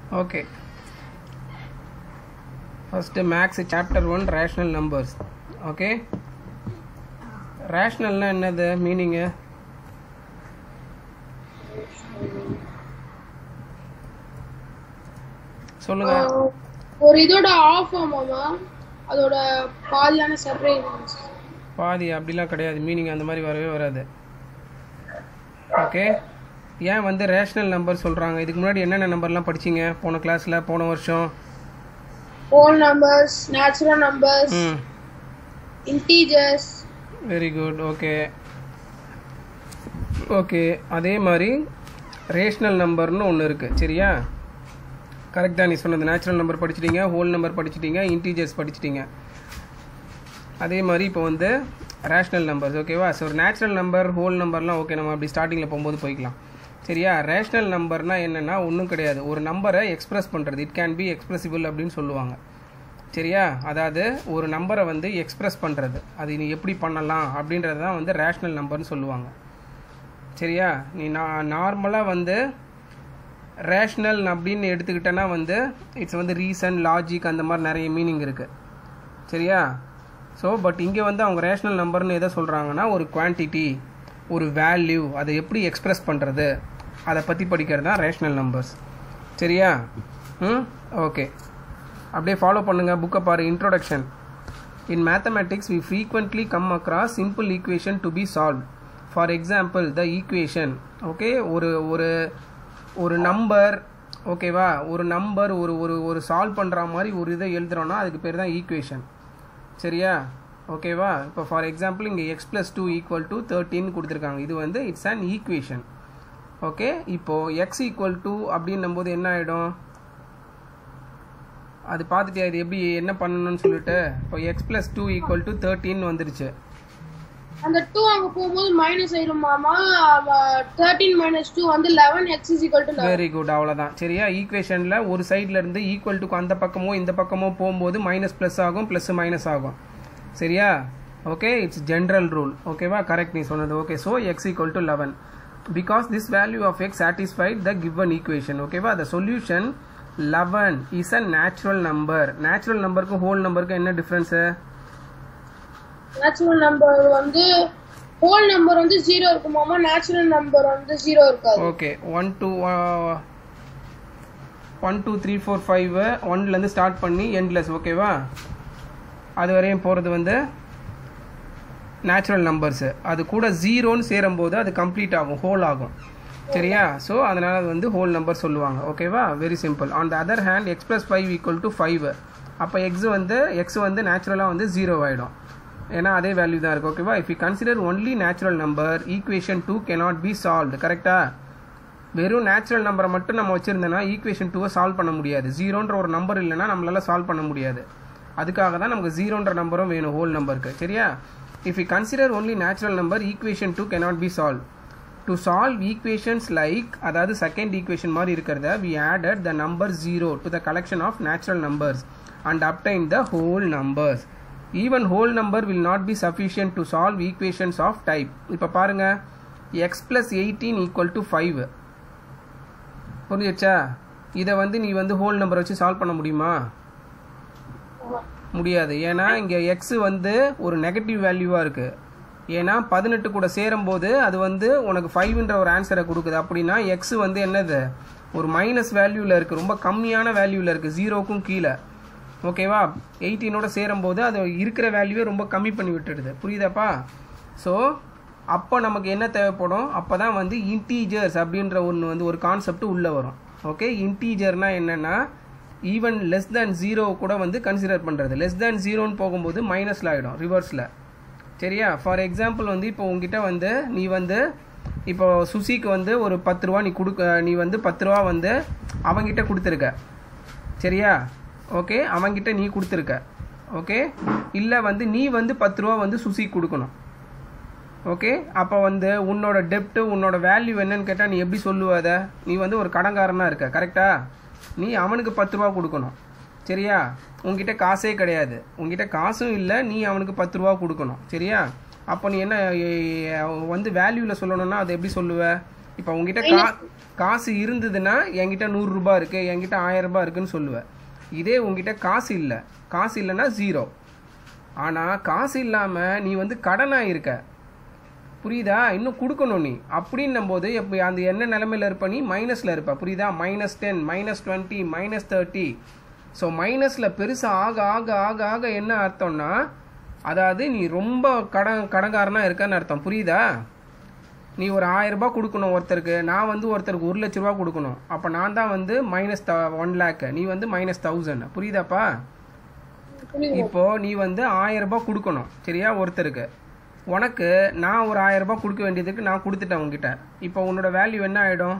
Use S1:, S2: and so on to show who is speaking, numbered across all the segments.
S1: Okay first maths chapter one rational numbers okay ரேஷ்னல்னா என்னது meaning சொல்லுங்க
S2: ஆஹ் ஒரு இதோட ஆஃப் ஆமாமா அதோட பாதியான செப்பரேட்
S1: பாதி அப்படிலாம் கிடையாது மீனிங் அந்த மாதிரி வரவே வராது ஓகே ஏன் வந்து ரேஷ்னல் நம்பர் சொல்கிறாங்க இதுக்கு முன்னாடி என்னென்ன நம்பர்லாம் படிச்சீங்க போன கிளாஸில் போன வருஷம்
S2: whole numbers natural numbers
S1: hmm
S2: integers
S1: very good okay okay அதே மாதிரி ரேஷ்னல் நம்பர்னு ஒன்று இருக்குது சரியா கரெக்டாக நீ சொன்னது நேச்சுரல் நம்பர் படிச்சிட்டீங்க ஹோல் நம்பர் படிச்சிட்டீங்க இன்டீஜர்ஸ் படிச்சிட்டீங்க அதே மாதிரி இப்போ வந்து ரேஷ்னல் நம்பர்ஸ் ஓகேவா ஸோ நேச்சுரல் நம்பர் ஹோல் நம்பர்லாம் ஓகே நம்ம அப்படி ஸ்டார்டிங்கில் போகும்போது போய்க்கலாம் சரியா ரேஷ்னல் நம்பர்னால் என்னென்னா ஒன்றும் கிடையாது ஒரு நம்பரை எக்ஸ்பிரஸ் பண்ணுறது இட் கேன் பி எக்ஸ்பிரசிபிள் அப்படின்னு சொல்லுவாங்க சரியா அதாவது ஒரு நம்பரை வந்து எக்ஸ்பிரஸ் பண்ணுறது அது நீ எப்படி பண்ணலாம் அப்படின்றது தான் வந்து ரேஷ்னல் நம்பர்னு சொல்லுவாங்க சரியா நீ நான் நார்மலாக வந்து ரேஷ்னல் அப்படின்னு எடுத்துக்கிட்டேன்னா வந்து இட்ஸ் வந்து ரீசன் லாஜிக் அந்த மாதிரி நிறைய மீனிங் இருக்குது சரியா ஸோ பட் இங்கே வந்து அவங்க ரேஷ்னல் நம்பர்னு எதை சொல்கிறாங்கன்னா ஒரு குவான்டிட்டி ஒரு வேல்யூ அதை எப்படி எக்ஸ்பிரஸ் பண்ணுறது அதை பற்றி படிக்கிறது தான் ரேஷ்னல் நம்பர்ஸ் சரியா ம் ஓகே அப்படியே ஃபாலோ பண்ணுங்கள் புக்கை பாரு introduction in mathematics we frequently come across simple equation to be solve for example the equation okay ஒரு ஒரு ஒரு நம்பர் ஓகேவா ஒரு நம்பர் ஒரு ஒரு ஒரு சால்வ் பண்ணுற மாதிரி ஒரு இதை எழுதுறோன்னா அதுக்கு பேர் தான் ஈக்குவேஷன் சரியா ஓகேவா இப்போ ஃபார் எக்ஸாம்பிள் இங்கே x plus two equal to thirteen கொடுத்துருக்காங்க இது வந்து இட்ஸ் அன் ஈக்குவேஷன் ஓகே இப்போது எக்ஸ் ஈக்குவல் டு அப்படின்னும் போது என்ன ஆகிடும் அது பார்த்துட்டியா இது எப்படி என்ன பண்ணணும்னு சொல்லிட்டு இப்போ x plus two equal to thirteen வந்துருச்சு
S2: அந்த டூ அங்க போகும்போது மைனஸ் ஆயிருமாமா தேர்ட்டீன் மைனஸ் டூ வந்து eleven x is equal to
S1: very good அவ்வளோதான் சரியா ஈக்குவேஷனில் ஒரு சைடில் இருந்து ஈக்குவல் டு அந்த பக்கமோ இந்த பக்கமோ போகும்போது மைனஸ் ப்ளஸ் ஆகும் ப்ளஸ் மைனஸ் ஆகும் சரியா ஓகே இட்ஸ் ஜென்ரல் ரூல் ஓகேவா கரெக்ட் நீ சொன்னது okay so x equal to eleven because this value of x satisfied the given equation ஓகேவா the solution eleven is a natural number natural நம்பருக்கும் whole நம்பருக்கும் என்ன difference
S2: natural number வந்து whole number வந்து zero இருக்குமாமா natural number வந்து zero இருக்காது
S1: okay one two one two three four five ஒன்லேருந்து ஸ்டார்ட் பண்ணி எண்ட்லெஸ் ஓகேவா அது வரையும் போகிறது வந்து நேச்சுரல் நம்பர்ஸு அது கூட ஜீரோன்னு சேரும்போது அது கம்ப்ளீட் ஆகும் ஹோல் ஆகும் சரியா ஸோ அதனால் அது வந்து ஹோல் நம்பர் சொல்லுவாங்க ஓகேவா very simple on the other hand x plus five equal to five அப்போ எக்ஸ் வந்து எக்ஸ் வந்து நேச்சுரலாக வந்து ஜீரோ ஆகிடும் ஏன்னா அதே வேல்யூ தான் இருக்குது ஓகேவா if you consider only natural number equation two cannot be solved கரெக்டா வெறும் நேச்சுரல் நம்பரை மட்டும் நம்ம வச்சுருந்தோன்னா ஈக்குவேஷன் டூவை சால்வ் பண்ண முடியாது ஜீரோன்ற ஒரு நம்பர் இல்லைன்னா நம்மளால சால்வ் பண்ண முடியாது அதுக்காக தான் நமக்கு ஜீரோன்ற நம்பரும் வேணும் ஹோல் நம்பருக்கு சரியா if you consider only natural number equation two cannot be solve to solve equations like அதாவது செகண்ட் ஈக்குவேஷன் மாதிரி இருக்கிறத we added the number zero to the collection of natural numbers and obtain the whole numbers even whole number will not be sufficient to solve equations of type இப்போ பாருங்க x plus eighteen equal to five புரிஞ்சிச்சா இதை வந்து நீ வந்து whole number வச்சு solve பண்ண முடியுமா முடியாது ஏன்னா இங்கே எக்ஸ் வந்து ஒரு நெகட்டிவ் வேல்யூவாக இருக்குது ஏன்னா பதினெட்டு கூட சேரும்போது அது வந்து உனக்கு ஃபைவ்ன்ற ஒரு ஆன்சரை கொடுக்குது அப்படின்னா எக்ஸ் வந்து என்னது ஒரு மைனஸ் வேல்யூவில் இருக்குது ரொம்ப கம்மியான வேல்யூவில் இருக்குது ஜீரோக்கும் கீழே ஓகேவா எயிட்டீனோட சேரும்போது அது இருக்கிற வேல்யூவே ரொம்ப கம்மி பண்ணி விட்டுடுது புரியுதாப்பா ஸோ அப்போ நமக்கு என்ன தேவைப்படும் அப்போ தான் வந்து இன்டீஜர்ஸ் அப்படின்ற ஒன்று வந்து ஒரு கான்செப்ட் உள்ளே வரும் ஓகே இன்டீஜர்னா என்னென்னா ஈவன் லெஸ் தேன் ஜீரோ கூட வந்து கன்சிடர் பண்ணுறது லெஸ் தேன் ஜீரோன்னு போகும்போது மைனஸில் ஆகிடும் ரிவர்ஸில் சரியா ஃபார் எக்ஸாம்பிள் வந்து இப்போ உங்ககிட்ட வந்து நீ வந்து இப்போ சுசிக்கு வந்து ஒரு பத்து ரூபா நீ கொடுக்க நீ வந்து பத்து ரூபா வந்து அவங்கிட்ட கொடுத்துருக்க சரியா ஓகே அவங்கிட்ட நீ கொடுத்துருக்க ஓகே இல்லை வந்து நீ வந்து பத்து ரூபா வந்து சுசிக்கு கொடுக்கணும் ஓகே அப்போ வந்து உன்னோட டெப்ட்டு உன்னோட வேல்யூ என்னன்னு கேட்டால் நீ எப்படி சொல்லுவ அதை நீ வந்து ஒரு கடன்காரனாக இருக்க கரெக்டா நீ அவனுக்கு பத்து ரூபா கொடுக்கணும் சரியா உங்ககிட்ட காசே கிடையாது உங்ககிட்ட காசும் இல்லை நீ அவனுக்கு பத்து ரூபா கொடுக்கணும் சரியா அப்போ நீ என்ன எ- வந்து வேல்யூவில் சொல்லணும்னா அதை எப்படி சொல்லுவ இப்போ உங்ககிட்ட கா காசு இருந்ததுன்னா என்கிட்ட நூறுரூபா இருக்கு என்கிட்ட ஆயிரம் ரூபாய் இருக்குன்னு சொல்லுவேன் இதே உங்ககிட்ட காசு இல்லை காசு இல்லைன்னா ஜீரோ ஆனால் காசு இல்லாமல் நீ வந்து கடனாக இருக்க புரியுதா இன்னும் கொடுக்கணும் நீ அப்படின்னும் போது இப்போ அந்த என்ன நிலமையில இருப்ப நீ மைனஸில் இருப்ப புரியுதா minus ten minus twenty minus thirty so மைனஸில் பெருசாக ஆக ஆக ஆக ஆக என்ன அர்த்தம்னா அதாவது நீ ரொம்ப கடன் கடன்காரனா இருக்கன்னு அர்த்தம் புரியுதா நீ ஒரு ஆயிரம் ரூபாய் கொடுக்கணும் ஒருத்தருக்கு நான் வந்து ஒருத்தருக்கு ஒரு லட்ச ரூபா கொடுக்கணும் அப்போ நான் தான் வந்து மைனஸ் ஒன் லேக் நீ வந்து மைனஸ் தௌசண்ட் புரியுதாப்பா
S2: புரியுது
S1: இப்போ நீ வந்து ஆயிரம் ரூபாய் கொடுக்கணும் சரியா ஒருத்தருக்கு உனக்கு நான் ஒரு ஆயிரம் ரூபாய் கொடுக்க வேண்டியதுக்கு நான் கொடுத்துட்டேன் உங்ககிட்ட இப்போ உன்னோட வேல்யூ என்ன ஆயிடும்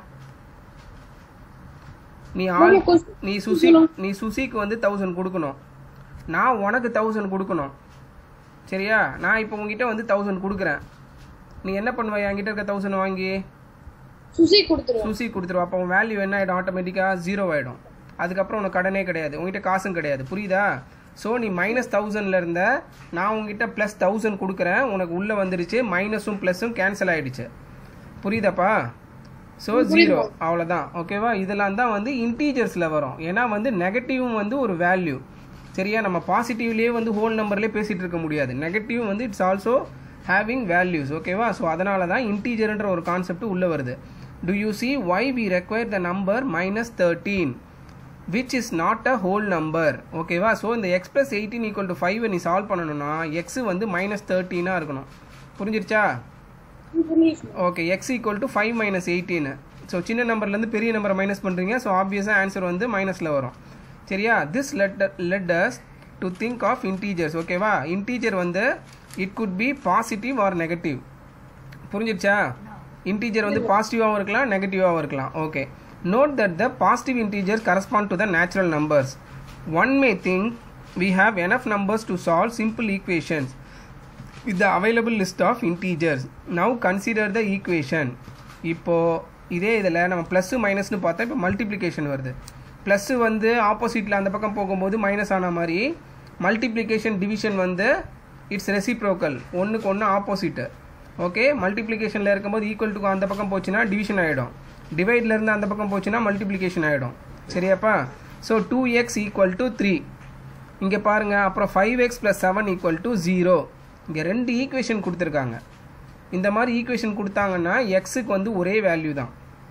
S1: நீ ஆள்
S2: மாமா, கொஞ்சம்
S1: நீ சுசி நீ சுசிக்கு வந்து தௌசண்ட் கொடுக்கணும் நான் உனக்கு தௌசண்ட் கொடுக்கணும் சரியா நான் இப்போ உங்ககிட்ட வந்து தௌசண்ட் கொடுக்குறேன் நீ என்ன பண்ணுவ என்கிட்ட இருக்க தௌசண்ட் வாங்கி
S2: சுசி கொடுத்துருவேன்
S1: சுசி கொடுத்துருவா அப்போ உன் வேல்யூ என்ன ஆகிடும் ஆட்டோமேட்டிக்காக ஜீரோ ஆகிடும் அதுக்கப்புறம் உனக்கு கடனே கிடையாது உங்ககிட்ட காசும் கிடையாது புரியுதா ஸோ நீ மைனஸ் தௌசண்ட்ல இருந்த நான் உங்ககிட்ட ப்ளஸ் தௌசண்ட் கொடுக்குறேன் உனக்கு உள்ளே வந்துருச்சு மைனஸும் ப்ளஸும் கேன்சல் ஆயிடுச்சு புரியுதாப்பா ஸோ ஜீரோ அவ்வளோதான் ஓகேவா இதெல்லாம் தான் வந்து இன்டீஜர்ஸில் வரும் ஏன்னா வந்து நெகட்டிவும் வந்து ஒரு வேல்யூ சரியா நம்ம பாசிட்டிவ்லேயே வந்து ஹோல் நம்பர்லேயே பேசிகிட்டு இருக்க முடியாது நெகட்டிவ் வந்து இட்ஸ் ஆல்சோ ஹேவிங் வேல்யூஸ் ஓகேவா ஸோ அதனால தான் இன்டீஜர்ன்ற ஒரு கான்செப்ட் உள்ளே வருது to you see why we require the number minus 13 which is not a whole number ஓகேவா ஸோ இந்த x plus 18 equal to 5 நீ சால்வ் பண்ணணும்னா x வந்து மைனஸ் தேர்ட்டீனாக இருக்கணும் புரிஞ்சிருச்சா
S2: புரியுது
S1: okay x equal to five minus eighteen so சின்ன நம்பர்லேருந்து பெரிய நம்பரை மைனஸ் பண்ணுறீங்க ஸோ ஆப்வியஸாக ஆன்சர் வந்து மைனஸில் வரும் சரியா this let let us to think of integers ஓகேவா இன்டீஜர் வந்து it could be positive or negative புரிஞ்சிருச்சா இன்டீஜர் வந்து பாசிட்டிவாகவும் இருக்கலாம் நெகட்டிவாகவும் இருக்கலாம் okay note that the positive integer correspond to the natural numbers one may think we have enough numbers to solve simple equations with the available list of integers now consider the equation இப்போ இதே இதில் நம்ம plus மைனஸ்னு பார்த்தா இப்போ multiplication வருது plus வந்து ஆப்போசிட்டில் அந்த பக்கம் போகும்போது மைனஸ் ஆன மாதிரி மல்டிப்ளிகேஷன் டிவிஷன் வந்து இட்ஸ் ரெசிப்ரோக்கல் ஒன்றுக்கு ஒன்று ஆப்போசிட்டு ஓகே மல்டிப்ளிகேஷனில் இருக்கும்போது ஈக்குவல் டு அந்த பக்கம் போச்சுன்னா டிவிஷன் ஆகிடும் டிவைடில் இருந்து அந்த பக்கம் போச்சுன்னா மல்டிப்ளிகேஷன் ஆகிடும் சரியாப்பா so two x equal to three இங்கே பாருங்கள் அப்புறம் five x plus seven equal to zero இங்கே ரெண்டு ஈக்குவேஷன் கொடுத்துருக்காங்க இந்த மாதிரி ஈக்குவேஷன் கொடுத்தாங்கன்னா எக்ஸுக்கு வந்து ஒரே வேல்யூ தான்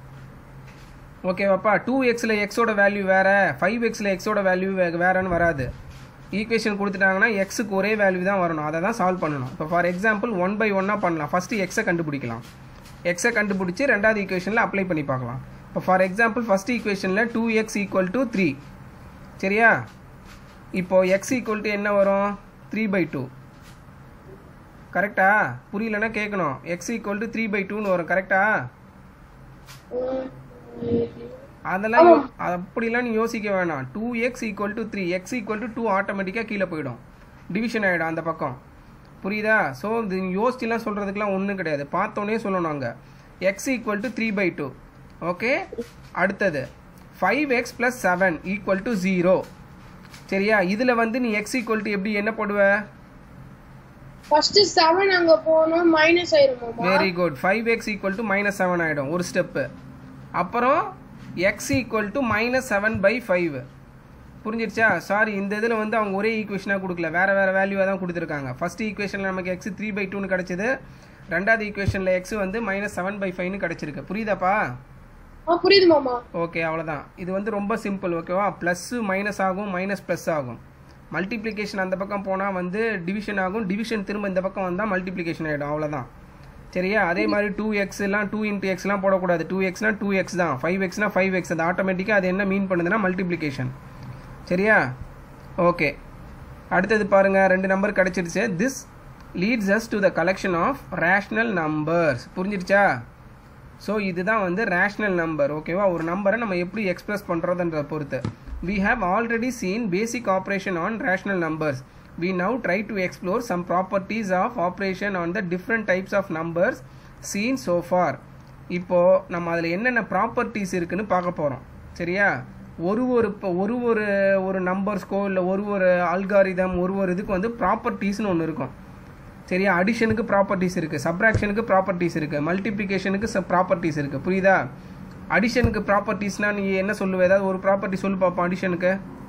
S1: ஓகேவாப்பா டூ எக்ஸில் எக்ஸோட வேல்யூ வேறு ஃபைவ் எக்ஸில் எக்ஸோட வேல்யூ வேறன்னு வராது ஈக்குவேஷன் கொடுத்துட்டாங்கன்னா எக்ஸுக்கு ஒரே வேல்யூ தான் வரணும் அதை தான் சால்வ் பண்ணணும் இப்போ ஃபார் எக்ஸாம்பிள் ஒன் பை ஒன்னாக பண்ணலாம் ஃபஸ்ட்டு எக்ஸை கண்டுபிடிக்கலாம் எக்ஸை கண்டுபிடிச்சி ரெண்டாவது ஈக்குவேஷனில் அப்ளை பண்ணி பார்க்கலாம் இப்போ ஃபார் எக்ஸாம்பிள் ஃபஸ்ட் ஈக்குவேஷனில் two x equal to three சரியா இப்போ எக்ஸ் ஈக்குவல் டு என்ன வரும் த்ரீ பை டூ கரெக்டா புரியலன்னா கேட்கணும் x equal to three by டூன்னு வரும் கரெக்டா அதெல்லாம் யோ- அப்படிலாம் நீ யோசிக்க வேணாம் two x equal to three x equal to two ஆட்டோமேட்டிக்காக கீழே போயிடும் டிவிஷன் ஆகிடும் அந்த பக்கம் புரியுதா ஸோ இது யோசிச்சுலாம் சொல்கிறதுக்குலாம் ஒன்றும் கிடையாது பார்த்தோன்னே சொல்லணும் அங்கே x equal to three by two okay அடுத்தது five x plus seven equal to zero சரியா இதில் வந்து நீ எக்ஸ் ஈக்குவல் டு எப்படி என்ன போடுவ
S2: ஃபர்ஸ்ட் செவன் அங்க போனோம் மைனஸ் ஆயிருமாமா
S1: very good five x equal to minus seven ஆகிடும் ஒரு ஸ்டெப்பு அப்புறம் x equal to minus seven by five புரிஞ்சிருச்சா சாரி இந்த இதில் வந்து அவங்க ஒரே ஈக்குவேஷனாக கொடுக்கல வேறு வேறு வேல்யூவாக தான் கொடுத்துருக்காங்க ஃபர்ஸ்ட் ஈக்குவேஷனில் நமக்கு எக்ஸ் த்ரீ பை டூன்னு கிடச்சிது ரெண்டாவது ஈக்குவேஷனில் எக்ஸ் வந்து மைனஸ் செவன் பை ஃபைவ்னு கிடச்சிருக்கு புரியுதாப்பா
S2: ஆ புரியுது மாமா
S1: ஓகே அவ்வளோதான் இது வந்து ரொம்ப சிம்பிள் ஓகேவா ப்ளஸ்ஸு மைனஸ் ஆகும் மைனஸ் ப்ளஸ் ஆகும் மல்டிப்ளிகேஷன் அந்த பக்கம் போனால் வந்து டிவிஷன் ஆகும் டிவிஷன் திரும்ப இந்த பக்கம் வந்தால் மல்டிப்ளிகேஷன் ஆகிடும் அவ்வளோதான் சரியா அதே மாதிரி டூ எக்ஸ்லாம் டூ இன்ட்டு எக்ஸ்லாம் போடக்கூடாது டூ எக்ஸ்னா டூ எக்ஸ் தான் ஃபைவ் எக்ஸ்னா ஃபைவ் எக்ஸ் அது ஆட்டோமேட்டிக்காக அது என்ன மீன் பண்ணுதுன்னா மல்டிப்ளிகேஷன் சரியா ஓகே அடுத்தது பாருங்க ரெண்டு நம்பர் கிடைச்சிருச்சு this leads us to the collection of rational numbers புரிஞ்சிருச்சா ஸோ இதுதான் வந்து ரேஷ்னல் நம்பர் ஓகேவா ஒரு நம்பரை நம்ம எப்படி எக்ஸ்பிரஸ் பண்ணுறதுன்றத பொறுத்து we have already seen basic operation on rational numbers we now try to explore some properties of operation on the different types of numbers seen so far இப்போ நம்ம அதில் என்னென்ன ப்ராப்பர்ட்டிஸ் இருக்குன்னு பார்க்க போகிறோம் சரியா ஒரு ஒரு இப்போ ஒரு ஒரு ஒரு நம்பர்ஸ்க்கோ இல்லை ஒரு ஒரு அல்காரிதம் ஒரு ஒரு இதுக்கு வந்து ப்ராப்பர்ட்டிஸ்னு ஒன்று இருக்கும் சரியா அடிஷனுக்கு ப்ராப்பர்ட்டிஸ் இருக்குது சப்ராக்ஷனுக்கு ப்ராப்பர்ட்டிஸ் இருக்குது மல்டிப்ளிகேஷனுக்கு ப்ராப்பர்ட்டிஸ் இருக்குது புரியுதா அடிஷனுக்கு ப்ராப்பர்ட்டிஸ்னா நீ என்ன சொல்லுவ ஏதாவது ஒரு ப்ராப்பர்ட்டி சொல்லு பார்ப்போம் அடிஷனுக்கு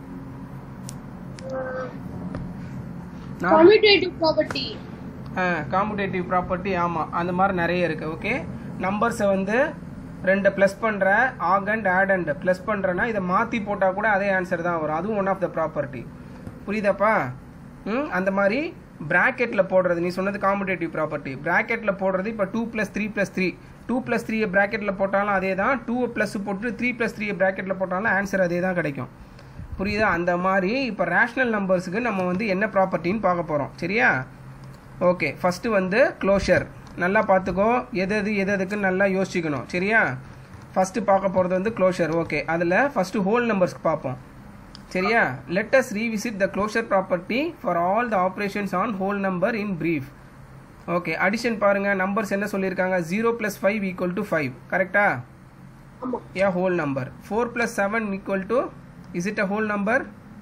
S1: நான்
S2: கம்யூட்டேட்டிவ் ப்ராப்பர்ட்டி
S1: காம்படேட்டிவ் ப்ராப்பர்ட்டி ஆமாம் அந்த மாதிரி நிறைய இருக்குது ஓகே நம்பர்ஸை வந்து ரெண்டு ப்ளஸ் பண்ணுற ஆக் அண்ட் ஆட் அண்ட் ப்ளஸ் பண்ணுறேன்னா இதை மாற்றி போட்டால் கூட அதே ஆன்சர் தான் வரும் அதுவும் ஒன் ஆஃப் த ப்ராப்பர்ட்டி புரியுதாப்பா ம் அந்த மாதிரி ப்ராக்கெட்டில் போடுறது நீ சொன்னது காம்படேட்டிவ் ப்ராப்பர்ட்டி ப்ராக்கெட்டில் போடுறது இப்போ two plus three plus three two plus த்ரீயை ப்ராக்கெட்டில் போட்டாலும் அதே தான் டூ ப்ளஸ் போட்டு த்ரீ ப்ளஸ் த்ரீயை ப்ராக்கெட்டில் போட்டாலும் ஆன்சர் அதே தான் கிடைக்கும் புரியுதா அந்த மாதிரி இப்போ ரேஷ்னல் நம்பர்ஸுக்கு நம்ம வந்து என்ன ப்ராப்பர்ட்டின்னு பார்க்க போகிறோம் சரியா ஓகே ஃபஸ்ட்டு வந்து க்ளோஷர் நல்லா பார்த்துக்கோ எது எது எது எதுக்கு நல்லா யோசிச்சுக்கணும் சரியா ஃபஸ்ட்டு பார்க்க போகிறது வந்து க்ளோஷர் ஓகே அதில் ஃபஸ்ட்டு ஹோல் நம்பர்ஸ்க்கு பார்ப்போம் சரியா let us revisit the closure property for all the operations on whole number in brief okay addition பாருங்க நம்பர்ஸ் என்ன சொல்லியிருக்காங்க zero plus five equal to five கரெக்டா
S2: ஆமா
S1: a whole number four plus seven equal to is it a whole number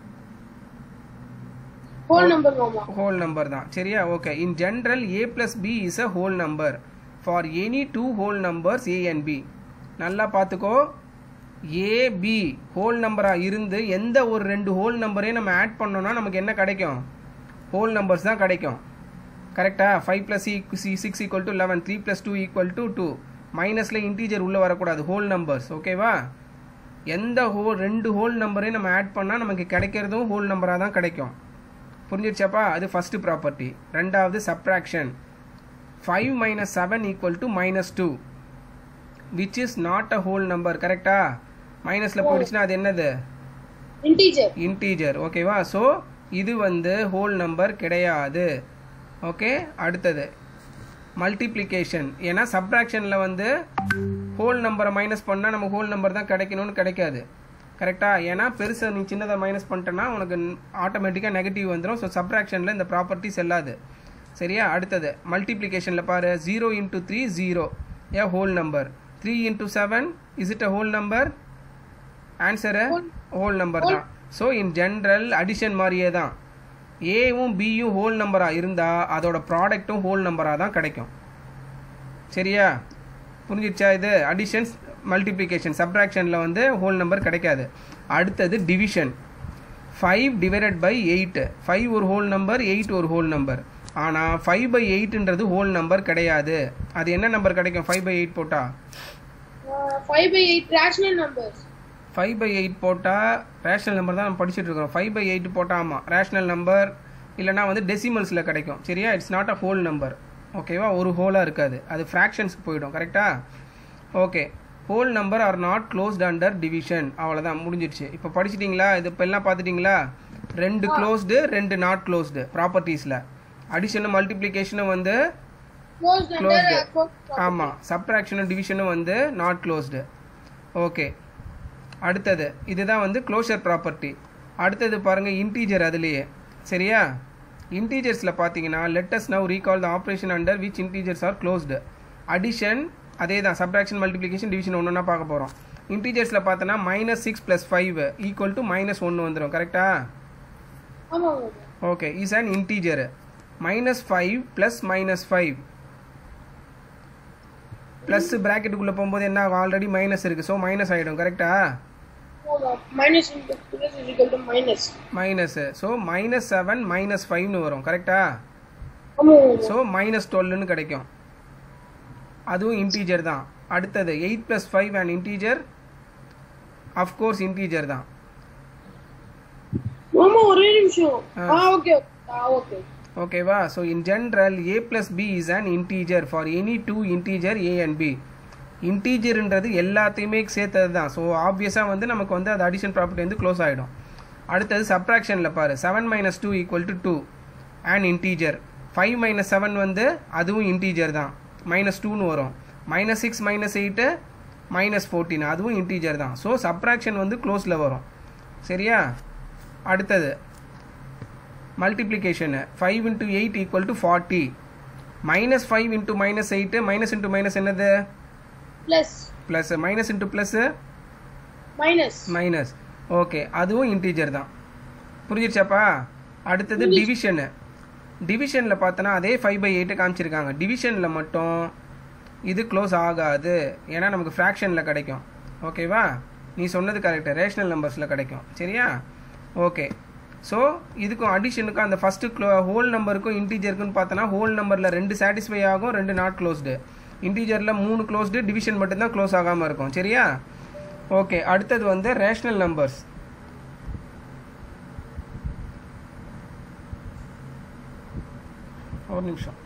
S2: whole number மாமா
S1: whole number தான் சரியா okay in general A plus B is a whole number for any two whole numbers a and b நல்லா பார்த்துக்கோ ஏ B whole நம்பராக இருந்து எந்த ஒரு ரெண்டு ஹோல் நம்பரையும் நம்ம ஆட் பண்ணோம்னா நமக்கு என்ன கிடைக்கும் ஹோல் நம்பர்ஸ் தான் கிடைக்கும் கரெக்டா ஃபைவ் ப்ளஸ் சி six equal to eleven three plus two equal to two மைனஸில் இன்டீஜர் உள்ளே வரக்கூடாது ஹோல் நம்பர்ஸ் ஓகேவா எந்த ஹோல் ரெண்டு ஹோல் நம்பரையும் நம்ம ஆட் பண்ணால் நமக்கு கிடைக்கிறதும் ஹோல் நம்பராக தான் கிடைக்கும் புரிஞ்சிருச்சாப்பா அது ஃபர்ஸ்ட் ப்ராப்பர்ட்டி ரெண்டாவது subtraction five minus seven equal to minus two which is not a whole number கரெக்டா மைனஸில் போயிடுச்சுன்னா அது என்னது
S2: இன்டீஜர்
S1: இன்டீஜர் ஓகேவா ஸோ இது வந்து ஹோல் நம்பர் கிடையாது ஓகே அடுத்தது மல்டிப்ளிகேஷன் ஏன்னா சப்ராக்ஷனில் வந்து ஹோல் நம்பரை மைனஸ் பண்ணால் நம்ம ஹோல் நம்பர் தான் கிடைக்கணும்னு கிடைக்காது கரெக்டாக ஏன்னா பெருசை நீ சின்னதை மைனஸ் பண்ணிட்டேன்னா உனக்கு ஆட்டோமேட்டிக்காக நெகட்டிவ் வந்துடும் ஸோ சப்ராக்ஷனில் இந்த ப்ராப்பர்ட்டி செல்லாது சரியா அடுத்தது மல்டிப்ளிகேஷனில் பாரு zero into three zero a whole number three into seven is it a whole number answer whole number தான் ஸோ இன் ஜென்ரல் அடிஷன் மாதிரியே தான் ஏவும் பியும் ஹோல் நம்பராக இருந்தால் அதோட ப்ராடக்ட்டும் ஹோல் நம்பராக தான் கிடைக்கும் சரியா புரிஞ்சிடுச்சா இது அடிஷன்ஸ் மல்டிப்ளிகேஷன் சப்ராக்ஷனில் வந்து ஹோல் நம்பர் கிடைக்காது அடுத்தது division five divided by eight five ஒரு ஹோல் நம்பர் எயிட் ஒரு ஹோல் நம்பர் ஆனால் ஃபைவ் பை எயிட்ன்றது ஹோல் நம்பர் கிடையாது அது என்ன நம்பர் கிடைக்கும் ஃபைவ் பை எயிட் போட்டால்
S2: five by eight rational numbers
S1: five by eight போட்டால் ரேஷனல் நம்பர் தான் நம்ம படிச்சுட்டு இருக்கோம் ஃபைவ் பை எயிட் போட்டால் ஆமாம் ரேஷனல் நம்பர் இல்லைனா வந்து டெசிமல்ஸில் கிடைக்கும் சரியா it's not a whole number ஓகேவா ஒரு ஹோலாக இருக்காது அது ஃப்ராக்ஷன்ஸ்க்கு போயிடும் கரெக்டா okay whole number are not closed under division அவ்வளோதான் முடிஞ்சிடுச்சு இப்போ படிச்சிட்டிங்களா இது இப்போ எல்லாம் பார்த்துட்டிங்களா ரெண்டு க்ளோஸ்டு ரெண்டு நாட் க்ளோஸ்டு ப்ராப்பர்ட்டிஸில் அடிஷனும் மல்டிப்ளிகேஷனும் வந்து
S2: க்ளோஸ் அண்டர்
S1: ஆமாம் சப்ராக்ஷனும் டிவிஷனும் வந்து நாட் க்ளோஸ்டு ஓகே அடுத்தது இதுதான் வந்து க்ளோஷர் ப்ராப்பர்ட்டி அடுத்தது பாருங்கள் இன்டீஜர் அதுலேயே சரியா இன்டீஜர்ஸில் பார்த்தீங்கன்னா let's now recall the operation under which integers are closed addition அதே தான் சப்ராக்ஷன் மல்டிப்ளிகேஷன் டிவிஷன் ஒன்று ஒன்றா பார்க்க போகிறோம் இன்டீஜர்ஸில் பார்த்தோன்னா minus six plus five equal to minus ஒன்று வந்துடும் கரெக்டா
S2: ஆமா மாமா
S1: okay is an integer minus five plus minus five plus ப்ராக்கெட்டுக்குள்ளே போகும்போது என்ன ஆகும் ஆல்ரெடி மைனஸ் இருக்குது ஸோ மைனஸ் ஆகிடும் கரெக்டா
S2: ஆமா minus into plus is equal to minus
S1: minus so minus seven minus ஃபைவ்னு வரும் கரெக்டா
S2: ஆமா மாமா
S1: ஸோ மைனஸ் டுவெல்னு கிடைக்கும் அதுவும் இன்டீஜர் தான் அடுத்தது eight plus five and integer of course integer தான்
S2: மாமா ஒரே நிமிஷம்
S1: ஆ.
S2: ஆ ஓகே ஆ ஓகே
S1: ஓகேவா so in general A plus B is an integer for any two integer A and B இன்டீஜர்ன்றது எல்லாத்தையுமே சேர்த்தது தான் ஸோ ஆப்வியஸாக வந்து நமக்கு வந்து அது அடிஷன் ப்ராப்பர்ட்டி வந்து க்ளோஸ் ஆகிடும் அடுத்தது சப்ராக்ஷனில் பாரு seven minus two equal to two and integer five minus seven வந்து அதுவும் இன்டீஜர் தான் மைனஸ் டூன்னு வரும் minus six minus eight minus fourteen அதுவும் இன்டீஜர் தான் ஸோ சப்ராக்ஷன் வந்து க்ளோஸில் வரும் சரியா அடுத்தது multiplication five into eight equal to forty minus five into minus eight minus into minus என்னது
S2: plus
S1: plus minus into plus
S2: minus
S1: minus okay அதுவும் integer தான் புரிஞ்சிருச்சாப்பா அடுத்தது டிவிஷனு டிவிஷனில் பார்த்தோன்னா அதே ஃபைவ் பை எயிட்டு காமிச்சிருக்காங்க டிவிஷனில் மட்டும் இது க்ளோஸ் ஆகாது ஏன்னா நமக்கு ஃப்ராக்ஷனில் கிடைக்கும் ஓகேவா நீ சொன்னது கரெக்டு ரேஷனல் நம்பர்ஸில் கிடைக்கும் சரியா ஓகே ஸோ இதுக்கும் அடிஷனுக்கும் அந்த ஃபஸ்ட்டு க்ளோ ஹோல் நம்பருக்கும் இன்டீஜருக்குன்னு பார்த்தோன்னா ஹோல் நம்பரில் ரெண்டு சாட்டிஸ்ஃபை ஆகும் ரெண்டு நாட் க்ளோஸ்டு இன்டீஜரில் மூணு க்ளோஸ்டு டிவிஷன் மட்டும்தான் க்ளோஸ் ஆகாமல் இருக்கும் சரியா ஓகே அடுத்தது வந்து ரேஷனல் நம்பர்ஸ் ஒரு நிமிஷம்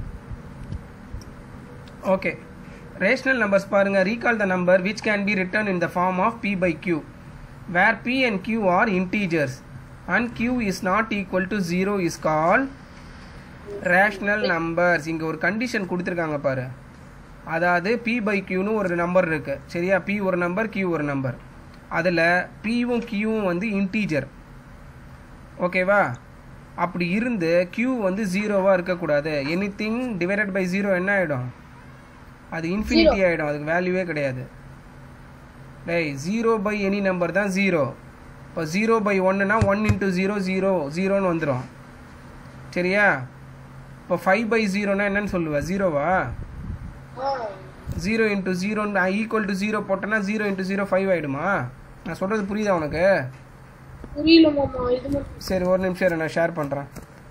S1: ஓகே ரேஷனல் நம்பர்ஸ் பாருங்க recall the number which can be written in the form of P by Q where P and Q are integers and Q is not equal to zero is call rational numbers இங்கே ஒரு condition கொடுத்துருக்காங்க பாரு அதாவது B by கியூன்னு ஒரு number இருக்கு சரியா B ஒரு number Q ஒரு நம்பர் அதில் பியும் கியூவும் வந்து இன்டீஜர் ஓகேவா அப்படி இருந்து கியூ வந்து ஜீரோவாக இருக்கக்கூடாது anything divided by zero என்ன ஆகிடும் அது இன்ஃபினிட்டி ஆகிடும் அதுக்கு வேல்யூவே கிடையாது டேய் ஜீரோ பை எனி நம்பர் தான் ஜீரோ இப்போ ஜீரோ பை ஒன்னுனா ஒன் இன்ட்டு ஜீரோ ஜீரோ ஜீரோன்னு வந்துடும் சரியா இப்போ ஃபைவ் பை ஜீரோனா என்னன்னு சொல்லுவ ஜீரோவா
S2: ஆ
S1: ஜீரோ இன்ட்டு ஜீரோன்னு ஈக்குவல் டு ஜீரோ போட்டேன்னா ஜீரோ இன்ட்டு ஜீரோ ஃபைவ் ஆகிடுமா நான் சொல்கிறது புரியுதா உனக்கு
S2: புரியல மாமா இது மட்டும்
S1: சரி ஒரு நிமிஷம் இரு, நான் ஷேர் பண்ணுறேன்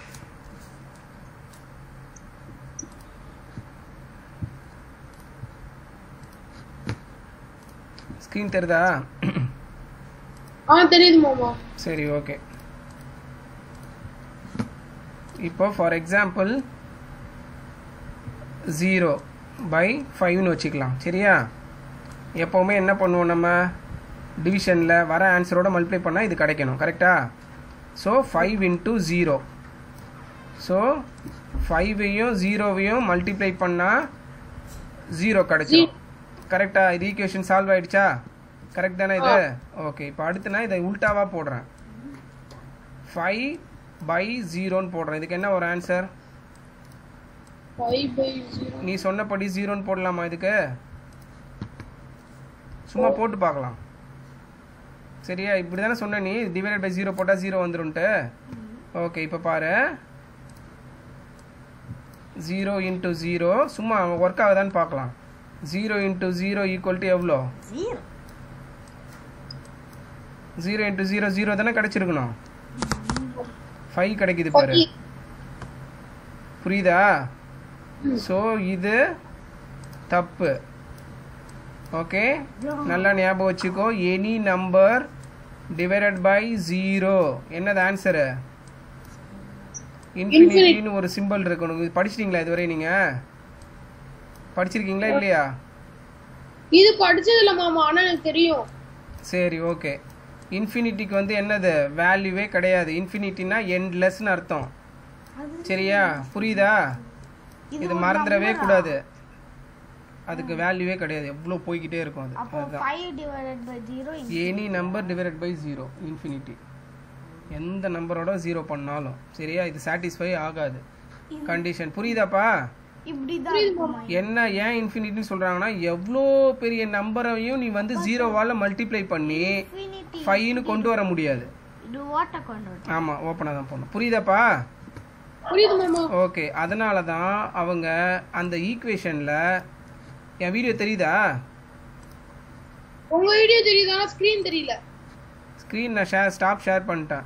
S1: ஸ்க்ரீன் தெரியுதா
S2: ஆ தெரியுது மாமா
S1: சரி ஓகே இப்போ ஃபார் எக்ஸாம்பிள் ஜீரோ பை ஃபைவ்னு வச்சுக்கலாம் சரியா எப்போவுமே என்ன பண்ணுவோம் நம்ம டிவிஷனில் வர ஆன்சரோட மல்டிப்ளை பண்ணால் இது கிடைக்கணும் கரெக்டா so five into zero so ஃபைவையும் ஜீரோவையும் மல்டிப்ளை பண்ணால் ஜீரோ கிடைச்சிடும் கரெக்டா இது ஈக்குவேஷன் சால்வ் ஆயிடுச்சா கரெக்ட் தானே இது ஓகே இப்போ அடுத்து நான் இதை உல்டாவா போடுறேன் ஃபைவ் பை ஜீரோன்னு போடுறேன் இதுக்கு என்ன ஒரு ஆன்சர்
S2: ஃபைவ் பை ஜீரோ
S1: நீ சொன்னபடி ஜீரோன்னு போடலாமா இதுக்கு சும்மா போட்டு பார்க்கலாம் சரியா இப்படி தானே சொன்ன நீ டிவைடட் பை ஜீரோ போட்டால் ஜீரோ வந்துருன்ட்டு ஓகே இப்போ பாரு ஜீரோ இன்ட்டு ஜீரோ சும்மா ஒர்க் ஆகுதான்னு பார்க்கலாம் zero into zero equal to எவ்வளோ
S3: Zero.
S1: Zero into zero zero தானே கிடைச்சிருக்கணும் ஃபைவ் கிடைக்குது பாரு
S2: ஃபைவ்
S1: புரியுதா ஸோ இது தப்பு ஓகே நல்லா ஞாபகம் வச்சுக்கோ any number divided by zero என்னது ஆன்சரு இன்ஃபினிட்டின்னு ஒரு சிம்பிள் இருக்கணும் இது படிச்சிட்டீங்களா இதுவரை நீங்க படிச்சிருக்கீங்களா இல்லையா
S2: இது படிச்சது இல்ல மாமா ஆனா எனக்கு தெரியும்
S1: சரி ஓகே இன்ஃபினிட்டிக்கு வந்து என்னது வேல்யூவே கிடையாது இன்ஃபினிட்டினா எண்ட்லெஸ்னு அர்த்தம் சரியா புரியுதா இது மறந்துடவே கூடாது அதுக்கு வேல்யூவே கிடையாது எவ்வளோ போய்கிட்டே இருக்கும் அது
S3: அப்போ
S1: அதுதான்
S3: five divided by zero
S1: any number divided by zero infinity எந்த நம்பரோட ஜீரோ பண்ணாலும் சரியா இது சாட்டிஸ்ஃபை ஆகாது கண்டிஷன் புரியுதாப்பா
S3: இப்படி தான் இருக்குமா
S1: என்ன ஏன் இன்ஃபினிட்டின்னு சொல்றாங்கன்னா எவ்வளோ பெரிய நம்பரையும் நீ வந்து ஜீரோவால் மல்டிப்ளை பண்ணி
S3: இன்ஃபினிட்டி
S1: ஃபைவ்னு கொண்டு வர முடியாது
S3: இது வாட்டர் கொண்டு
S1: ஆமாம் ஓப்பனாக தான் போகணும் புரியுதாப்பா
S2: புரியுது மாமா
S1: ஓகே அதனால தான் அவங்க அந்த ஈக்குவேஷனில் என் வீடியோ தெரியுதா
S2: உங்க வீடியோ தெரியுது ஆனா ஸ்கிரீன் தெரியல
S1: ஸ்க்ரீன் நான் ஷேர் ஸ்டாப் ஷேர் பண்ணிட்டேன்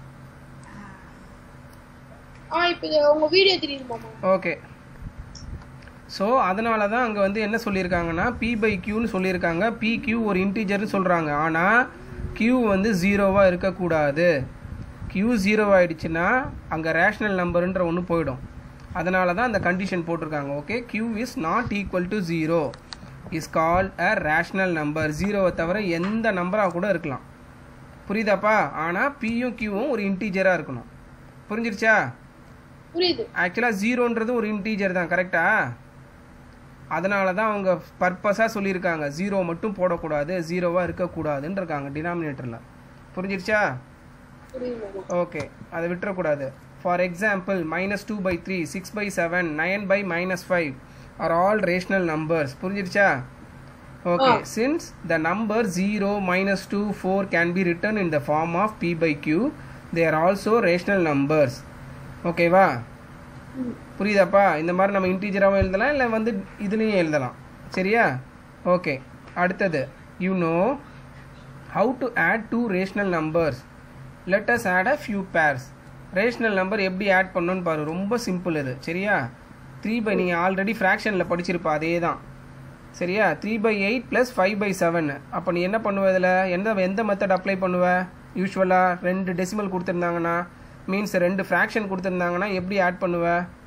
S2: ஆ இப்போ இது உங்க வீடியோ தெரியுது மாமா
S1: ஓகே ஸோ அதனால தான் அங்கே வந்து என்ன சொல்லியிருக்காங்கன்னா பி பை கியூன்னு சொல்லியிருக்காங்க பி கியூ ஒரு இன்டீஜர்னு சொல்கிறாங்க ஆனால் கியூ வந்து ஜீரோவாக இருக்கக்கூடாது கியூ ஜீரோ ஆயிடுச்சுன்னா அங்கே ரேஷனல் நம்பருன்ற ஒன்று போயிடும் அதனால தான் அந்த கண்டிஷன் போட்டிருக்காங்க okay Q is not equal to zero is called a rational number ஜீரோவை தவிர எந்த நம்பராக கூட இருக்கலாம் புரியுதாப்பா ஆனால் பியும் கியூவும் ஒரு இன்டீஜராக இருக்கணும் புரிஞ்சிருச்சா
S2: புரியுது
S1: ஆக்சுவலாக ஜீரோன்றது ஒரு இன்டீஜர் தான் கரெக்டா அதனால தான் அவங்க பர்பஸாக சொல்லியிருக்காங்க ஜீரோ மட்டும் போடக்கூடாது ஜீரோவாக இருக்கக்கூடாதுன்னு இருக்காங்க டினாமினேட்டரில் புரிஞ்சிருச்சா
S2: புரியுது மாமா
S1: ஓகே அதை விட்டுறக்கூடாது for example minus two by three six by seven nine by minus five are all rational numbers புரிஞ்சிருச்சா okay since the number zero minus two four can be written in the form of P by Q they are also rational numbers ஓகேவா புரியுதாப்பா இந்த மாதிரி நம்ம இன்டீஜராகவும் எழுதலாம் இல்லை வந்து இதுலேயும் எழுதலாம் சரியா ஓகே அடுத்தது you know how to add two rational numbers let us add a few pairs rational number எப்படி ஆட் பண்ணணும்னு பாரு ரொம்ப சிம்பிள் இது சரியா த்ரீ பை நீங்கள் ஆல்ரெடி ஃப்ராக்ஷனில் படிச்சிருப்பா அதே தான் சரியா three by eight plus five by seven அப்போ நீ என்ன பண்ணுவ இதில் எந்த எந்த மெத்தட் அப்ளை பண்ணுவ யூஸ்வலாக ரெண்டு டெசிமல் கொடுத்துருந்தாங்கன்னா மீன்ஸ் ரெண்டு ஃப்ராக்ஷன் கொடுத்துருந்தாங்கன்னா எப்படி ஆட் பண்ணுவ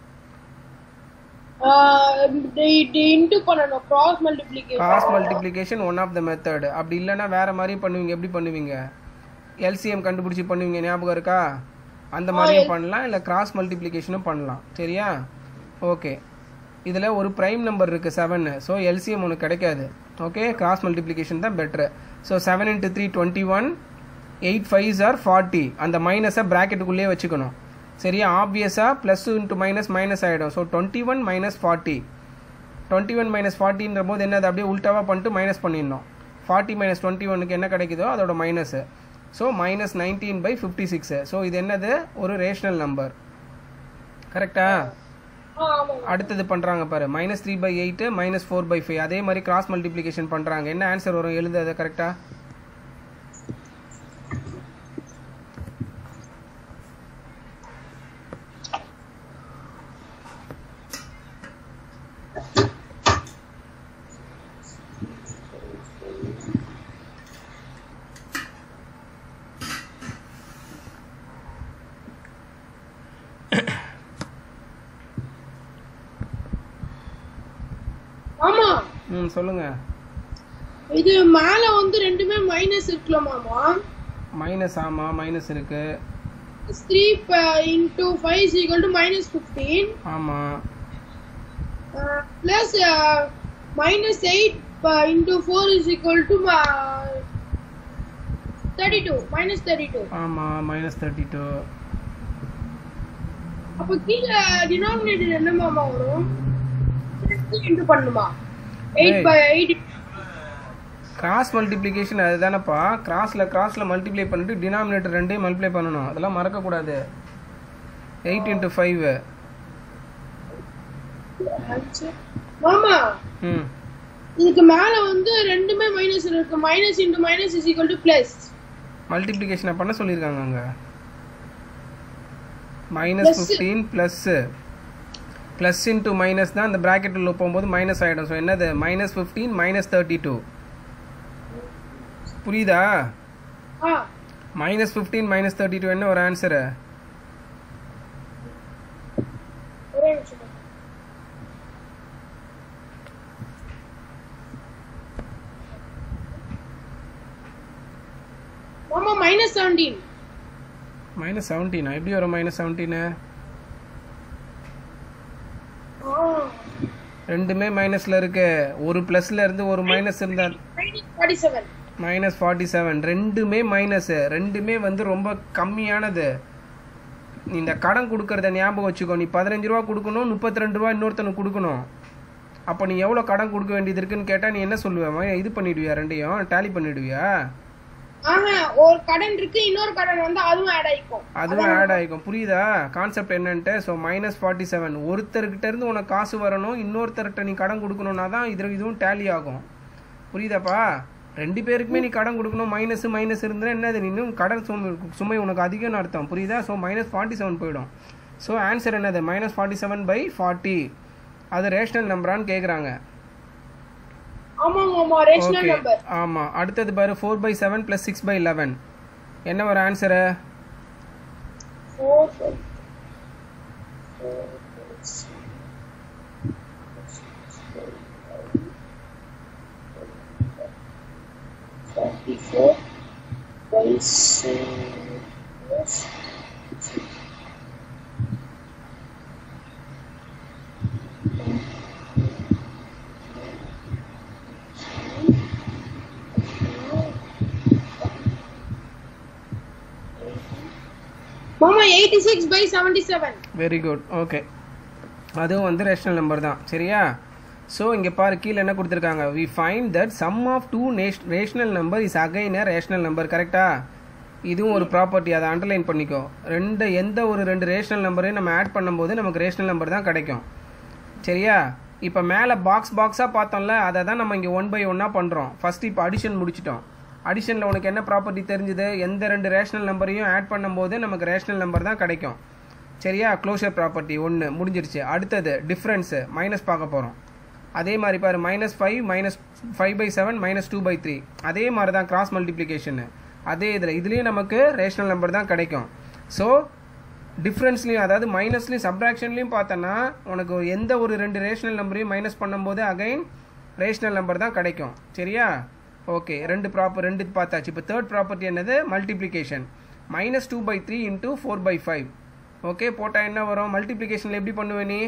S2: இன்ட்டு பண்ணணும் cross multiplication
S1: cause multiplication one of the method அப்படி இல்லைன்னா வேற மாதிரி பண்ணுவீங்க எப்படி பண்ணுவீங்க எல்சிஎம் கண்டுபிடிச்சி பண்ணுவீங்க ஞாபகம் இருக்கா அந்த மாதிரியும் பண்ணலாம் இல்லை கிராஸ் மல்டிப்ளிகேஷனும் பண்ணலாம் சரியா ஓகே இதில் ஒரு ப்ரைம் நம்பர் இருக்குது செவன் ஸோ எல்சிஎம் உனக்கு கிடைக்காது ஓகே கிராஸ் மல்டிப்ளிகேஷன் தான் பெட்ரு so seven into three twenty one eight five are forty அந்த மைனஸை ப்ராக்கெட்டுக்குள்ளேயே வச்சுக்கணும் சரியா ஆப்வியஸாக ப்ளஸ் இன்ட்டு மைனஸ் மைனஸ் ஆகிடும் so twenty one minus forty twenty one minus ஃபார்ட்டின்ற போது என்னது அப்படியே உல்ட்டாவாக பண்ணிட்டு மைனஸ் பண்ணிடணும் ஃபார்ட்டி மைனஸ் டுவெண்ட்டி ஒனுக்கு என்ன கிடைக்குதோ அதோட minus so minus nineteen by fifty six so இது என்னது ஒரு ரேஷனல் நம்பர் கரெக்டா
S2: ஆமாம்
S1: அடுத்தது பண்ணுறாங்க பாரு minus three by eight minus four by five அதே மாதிரி கிராஸ் மல்டிப்ளிகேஷன் பண்ணுறாங்க என்ன ஆன்சர் வரும் எழுது அதை கரெக்டா
S2: ஆமா
S1: ம் சொல்லுங்கள்
S2: இது மேல வந்து ரெண்டுமே மைனஸ் இருக்குல்ல மாமா
S1: மைனஸ் ஆமாம் மைனஸ் இருக்குது
S2: three into five is equal to minus fifteen
S1: ஆமாம்
S2: plus minus eight into four is equal to thirty two minus thirty two
S1: ஆமாம் மைனஸ் தேர்ட்டி டூ
S2: அப்போ கீழே டினாமினேட்டர் என்ன மாமா வரும் இன்டூ பண்ணுமா eight by eight
S1: cross multiplication அதுதானப்பா கிராஸில் கிராஸில் மல்டிப்ளை பண்ணிட்டு டினாமினேட்டர் ரெண்டையும் மல்டிப்ளை பண்ணணும் அதெல்லாம் மறக்கக்கூடாது எயிட் இன்ட்டு ஃபைவ்
S2: மாமா
S1: ம்
S2: இதுக்கு மேல வந்து ரெண்டுமே மைனஸ் இருக்கு minus into minus is equal to plus
S1: மல்டிப்ளிகேஷனை பண்ண சொல்லியிருக்காங்க அங்கே minus fifteen plus plus into minus தான் அந்த ப்ராக்கெட் உள்ள போகும்போது மைனஸ் ஆகிடும் ஸோ என்னது minus fifteen minus thirty two புரியுதா
S2: ஆ
S1: minus fifteen minus thirty two என்ன ஒரு ஆன்சரு
S2: ஒரே நிமிஷம் மாமா மைனஸ் செவன்டீன்
S1: மைனஸ் செவன்டீனா எப்படி வரும் மைனஸ் செவன்டீனு ரெண்டுமே மைனஸில் இருக்கு ஒரு ப்ளஸ்ல இருந்து ஒரு மைனஸ் இருந்தால்
S2: minus forty seven
S1: minus forty seven ரெண்டுமே மைனஸு ரெண்டுமே வந்து ரொம்ப கம்மியானது நீ இந்த கடன் கொடுக்கறத ஞாபகம் வச்சுக்கோ நீ பதினஞ்சு ரூபா கொடுக்கணும் முப்பத்தி ரெண்டு ரூபா இன்னொருத்தனுக்கு கொடுக்கணும் அப்போ நீ எவ்வளோ கடன் கொடுக்க வேண்டியது இருக்குன்னு கேட்டால் நீ என்ன சொல்லுவேன் இது பண்ணிடுவியா ரெண்டையும் டேலி பண்ணிடுவியா
S2: ஆஹா ஒரு கடன் இருக்கு இன்னொரு கடன் வந்து அதுவும் ஆட் ஆயிக்கும்
S1: அதுவும் ஆட் ஆகிக்கும் புரியுதா கான்செப்ட் என்னன்ட்டு ஸோ மைனஸ் ஃபார்ட்டி செவன் ஒருத்தர்கிட்ட இருந்து உனக்கு காசு வரணும் இன்னொருத்தர்கிட்ட நீ கடன் கொடுக்கணும்னா தான் இது இதுவும் டேலி ஆகும் புரியுதாப்பா ரெண்டு பேருக்குமே நீ கடன் கொடுக்கணும் மைனஸ் மைனஸ் இருந்தால் என்னது நீ இன்னும் கடன் சுமை சுமை உனக்கு அதிகம்னு அர்த்தம் புரியுதா ஸோ மைனஸ் ஃபார்ட்டி செவன் போயிடும் ஸோ ஆன்சர் என்னது minus forty seven by forty அது ரேஷனல் நம்பரான்னு கேட்குறாங்க
S2: ஆமா மாமா ரேஷனல்
S1: ஓகே
S2: நம்பர்
S1: ஆமாம் அடுத்தது பாரு four by seven plus six by eleven என்ன ஒரு answer
S2: four Forty-four by seven. மாமா eighty six by seventy seven
S1: very good okay அதுவும் வந்து ரேஷனல் நம்பர் தான் சரியா ஸோ இங்கே பாரு கீழே என்ன கொடுத்துருக்காங்க we find that sum of two நேஷ் rational number is again a rational number கரெக்டா இதுவும் ஒரு ப்ராப்பர்ட்டி அதை அண்டர்லைன் பண்ணிக்கோ ரெண்டு எந்த ஒரு ரெண்டு ரேஷனல் நம்பரையும் நம்ம ஆட் பண்ணும்போது நமக்கு ரேஷனல் நம்பர் தான் கிடைக்கும் சரியா இப்போ மேலே பாக்ஸ் பாக்ஸாக பார்த்தோம்ல அதை தான் நம்ம இங்கே ஒன் பை ஒன்னாக பண்ணுறோம் ஃபர்ஸ்ட் இப்போ அடிஷன் முடிச்சிட்டோம் அடிஷனில் உனக்கு என்ன ப்ராப்பர்ட்டி தெரிஞ்சுது எந்த ரெண்டு ரேஷனல் நம்பரையும் ஆட் பண்ணும்போது நமக்கு ரேஷனல் நம்பர் தான் கிடைக்கும் சரியா க்ளோஷர் ப்ராப்பர்ட்டி ஒன்று முடிஞ்சிருச்சு அடுத்தது டிஃப்ரென்ஸு மைனஸ் பார்க்க போகிறோம் அதே மாதிரி பாரு minus five minus five by seven minus two by three அதே மாதிரி தான் கிராஸ் மல்டிப்ளிகேஷனு அதே இதில் இதுலேயும் நமக்கு ரேஷனல் நம்பர் தான் கிடைக்கும் ஸோ டிஃப்ரென்ஸ்லையும் அதாவது மைனஸ்லையும் சப்ராக்ஷன்லையும் பார்த்தோன்னா உனக்கு ஒரு எந்த ஒரு ரெண்டு ரேஷனல் நம்பரையும் மைனஸ் பண்ணும்போது அகைன் ரேஷனல் நம்பர் தான் கிடைக்கும் சரியா ஓகே ரெண்டு ப்ராப்பர் ரெண்டு பார்த்தாச்சு இப்போ தேர்ட் ப்ராப்பர்ட்டி என்னது multiplication minus two by three into four by five okay போட்டால் என்ன வரும் மல்டிப்ளிகேஷனில் எப்படி பண்ணுவே நீ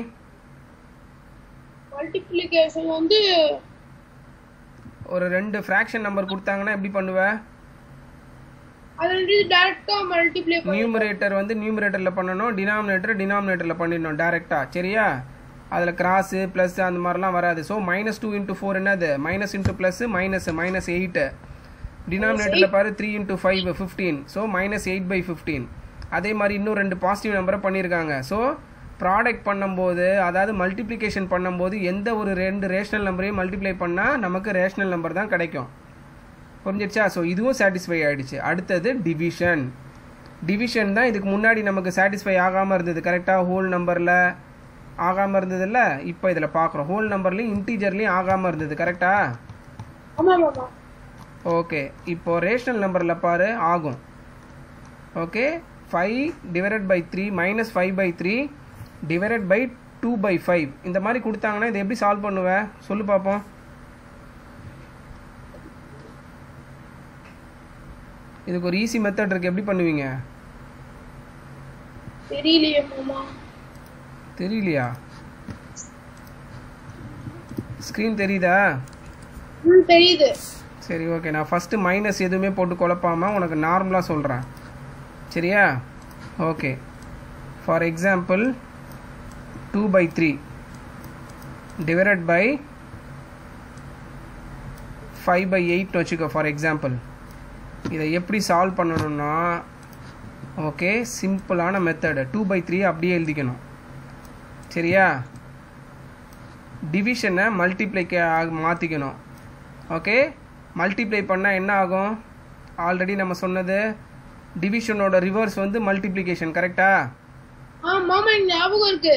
S2: மல்டிப்ளிகேஷன் வந்து
S1: ஒரு ரெண்டு ஃப்ராக்ஷன் நம்பர் கொடுத்தாங்கன்னா எப்படி பண்ணுவ
S2: அது வந்து டைரக்டா மல்டிப்ளை பண்ணி
S1: நியூமரேட்டர் வந்து நியூமரேட்டரில் பண்ணணும் டினாமினேட்டர் டினாமினேட்டரில் பண்ணிடணும் டேரெக்டாக சரியா அதில் கிராஸு ப்ளஸ் அந்த மாதிரிலாம் வராது so minus two into four என்னது minus into plus minus minus eight டினாமினேட்டரில் பாரு three into five fifteen so minus eight by fifteen அதே மாதிரி இன்னும் ரெண்டு பாசிட்டிவ் நம்பரை பண்ணியிருக்காங்க ஸோ ப்ராடக்ட் பண்ணும்போது அதாவது மல்டிப்ளிகேஷன் பண்ணும்போது எந்த ஒரு ரெண்டு ரேஷனல் நம்பரையும் மல்டிப்ளை பண்ணால் நமக்கு ரேஷனல் நம்பர் தான் கிடைக்கும் புரிஞ்சிருச்சா ஸோ இதுவும் சாட்டிஸ்ஃபை ஆயிடுச்சு அடுத்தது டிவிஷன் டிவிஷன் தான் இதுக்கு முன்னாடி நமக்கு சாட்டிஸ்ஃபை ஆகாமல் இருந்தது கரெக்டாக ஹோல் நம்பரில் ஆகாமல் இருந்ததுல்ல இப்போ இதில் பார்க்குறோம் ஹோல் நம்பர்லேயும் இன்டீஜர்லேயும் ஆகாமல் இருந்தது கரெக்டா
S2: ஆமா ஆமா
S1: ஓகே இப்போ ரேஷனல் நம்பரில் பாரு ஆகும் okay five divided by three minus five by three divided by two by five இந்த மாதிரி கொடுத்தாங்கன்னா இதை எப்படி சால்வ் பண்ணுவ சொல்லு பார்ப்போம் இதுக்கு ஒரு ஈஸி மெத்தட் இருக்கு எப்படி பண்ணுவீங்க
S2: தெரியலையே மாமா
S1: தெரியலையா ஸ்க்ரீன் தெரியுதா
S2: ம் தெரியுது
S1: சரி ஓகே நான் ஃபஸ்ட்டு மைனஸ் எதுவுமே போட்டு குழப்பாமல் உனக்கு நார்மலாக சொல்கிறேன் சரியா okay for example two by three divided by five by எயிட்னு வச்சுக்கோ ஃபார் எக்ஸாம்பிள் இதை எப்படி சால்வ் பண்ணணும்னா ஓகே சிம்பிளான மெத்தடு டூ பை த்ரீ அப்படியே எழுதிக்கணும் சரியா டிவிஷனை மல்டிப்ளைக்கு மாற்றிக்கணும் ஓகே மல்டிப்ளை பண்ணால் என்ன ஆகும் ஆல்ரெடி நம்ம சொன்னது டிவிஷனோட ரிவர்ஸ் வந்து மல்டிப்ளிகேஷன் கரெக்டா
S2: ஆ மாமா எனக்கு ஞாபகம் இருக்கு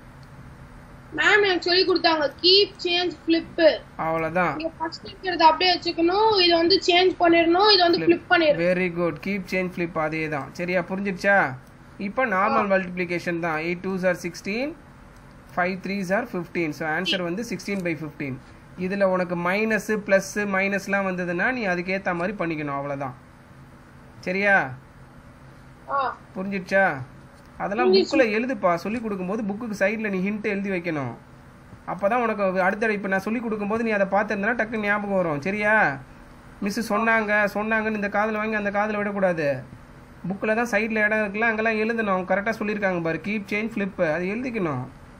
S2: மேம் எனக்கு சொல்லி கொடுத்தாங்க கீப் சேஞ்ச் ஃபிளிப்
S1: அவ்வளோதான்
S2: நீங்க ஃபர்ஸ்ட் இருக்கிறத அப்படியே வச்சுக்கணும் இத வந்து சேஞ்ச் பண்ணிரணும் இத வந்து ஃபிளிப் பண்ணிரணும்
S1: very good keep change flip அதே தான் சரியா புரிஞ்சிடுச்சா இப்போ நார்மல் மல்டிப்ளிகேஷன் தான் eight two are sixteen five threes are fifteen so answer வந்து சிக்ஸ்டீன் பை ஃபிஃப்டீன் இதில் உனக்கு மைனஸு ப்ளஸ்ஸு மைனஸ்லாம் வந்ததுன்னா நீ அதுக்கேற்ற மாதிரி பண்ணிக்கணும் அவ்வளோதான் சரியா
S2: ஆ
S1: புரிஞ்சிடுச்சா அதெல்லாம் புக்கில் எழுதுப்பா சொல்லி கொடுக்கும்போது புக்குக்கு சைடில் நீ ஹிண்ட் எழுதி வைக்கணும் அப்போ தான் உனக்கு அடுத்த இப்போ நான் சொல்லி கொடுக்கும்போது நீ அதை பார்த்துருந்தனா டக்கு ஞாபகம் வரும் சரியா மிஸ்ஸு சொன்னாங்க சொன்னாங்கன்னு இந்த காதில் வாங்கி அந்த காதில் விடக்கூடாது புக்கில் தான் சைடில் இடம் இருக்குல்ல அங்கெல்லாம் எழுதணும் அவங்க கரெக்டாக சொல்லியிருக்காங்க பாரு கீப் சேஞ்ச் ஃப்ளிப்பு அது எழுதிக்கணும்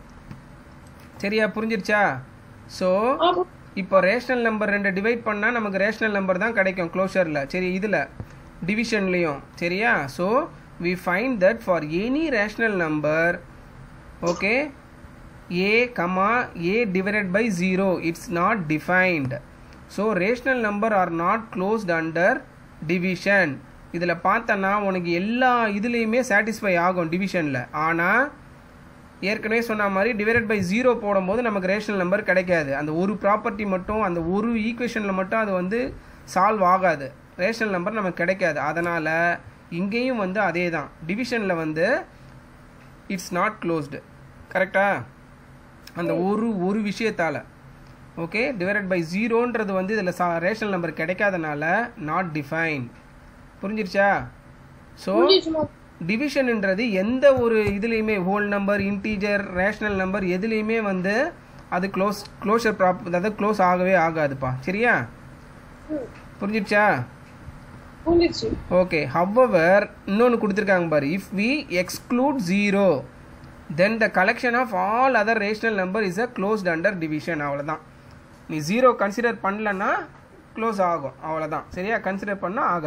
S1: சரியா புரிஞ்சிருச்சா ஸோ
S2: ஆமா
S1: இப்போ ரேஷனல் நம்பர் ரெண்டு டிவைட் பண்ணால் நமக்கு ரேஷனல் நம்பர் தான் கிடைக்கும் க்ளோஷரில் சரி இதில் டிவிஷன்லேயும் சரியா so we find that for any rational number okay A comma A divided by zero it's not defined so rational number are not closed under division இதில் பார்த்தோன்னா உனக்கு எல்லா இதுலேயுமே சாட்டிஸ்ஃபை ஆகும் டிவிஷனில் ஆனால் ஏற்கனவே சொன்ன மாதிரி டிவைடட் பை ஜீரோ போடும்போது நமக்கு ரேஷனல் நம்பர் கிடைக்காது அந்த ஒரு ப்ராப்பர்ட்டி மட்டும் அந்த ஒரு ஈக்குவேஷனில் மட்டும் அது வந்து சால்வ் ஆகாது ரேஷனல் நம்பர் நமக்கு கிடைக்காது அதனால் இங்கேயும் வந்து அதே தான் டிவிஷனில் வந்து இட்ஸ் நாட் க்ளோஸ்டு கரெக்டா அந்த ஒரு ஒரு விஷயத்தால் ஓகே டிவைடட் பை ஜீரோன்றது வந்து இதில் சா ரேஷனல் நம்பர் கிடைக்காதனால நாட் டிஃபைன் புரிஞ்சிருச்சா ஸோ
S2: புரிஞ்சிச்சு மாமா
S1: டிவிஷன்ன்றது எந்த ஒரு இதுலேயுமே whole number integer rational number எதுலேயுமே வந்து அது க்ளோஸ் க்ளோஷர் ப்ராப் அதாவது க்ளோஸ் ஆகவே ஆகாதுப்பா சரியா
S2: ம்,
S1: புரிஞ்சிடுச்சா
S2: புரிஞ்சிச்சு
S1: ஓகே ஹவ்வவர் இன்னொன்று கொடுத்துருக்காங்க பாரு if we exclude zero then the collection of all other rational number is a closed under division அவ்வளோதான் நீ ஜீரோ கன்சிடர் பண்ணலன்னா க்ளோஸ் ஆகும் அவ்வளோதான் சரியா கன்சிடர் பண்ணால் ஆகாது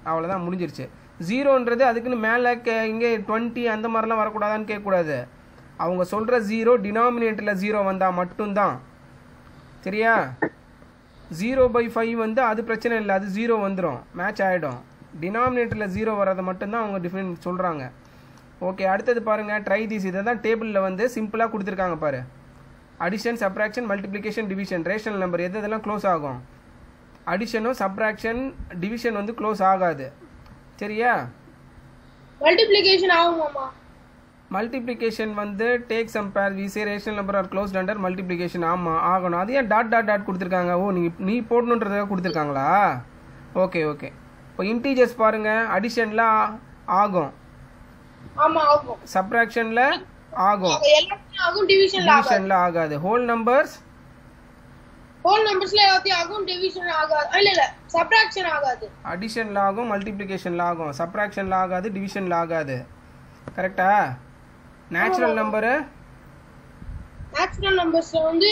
S1: அவ்வளோதான் முடிஞ்சிருச்சு ஜீரோன்றது அதுக்குன்னு மேலே இங்கே டுவெண்ட்டி அந்த மாதிரிலாம் வரக்கூடாதான்னு கேட்கக்கூடாது அவங்க சொல்கிற ஜீரோ டினாமினேட்டரில் ஜீரோ வந்தால் மட்டும்தான் சரியா ஜீரோ பை ஃபைவ் வந்து அது பிரச்சனை இல்லை அது ஜீரோ வந்துடும் மேட்ச் ஆகிடும் டினாமினேட்டரில் ஜீரோ வர்றதை மட்டும்தான் அவங்க டிஃபரெண்ட் சொல்கிறாங்க ஓகே அடுத்தது பாருங்கள் ட்ரை தீஸ் இதை தான் டேபிளில் வந்து சிம்பிளாக கொடுத்துருக்காங்க பாரு addition subtraction multiplication division rational number எது இதெல்லாம் க்ளோஸ் ஆகும் அடிஷனும் சப்ராக்ஷன் டிவிஷன் வந்து க்ளோஸ் ஆகாது சரியா
S2: மல்டிப்ளிகேஷன் ஆகுமாமா
S1: மல்டிப்ளிகேஷன் வந்து take some pair we say rational number are closed under multiplication ஆமாம் ஆகணும் அது ஏன் டாட் டாட் டாட் கொடுத்துருக்காங்க ஓ நீ நீ போடணுன்றதுக்காக கொடுத்துருக்காங்களா ஓகே ஓகே இப்போ இன்டீஜர்ஸ் பாருங்கள் அடிஷனில் ஆகும்
S2: ஆமா ஆகும்
S1: சப்ராக்ஷனில் ஆகும்
S2: எல்லாத்தையும் ஆகும் டிவிஷன்ல ஆகும்
S1: டிவிஷனில் ஆகாது ஹோல் நம்பர்ஸ்
S2: ஹோல் நம்பர்ஸ்ல எல்லாத்தையும் ஆகும் டிவிஷன் ஆகாது இல்ல இல்ல சப்ராக்ஷன் ஆகாது
S1: அடிஷனில் ஆகும் மல்டிப்ளிகேஷனில் ஆகும் சப்ராக்ஷனில் ஆகாது டிவிஷனில் ஆகாது கரெக்டா நேச்சுரல் நம்பரு
S2: நேச்சுரல் நம்பர்ஸ்ல வந்து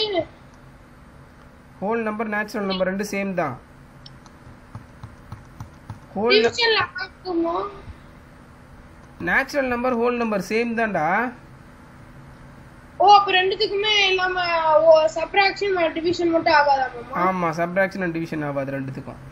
S1: ஹோல் நம்பர் நேச்சுரல் நம்பர் ரெண்டு சேம் தான் ஹோல்
S2: டிவிஷன்ல ஆகுமா
S1: natural number whole number same தான்டா
S2: ஓ அப்ப ரெண்டுத்துக்குமே நம்ம சப்ராக்ஷன் டிவிஷன் மட்டும் ஆகாதா மாமா
S1: ஆமாம் சப்ராக்ஷன் அண்ட் டிவிஷன் ஆகாது ரெண்டுத்துக்கும்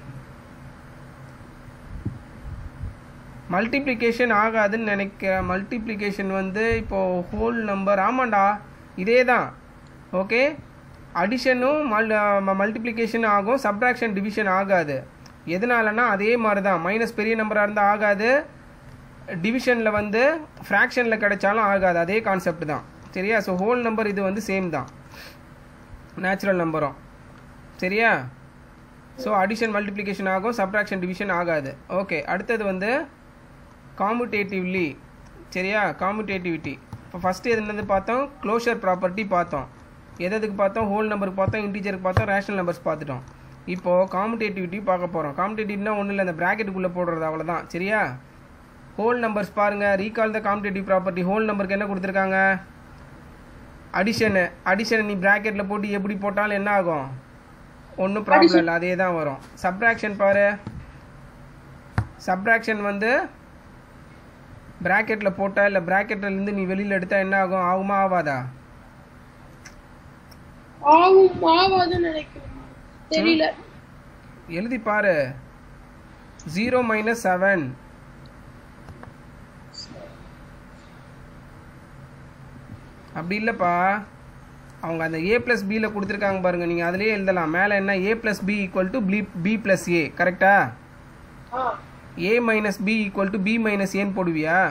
S1: மல்டிப்ளிகேஷன் ஆகாதுன்னு நினைக்கிறேன் மல்டிப்ளிகேஷன் வந்து இப்போது ஹோல் நம்பர் ஆமாண்டா இதே தான் ஓகே அடிஷனும் மல் மல்டிப்ளிகேஷன் ஆகும் சப்ராக்ஷன் டிவிஷன் ஆகாது எதனாலனா அதே மாதிரி தான் மைனஸ் பெரிய நம்பராக இருந்தால் ஆகாது டிவிஷனில் வந்து ஃப்ராக்ஷனில் கிடைச்சாலும் ஆகாது அதே கான்செப்ட் தான் சரியா ஸோ ஹோல் நம்பர் இது வந்து சேம் தான் நேச்சுரல் நம்பரும் சரியா ஸோ அடிஷன் மல்டிப்ளிகேஷன் ஆகும் சப்ராக்ஷன் டிவிஷன் ஆகாது ஓகே அடுத்தது வந்து காமுடேட்டிவ்லி சரியா காமுடேட்டிவிட்டி இப்போ ஃபஸ்ட்டு எது என்னது பார்த்தோம் க்ளோஷர் ப்ராப்பர்ட்டி பார்த்தோம் எது எதுக்கு பார்த்தோம் ஹோல் நம்பருக்கு பார்த்தோம் இன்டீஜருக்கு பார்த்தோம் ரேஷனல் நம்பர்ஸ் பார்த்துட்டோம் இப்போது காமுடேட்டிவிட்டி பார்க்க போகிறோம் காமுடேட்டிவ்னா ஒன்றும் இல்லை அந்த ப்ராக்கெட்டுக்குள்ளே போடுறது அவ்வளோதான் சரியா ஹோல் நம்பர்ஸ் பாருங்கள் recall the commutative property whole நம்பருக்கு என்ன கொடுத்துருக்காங்க அடிஷனு அடிஷனை நீ ப்ராக்கெட்டில் போட்டு எப்படி போட்டாலும் என்ன ஆகும் ஒன்றும் ப்ராப்ளம் இல்லை அதே தான் வரும் சப்ராக்ஷன் பாரு சப்ராக்ஷன் வந்து ப்ராக்கெட்டில் போட்டா இல்லை ப்ராக்கெட்லேருந்து நீ வெளியில் எடுத்தா என்ன ஆகும் ஆகுமா ஆகாதா
S2: ஆகும் ஆகாதுன்னு நினைக்கிறேன் தெரியல
S1: எழுதி பாரு ஜீரோ மைனஸ் செவன் அப்படி இல்லைப்பா அவங்க அந்த ஏ ப்ளஸ் பியில் கொடுத்துருக்காங்க பாருங்க நீங்கள் அதிலே எழுதலாம் மேலே என்ன A plus B equal to B B plus A கரெக்டா
S2: ஆ
S1: A minus B equal to B minus ஏன்னு போடுவியா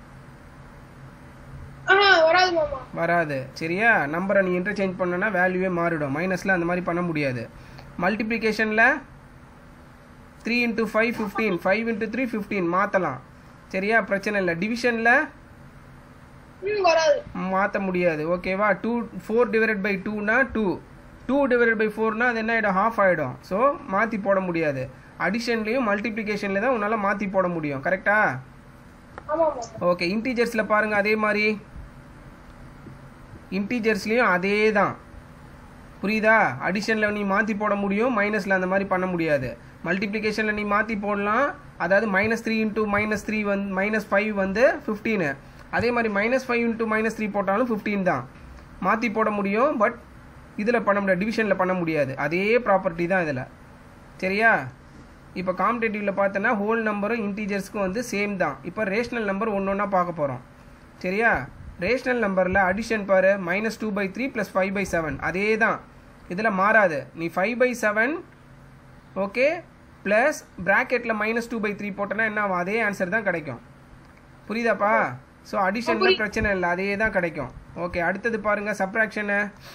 S2: ஆஹா வராது மாமா
S1: வராது சரியா நம்பரை நீ இன்டர்சேஞ்ச் பண்ணனா வேல்யூவே மாறிடும் மைனஸில் அந்த மாதிரி பண்ண முடியாது மல்டிப்ளிகேஷனில் three into five fifteen five into three fifteen மாற்றலாம் சரியா பிரச்சனை இல்லை டிவிஷனில்
S2: ம் வராது
S1: மாற்ற முடியாது ஓகேவா டூ ஃபோர் டிவைடட் பை டூனா டூ டூ டிவைடட் பை ஃபோர்னா அது என்ன ஆகிடும் ஹாஃப் ஆகிடும் ஸோ மாற்றி போட முடியாது அடிஷன்லேயும் மல்டிப்ளிகேஷன்லேயும் தான் உன்னால் மாற்றி போட முடியும் கரெக்டா
S2: ஆமா மாமா
S1: ஓகே இன்டீஜர்ஸில் பாருங்கள் அதே மாதிரி இன்டீஜர்ஸ்லேயும் அதே தான் புரியுதா அடிஷனில் நீ மாற்றி போட முடியும் மைனஸில் அந்த மாதிரி பண்ண முடியாது மல்டிப்ளிகேஷனில் நீ மாற்றி போடலாம் அதாவது minus three into minus three வந்து மைனஸ் ஃபைவ் வந்து ஃபிஃப்டீனு அதே மாதிரி minus five into minus three போட்டாலும் ஃபிஃப்டீன் தான் மாற்றி போட முடியும் பட் இதில் பண்ண முடியாது டிவிஷனில் பண்ண முடியாது அதே ப்ராப்பர்ட்டி தான் இதில் சரியா இப்போ காம்படேட்டிவில் பார்த்தோன்னா ஹோல் நம்பரும் இன்டீஜர்ஸ்க்கும் வந்து சேம் தான் இப்போ ரேஷனல் நம்பர் ஒன்று ஒன்றா பார்க்க போகிறோம் சரியா ரேஷனல் நம்பரில் அடிஷன் பாரு minus two by three plus five by seven அதே தான் இதில் மாறாது நீ five by seven okay plus ப்ராக்கெட்டில் மைனஸ் டூ பை த்ரீ போட்டோன்னா என்ன ஆகும் அதே ஆன்சர் தான் கிடைக்கும் புரியுதாப்பா ஸோ அடிஷனில் பிரச்சனை இல்லை அதே தான் கிடைக்கும் ஓகே அடுத்தது பாருங்கள் சப்ராக்ஷனு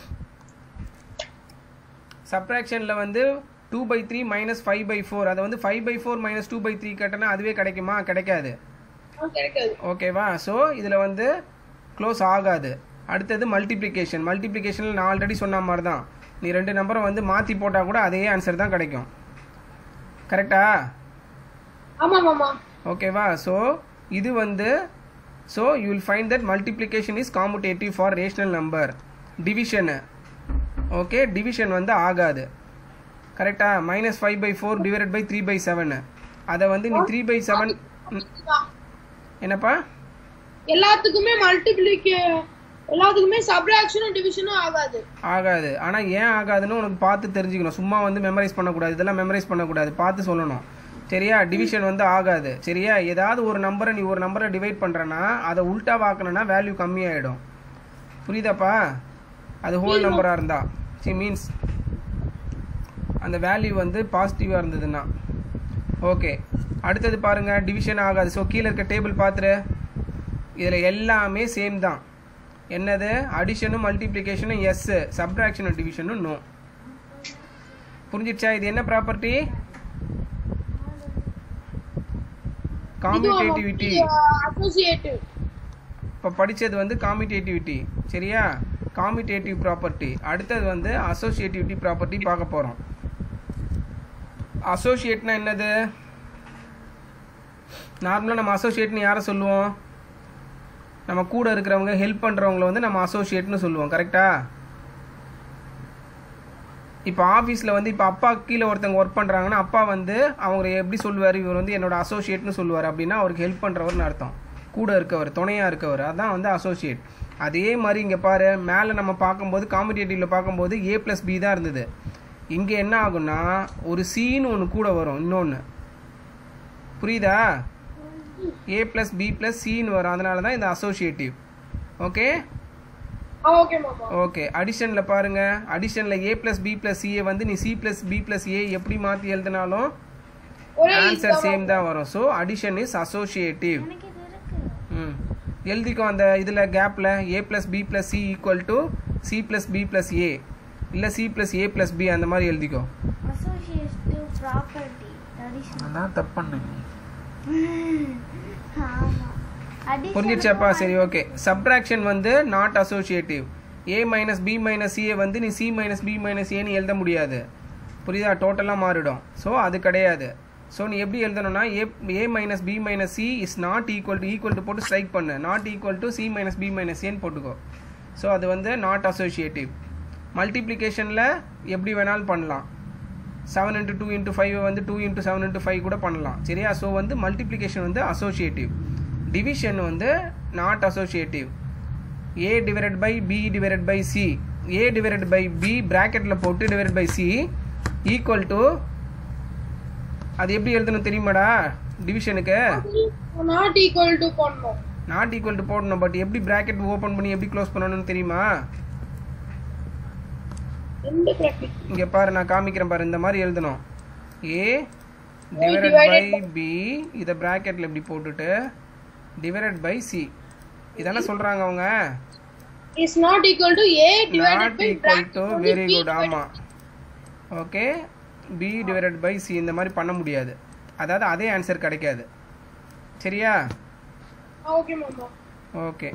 S1: சப்ராக்ஷனில் வந்து two by three minus five by four அதை வந்து five by four minus two by three கட்டினா அதுவே கிடைக்குமா கிடைக்காது
S2: ஆ, கிடைக்காது
S1: ஓகேவா ஸோ இதில் வந்து க்ளோஸ் ஆகாது அடுத்தது மல்டிப்ளிகேஷன் மல்டிப்ளிகேஷனில் நான் ஆல்ரெடி சொன்ன மாதிரி தான் நீ ரெண்டு நம்பரை வந்து மாற்றி போட்டால் கூட அதே ஆன்சர் தான் கிடைக்கும் கரெக்டா
S2: ஆமா மாமா
S1: ஓகேவா ஸோ இது வந்து so you will find that multiplication is commutative for rational number division okay division வந்து ஆகாது கரெக்டா minus five by four divided by three by seven அதை வந்து நீ த்ரீ பை செவன் என்னப்பா
S2: எல்லாத்துக்குமே மல்டிப்ளிகே எல்லாத்துக்குமே சப்ராக்ஷனும் டிவிஷனும் ஆகாது
S1: ஆகாது ஆனால் ஏன் ஆகாதுன்னு உனக்கு பார்த்து தெரிஞ்சுக்கணும் சும்மா வந்து மெமரைஸ் பண்ணக்கூடாது இதெல்லாம் மெமரைஸ் பண்ணக்கூடாது பார்த்து சொல்லணும் சரியா டிவிஷன் வந்து ஆகாது சரியா ஏதாவது ஒரு நம்பரை நீ ஒரு நம்பரை டிவைட் பண்ணுறனா அதை உல்ட்டா வாக்கணும்னா வேல்யூ கம்மியாயிடும் புரியுதாப்பா அது ஹோல் நம்பராக இருந்தா சி மீன்ஸ் அந்த வேல்யூ வந்து பாசிட்டிவாக இருந்ததுன்னா ஓகே அடுத்தது பாருங்க டிவிஷன் ஆகாது ஸோ கீழே இருக்க டேபிள் பார்த்துரு இதில் எல்லாமே சேம் தான் என்னது அடிஷனும் மல்டிப்ளிகேஷனும் எஸ் சப்ட்ராக்ஷனும் டிவிஷனும் நோ புரிஞ்சிடுச்சா இது என்ன ப்ராப்பர்ட்டி காமிடேட்டிவிட்டி
S2: அசோசியேட்டிவ்
S1: இப்போ படித்தது வந்து காமிடேட்டிவிட்டி சரியா காமிடேட்டிவ் ப்ராப்பர்ட்டி அடுத்தது வந்து அசோசியேட்டிவிட்டி ப்ராப்பர்ட்டி பார்க்க போகிறோம் அசோசியேட்னா என்னது நார்மலாக நம்ம அசோசியேட்னு யாரை சொல்லுவோம் நம்ம கூட இருக்கிறவங்க ஹெல்ப் பண்ணுறவங்கள வந்து நம்ம அசோசியேட்னு சொல்லுவோம் கரெக்டா இப்போ ஆஃபீஸில் வந்து இப்போ அப்பா கீழே ஒருத்தவங்க ஒர்க் பண்ணுறாங்கன்னா அப்பா வந்து அவங்க எப்படி சொல்லுவார் இவர் வந்து என்னோட அசோசியேட்னு சொல்லுவார் அப்படின்னா அவருக்கு ஹெல்ப் பண்ணுறவர்னு அர்த்தம் கூட இருக்கவர் துணையாக இருக்கவர் அதான் வந்து அசோசியேட் அதே மாதிரி இங்கே பாரு மேலே நம்ம பார்க்கும்போது காம்படேட்டிவில் பார்க்கும்போது ஏ ப்ளஸ் பி தான் இருந்தது இங்கே என்ன ஆகும்னா ஒரு சீன்னு ஒன்று கூட வரும் இன்னொன்று புரியுதா ஏ ப்ளஸ் பி ப்ளஸ் சின்னு வரும் அதனால தான் இந்த அசோசியேட்டிவ் ஓகே
S2: ஓகே மாமா
S1: ஓகே அடிஷனில் பாருங்க அடிஷனில் ஏ ப்ளஸ் பி ப்ளஸ் சிஏ வந்து நீ C plus B plus A எப்படி மாற்றி எழுதினாலும்
S2: ஒரே
S1: ஆன்சர் சேம் தான் வரும் ஸோ அடிஷன் இஸ் அசோசியேட்டிவ்
S3: எனக்கு இது இருக்கு
S1: ம் எழுதிக்கோ அந்த இதில் கேப்பில் A plus B plus C equal to C plus B plus A இல்லை C plus A plus B அந்த மாதிரி எழுதிக்கோ
S3: அசோசியேட்டிவ் ப்ராப்பர்ட்டி அடிஷனல்
S1: நான் தப்பு பண்ணேன்
S3: ஆமா அடிஷனல்
S1: புரிஞ்சிடுச்சாப்பா சரி ஓகே சப்ட்ராக்ஷன் வந்து not associative A minus B minus சிஏ வந்து நீ சி மைனஸ் பி மைனஸ் ஏன்னு எழுத முடியாது புரியுதா டோட்டலாக மாறிடும் ஸோ அது கிடையாது ஸோ நீ எப்படி எழுதணும்னா A A minus B minus C is not equal to equal to போட்டு ஸ்ட்ரைக் பண்ணு not equal to C minus B minus ஏன்னு போட்டுக்கோ ஸோ அது வந்து நாட் அசோசியேட்டிவ் மல்டிப்ளிகேஷனில் எப்படி வேணாலும் பண்ணலாம் seven into two into five வந்து two into seven into five கூட பண்ணலாம் சரியா ஸோ வந்து மல்டிப்ளிகேஷன் வந்து அசோசியேட்டிவ் டிவிஷன் வந்து not associative A divided by B divided by C A divided by B ப்ராக்கெட்டில் போட்டு divided by C equal to அது எப்படி எழுதணும் தெரியுமாடா டிவிஷனுக்கு
S2: நாட் ஈக்குவல் டு பண்ணோம்
S1: நாட் ஈக்குவல் டு போடணும் பட் எப்படி ப்ராக்கெட் ஓப்பன் பண்ணி எப்படி க்ளோஸ் பண்ணணும்னு தெரியுமா
S2: ரெண்டு ப்ராக்கெட்
S1: இங்கே பாரு நான் காமிக்கிறேன் பாரு இந்த மாதிரி எழுதணும் ஏ டிவைடட் பை பி இதை ப்ராக்கெட்டில் இப்படி போட்டுட்டு டிவைடட் பை சி இதானே சொல்கிறாங்க அவங்க
S2: is not equal to A divided
S1: not
S2: by
S1: equal to very good ஆமாம் okay B divided by C இந்த மாதிரி பண்ண முடியாது அதாவது அதே ஆன்சர் கிடைக்காது சரியா
S2: ஓகே மாமா
S1: ஓகே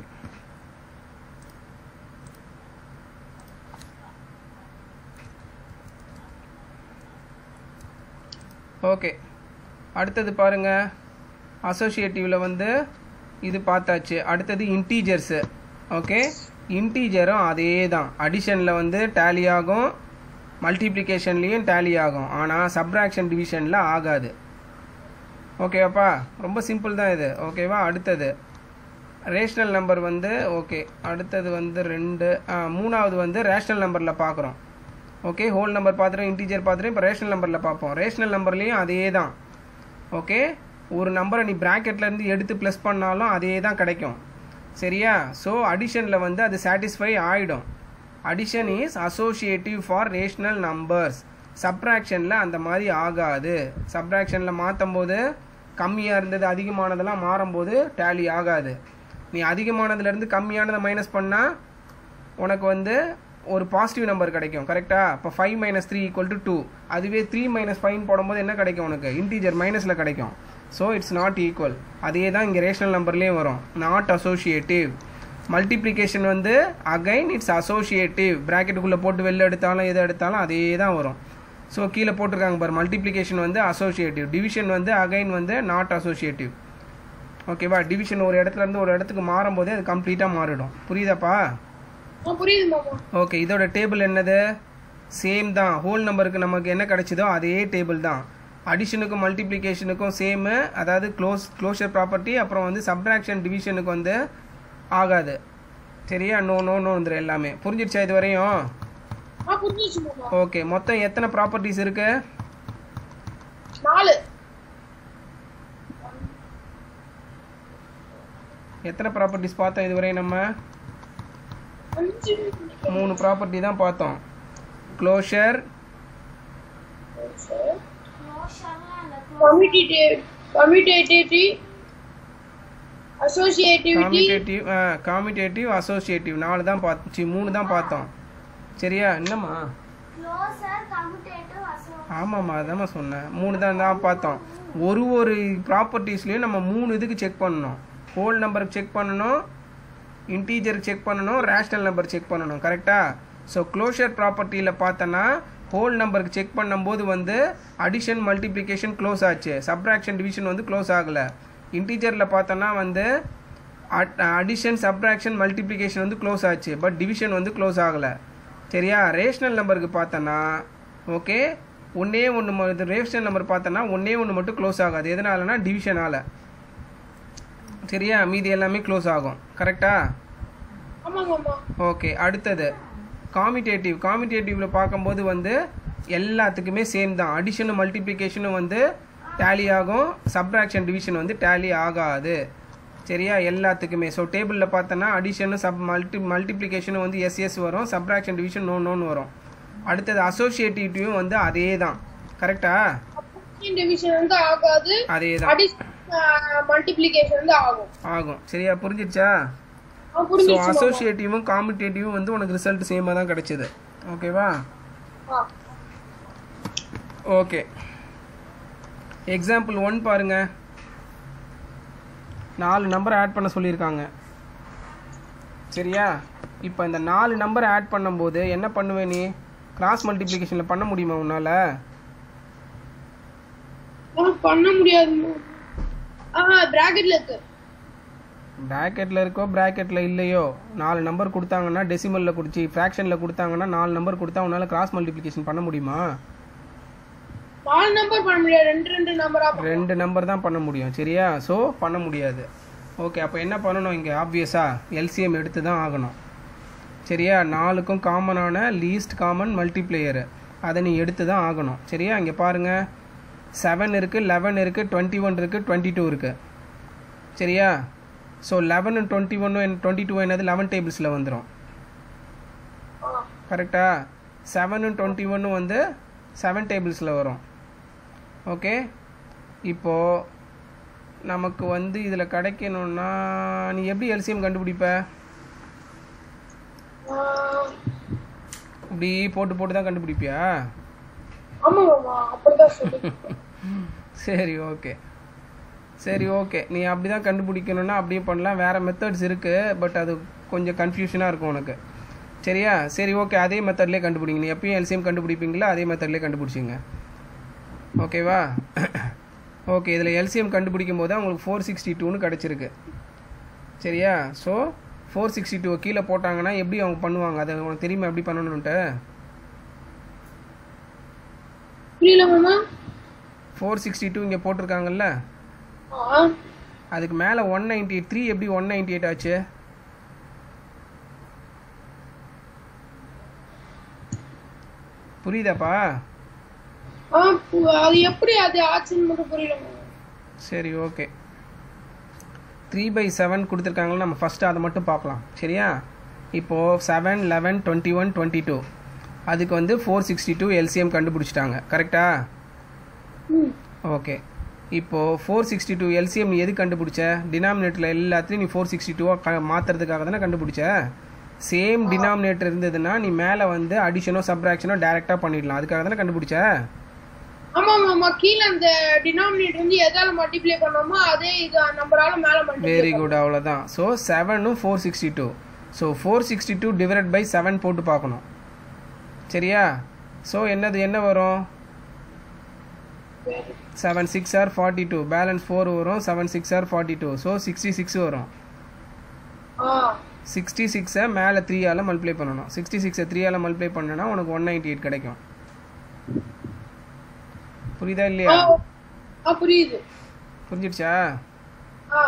S1: ஓகே அடுத்தது பாருங்க அசோசியேட்டிவில் வந்து இது பார்த்தாச்சு அடுத்தது இன்டீஜர்ஸு ஓகே இன்டீஜரும் அதே தான் அடிஷனில் வந்து டேலி ஆகும் மல்டிப்ளிகேஷன்லேயும் டேலி ஆகும் ஆனால் சப்ராக்ஷன் டிவிஷனில் ஆகாது ஓகேவாப்பா ரொம்ப சிம்பிள் தான் இது ஓகேவா அடுத்தது ரேஷனல் நம்பர் வந்து ஓகே அடுத்தது வந்து ரெண்டு ஆ, மூணாவது வந்து ரேஷனல் நம்பரில் பார்க்குறோம் ஓகே ஹோல் நம்பர் பார்த்துட்டோம் இன்டீஜர் பார்த்துட்டோம் இப்போ ரேஷனல் நம்பரில் பார்ப்போம் ரேஷனல் நம்பர்லேயும் அதே தான் ஓகே ஒரு நம்பரை நீ bracketல இருந்து எடுத்து ப்ளஸ் பண்ணாலும் அதே தான் கிடைக்கும் சரியா ஸோ அடிஷனில் வந்து அது சாட்டிஸ்ஃபை ஆகிடும் addition is associative for rational numbers சப்ராக்ஷனில் அந்த மாதிரி ஆகாது சப்ராக்ஷனில் மாற்றும் போது கம்மியாக இருந்தது அதிகமானதெல்லாம் மாறும்போது டேலி ஆகாது நீ அதிகமானதுலேருந்து கம்மியானதை மைனஸ் பண்ணால் உனக்கு வந்து ஒரு பாசிட்டிவ் நம்பர் கிடைக்கும் கரெக்டா இப்போ five minus three equal to two அதுவே த்ரீ மைனஸ் ஃபைவ் போடும்போது என்ன கிடைக்கும் உனக்கு இன்டீஜர் மைனஸில் கிடைக்கும் ஸோ இட்ஸ் நாட் ஈக்குவல் அதே தான் இங்கே ரேஷனல் நம்பர்லேயும் வரும் நாட் அசோசியேட்டிவ் மல்டிப்ளிகேஷன் வந்து அகைன் இட்ஸ் அசோசியேட்டிவ் ப்ராக்கெட்டுக்குள்ளே போட்டு வெளில எடுத்தாலும் எதை எடுத்தாலும் அதே தான் வரும் ஸோ கீழே போட்டிருக்காங்க பாரு மல்டிப்ளிகேஷன் வந்து அசோசியேட்டிவ் டிவிஷன் வந்து அகைன் வந்து நாட் அசோசியேட்டிவ் ஓகேவா டிவிஷன் ஒரு இடத்துல இருந்து ஒரு இடத்துக்கு மாறும்போதே அது கம்ப்ளீட்டாக மாறிடும் புரியுதாப்பா
S2: ஆ புரியுது மாமா
S1: ஓகே இதோட டேபிள் என்னது சேம் தான் ஹோல் நம்பருக்கு நமக்கு என்ன கிடைச்சதோ அதே டேபிள் தான் அடிஷனுக்கும் மல்டிப்ளிகேஷனுக்கும் சேமு அதாவது க்ளோஸ் க்ளோஷர் ப்ராப்பர்ட்டி அப்புறம் வந்து சப்ட்ராக்ஷன் டிவிஷனுக்கு வந்து ஆகாது சரியா நோ நோ நோ வந்துடும் எல்லாமே புரிஞ்சிடுச்சா இது வரையும்
S2: ஆ புரிஞ்சிச்சு மாமா
S1: ஓகே மொத்தம் எத்தனை ப்ராப்பர்ட்டிஸ் இருக்கு
S2: நாலு
S1: எத்தனை ப்ராப்பர்ட்டிஸ் பார்த்தோம் இதுவரை நம்ம
S2: அஞ்சு
S1: மூணு ப்ராப்பர்ட்டி தான் பார்த்தோம் க்ளோஷர்
S3: க்ளோஷர்லாம் இல்லை
S2: commutative commutativity associativity
S1: commutative commutative associative நாலு தான் பார்த்து மூணு தான் பார்த்தோம் சரியா என்னம்மா
S3: க்ளோசர் கம்யூட்டேட்டிவ் அசோ
S1: ஆமாம்மா அதாம்மா சொன்னேன் மூணு தான் தான் பார்த்தோம் ஒரு ஒரு ப்ராப்பர்ட்டிஸ்லேயும் நம்ம மூணு இதுக்கு செக் பண்ணணும் ஹோல் நம்பருக்கு செக் பண்ணணும் இன்டீஜருக்கு செக் பண்ணணும் ரேஷனல் நம்பர் செக் பண்ணணும் கரெக்டாக ஸோ க்ளோஷர் ப்ராப்பர்ட்டியில் பார்த்தோன்னா ஹோல் நம்பருக்கு செக் பண்ணும்போது வந்து அடிஷன் மல்டிப்ளிகேஷன் க்ளோஸ் ஆச்சு சப்ராக்ஷன் டிவிஷன் வந்து க்ளோஸ் ஆகலை இன்டீஜரில் பார்த்தோன்னா வந்து அடிஷன் சப்ராக்ஷன் மல்டிப்ளிகேஷன் வந்து க்ளோஸ் ஆச்சு பட் டிவிஷன் வந்து க்ளோஸ் ஆகலை சரியா ரேஷனல் நம்பருக்கு பார்த்தோன்னா ஓகே ஒன்றே ஒன்று ரேஷனல் நம்பர் பார்த்தோன்னா ஒன்றே ஒன்று மட்டும் க்ளோஸ் ஆகாது எதனாலனா டிவிஷனால் சரியா மீதி எல்லாமே க்ளோஸ் ஆகும் கரெக்டா
S2: ஆமா மாமா
S1: ஓகே அடுத்தது காமிட்டேட்டிவ் காமிட்டேட்டிவில் பார்க்கும்போது வந்து எல்லாத்துக்குமே சேம் தான் அடிஷனும் மல்டிப்ளிகேஷனும் வந்து டேலி ஆகும் சப்ராக்ஷன் டிவிஷன் வந்து டேலி ஆகாது சரியா எல்லாத்துக்குமே ஸோ டேபிளில் பார்த்தோன்னா அடிஷனும் சப் மல்டி மல்டிப்ளிகேஷனும் வந்து எஸ்எஸ் வரும் சப்ராக்ஷன் டிவிஷன் நோ நோன்னு வரும் அடுத்தது அசோசியேட்டிவிட்டியும் வந்து அதே தான் கரெக்டா
S2: டிவிஷன் வந்து ஆகாது
S1: அதே தான்
S2: அடிஷன் மல்டிப்ளிகேஷன் வந்து ஆகும்
S1: ஆகும் சரியா புரிஞ்சிடுச்சா
S2: ஆ,
S1: ஸோ
S2: புரிஞ்சிச்சு மாமா.
S1: அசோசியேட்டிவும் காமிட்டேட்டிவும் வந்து உனக்கு ரிசல்ட் சேமாக தான் கிடைச்சது ஓகேவா
S2: ஆ.
S1: ஓகே எக்ஸாம்பிள் ஒன் பாருங்க நாலு நம்பர் ஆட் பண்ண சொல்லியிருக்காங்க சரியா இப்போ இந்த நாலு நம்பர் ஆட் பண்ணும்போது என்ன பண்ணுவே நீ கிராஸ் மல்டிப்ளிகேஷனில் பண்ண முடியுமா உன்னால்
S2: ஆ, பண்ண முடியாது ஆஹா பிராக்கெட்ல இருக்கு
S1: ப்ராக்கெட்டில் இருக்கோ ப்ராக்கெட்டில் இல்லையோ நாலு நம்பர் கொடுத்தாங்கன்னா டெசிமலில் கொடுத்து ஃப்ராக்ஷனில் கொடுத்தாங்கன்னா நாலு நம்பர் கொடுத்தா உன்னால் கிராஸ் மல்டிப்ளிகேஷன் பண்ண முடியுமா
S2: நாலு நம்பர் பண்ண முடியாது ரெண்டு ரெண்டு நம்பரா
S1: ரெண்டு நம்பர் தான் பண்ண முடியும் சரியா ஸோ பண்ண முடியாது ஓகே அப்போ என்ன பண்ணணும் இங்கே ஆப்வியஸாக எல்சிஎம் எடுத்து தான் ஆகணும் சரியா நாலுக்கும் காமனான லீஸ்ட் காமன் மல்டிப்ளேயரு அதை நீ எடுத்து தான் ஆகணும் சரியா இங்கே பாருங்கள் செவன் இருக்குது லெவன் இருக்குது டுவெண்ட்டி ஒன் இருக்குது டுவெண்ட்டி டூ இருக்குது சரியா ஸோ லெவன் டுவெண்ட்டி ஒன்று டுவெண்ட்டி டூ என்னது லெவன் டேபிள்ஸில் வந்துடும் கரெக்டா செவனும் டுவெண்ட்டி ஒன்னும் வந்து செவன் டேபிள்ஸில் வரும் ஓகே இப்போது நமக்கு வந்து இதில் கிடைக்கணும்னா நீ எப்படி எல்சிஎம் கண்டுபிடிப்ப
S2: ஆ,
S1: இப்படி போட்டு போட்டு தான் கண்டுபிடிப்பியா
S2: ஆமா மாமா அப்படிதான் சொல்லு
S1: சரி ஓகே சரி ஓகே நீ அப்படி தான் கண்டுபிடிக்கணும்னா அப்படியே பண்ணலாம் வேறு மெத்தட்ஸ் இருக்குது பட் அது கொஞ்சம் கன்ஃபியூஷனாக இருக்கும் உனக்கு சரியா சரி ஓகே அதே மெத்தட்லேயே கண்டுபிடிங்க நீ எப்பயும் எல்சிஎம் கண்டுபிடிப்பீங்களா அதே மெத்தட்லேயே கண்டுபிடிச்சிங்க ஓகேவா ஓகே இதில் எல்சிஎம் கண்டுபிடிக்கும் போது உங்களுக்கு ஃபோர் சிக்ஸ்டி டூன்னு கிடச்சிருக்கு சரியா ஸோ ஃபோர் சிக்ஸ்டி டூ கீழே போட்டாங்கன்னா எப்படி அவங்க பண்ணுவாங்க அதை உனக்கு தெரியுமா எப்படி பண்ணணுன்ட்டு
S2: புரியல மாமா
S1: ஃபோர் சிக்ஸ்டி டூ இங்கே போட்டிருக்காங்கல்ல
S2: ஆ,
S1: அதுக்கு மேலே ஒன் நைன்டி எயிட் த்ரீ எப்படி ஒன் நைன்டி எயிட் ஆச்சு புரியுதாப்பா
S2: ஆ, பு- அது எப்படி அது ஆச்சுன்னு மட்டும் புரியல மாமா
S1: சரி ஓகே த்ரீ பை செவன் கொடுத்துருக்காங்களா நம்ம ஃபஸ்ட்டு அதை மட்டும் பார்க்கலாம் சரியா இப்போது seven eleven twenty one twenty two அதுக்கு வந்து ஃபோர் சிக்ஸ்டி டூ எல்சிஎம் கண்டுபிடிச்சிட்டாங்க கரெக்டா
S2: ம்
S1: ஓகே இப்போது ஃபோர் சிக்ஸ்டி டூ எல்சிஎம் நீ எது கண்டுபிடிச்ச டினாமினேட்டரில் எல்லாத்தையும் நீ ஃபோர் சிக்ஸ்டி டூவாக க மாற்றுறதுக்காக தானே கண்டுபிடிச்ச சேம் டினாமினேட்டர் இருந்ததுன்னா நீ மேலே வந்து அடிஷனோ சப்ராக்ஷனோ டேரெக்டாக பண்ணிடலாம் அதுக்காக தானே கண்டுபிடிச்ச
S2: ஆமா மாமா கீழே அந்த டினாமினேட்டர் வந்து எதால மல்டிப்ளை பண்ணோமோ அதே இது நம்பரால மேல மல்டிப்ளை
S1: வெரி குட் அவ்வளோதான் ஸோ செவனும் four sixty two so four sixty two divide by seven போட்டு பார்க்கணும் சரியா ஸோ என்னது என்ன வரும் seven six are forty two balance four வரும் seven six are forty two so sixty six வரும்
S2: ஆ
S1: சிக்ஸ்டி சிக்ஸை மேலே த்ரீயால் மல்டிப்ளை பண்ணணும் சிக்ஸ்டி சிக்ஸை த்ரீயால் மல்டிப்ளை பண்ணனா உனக்கு ஒன் நைன்டி எயிட் கிடைக்கும் புரியுதா இல்லையா
S2: ஆ ஆ புரியுது
S1: புரிஞ்சிடுச்சா
S2: ஆ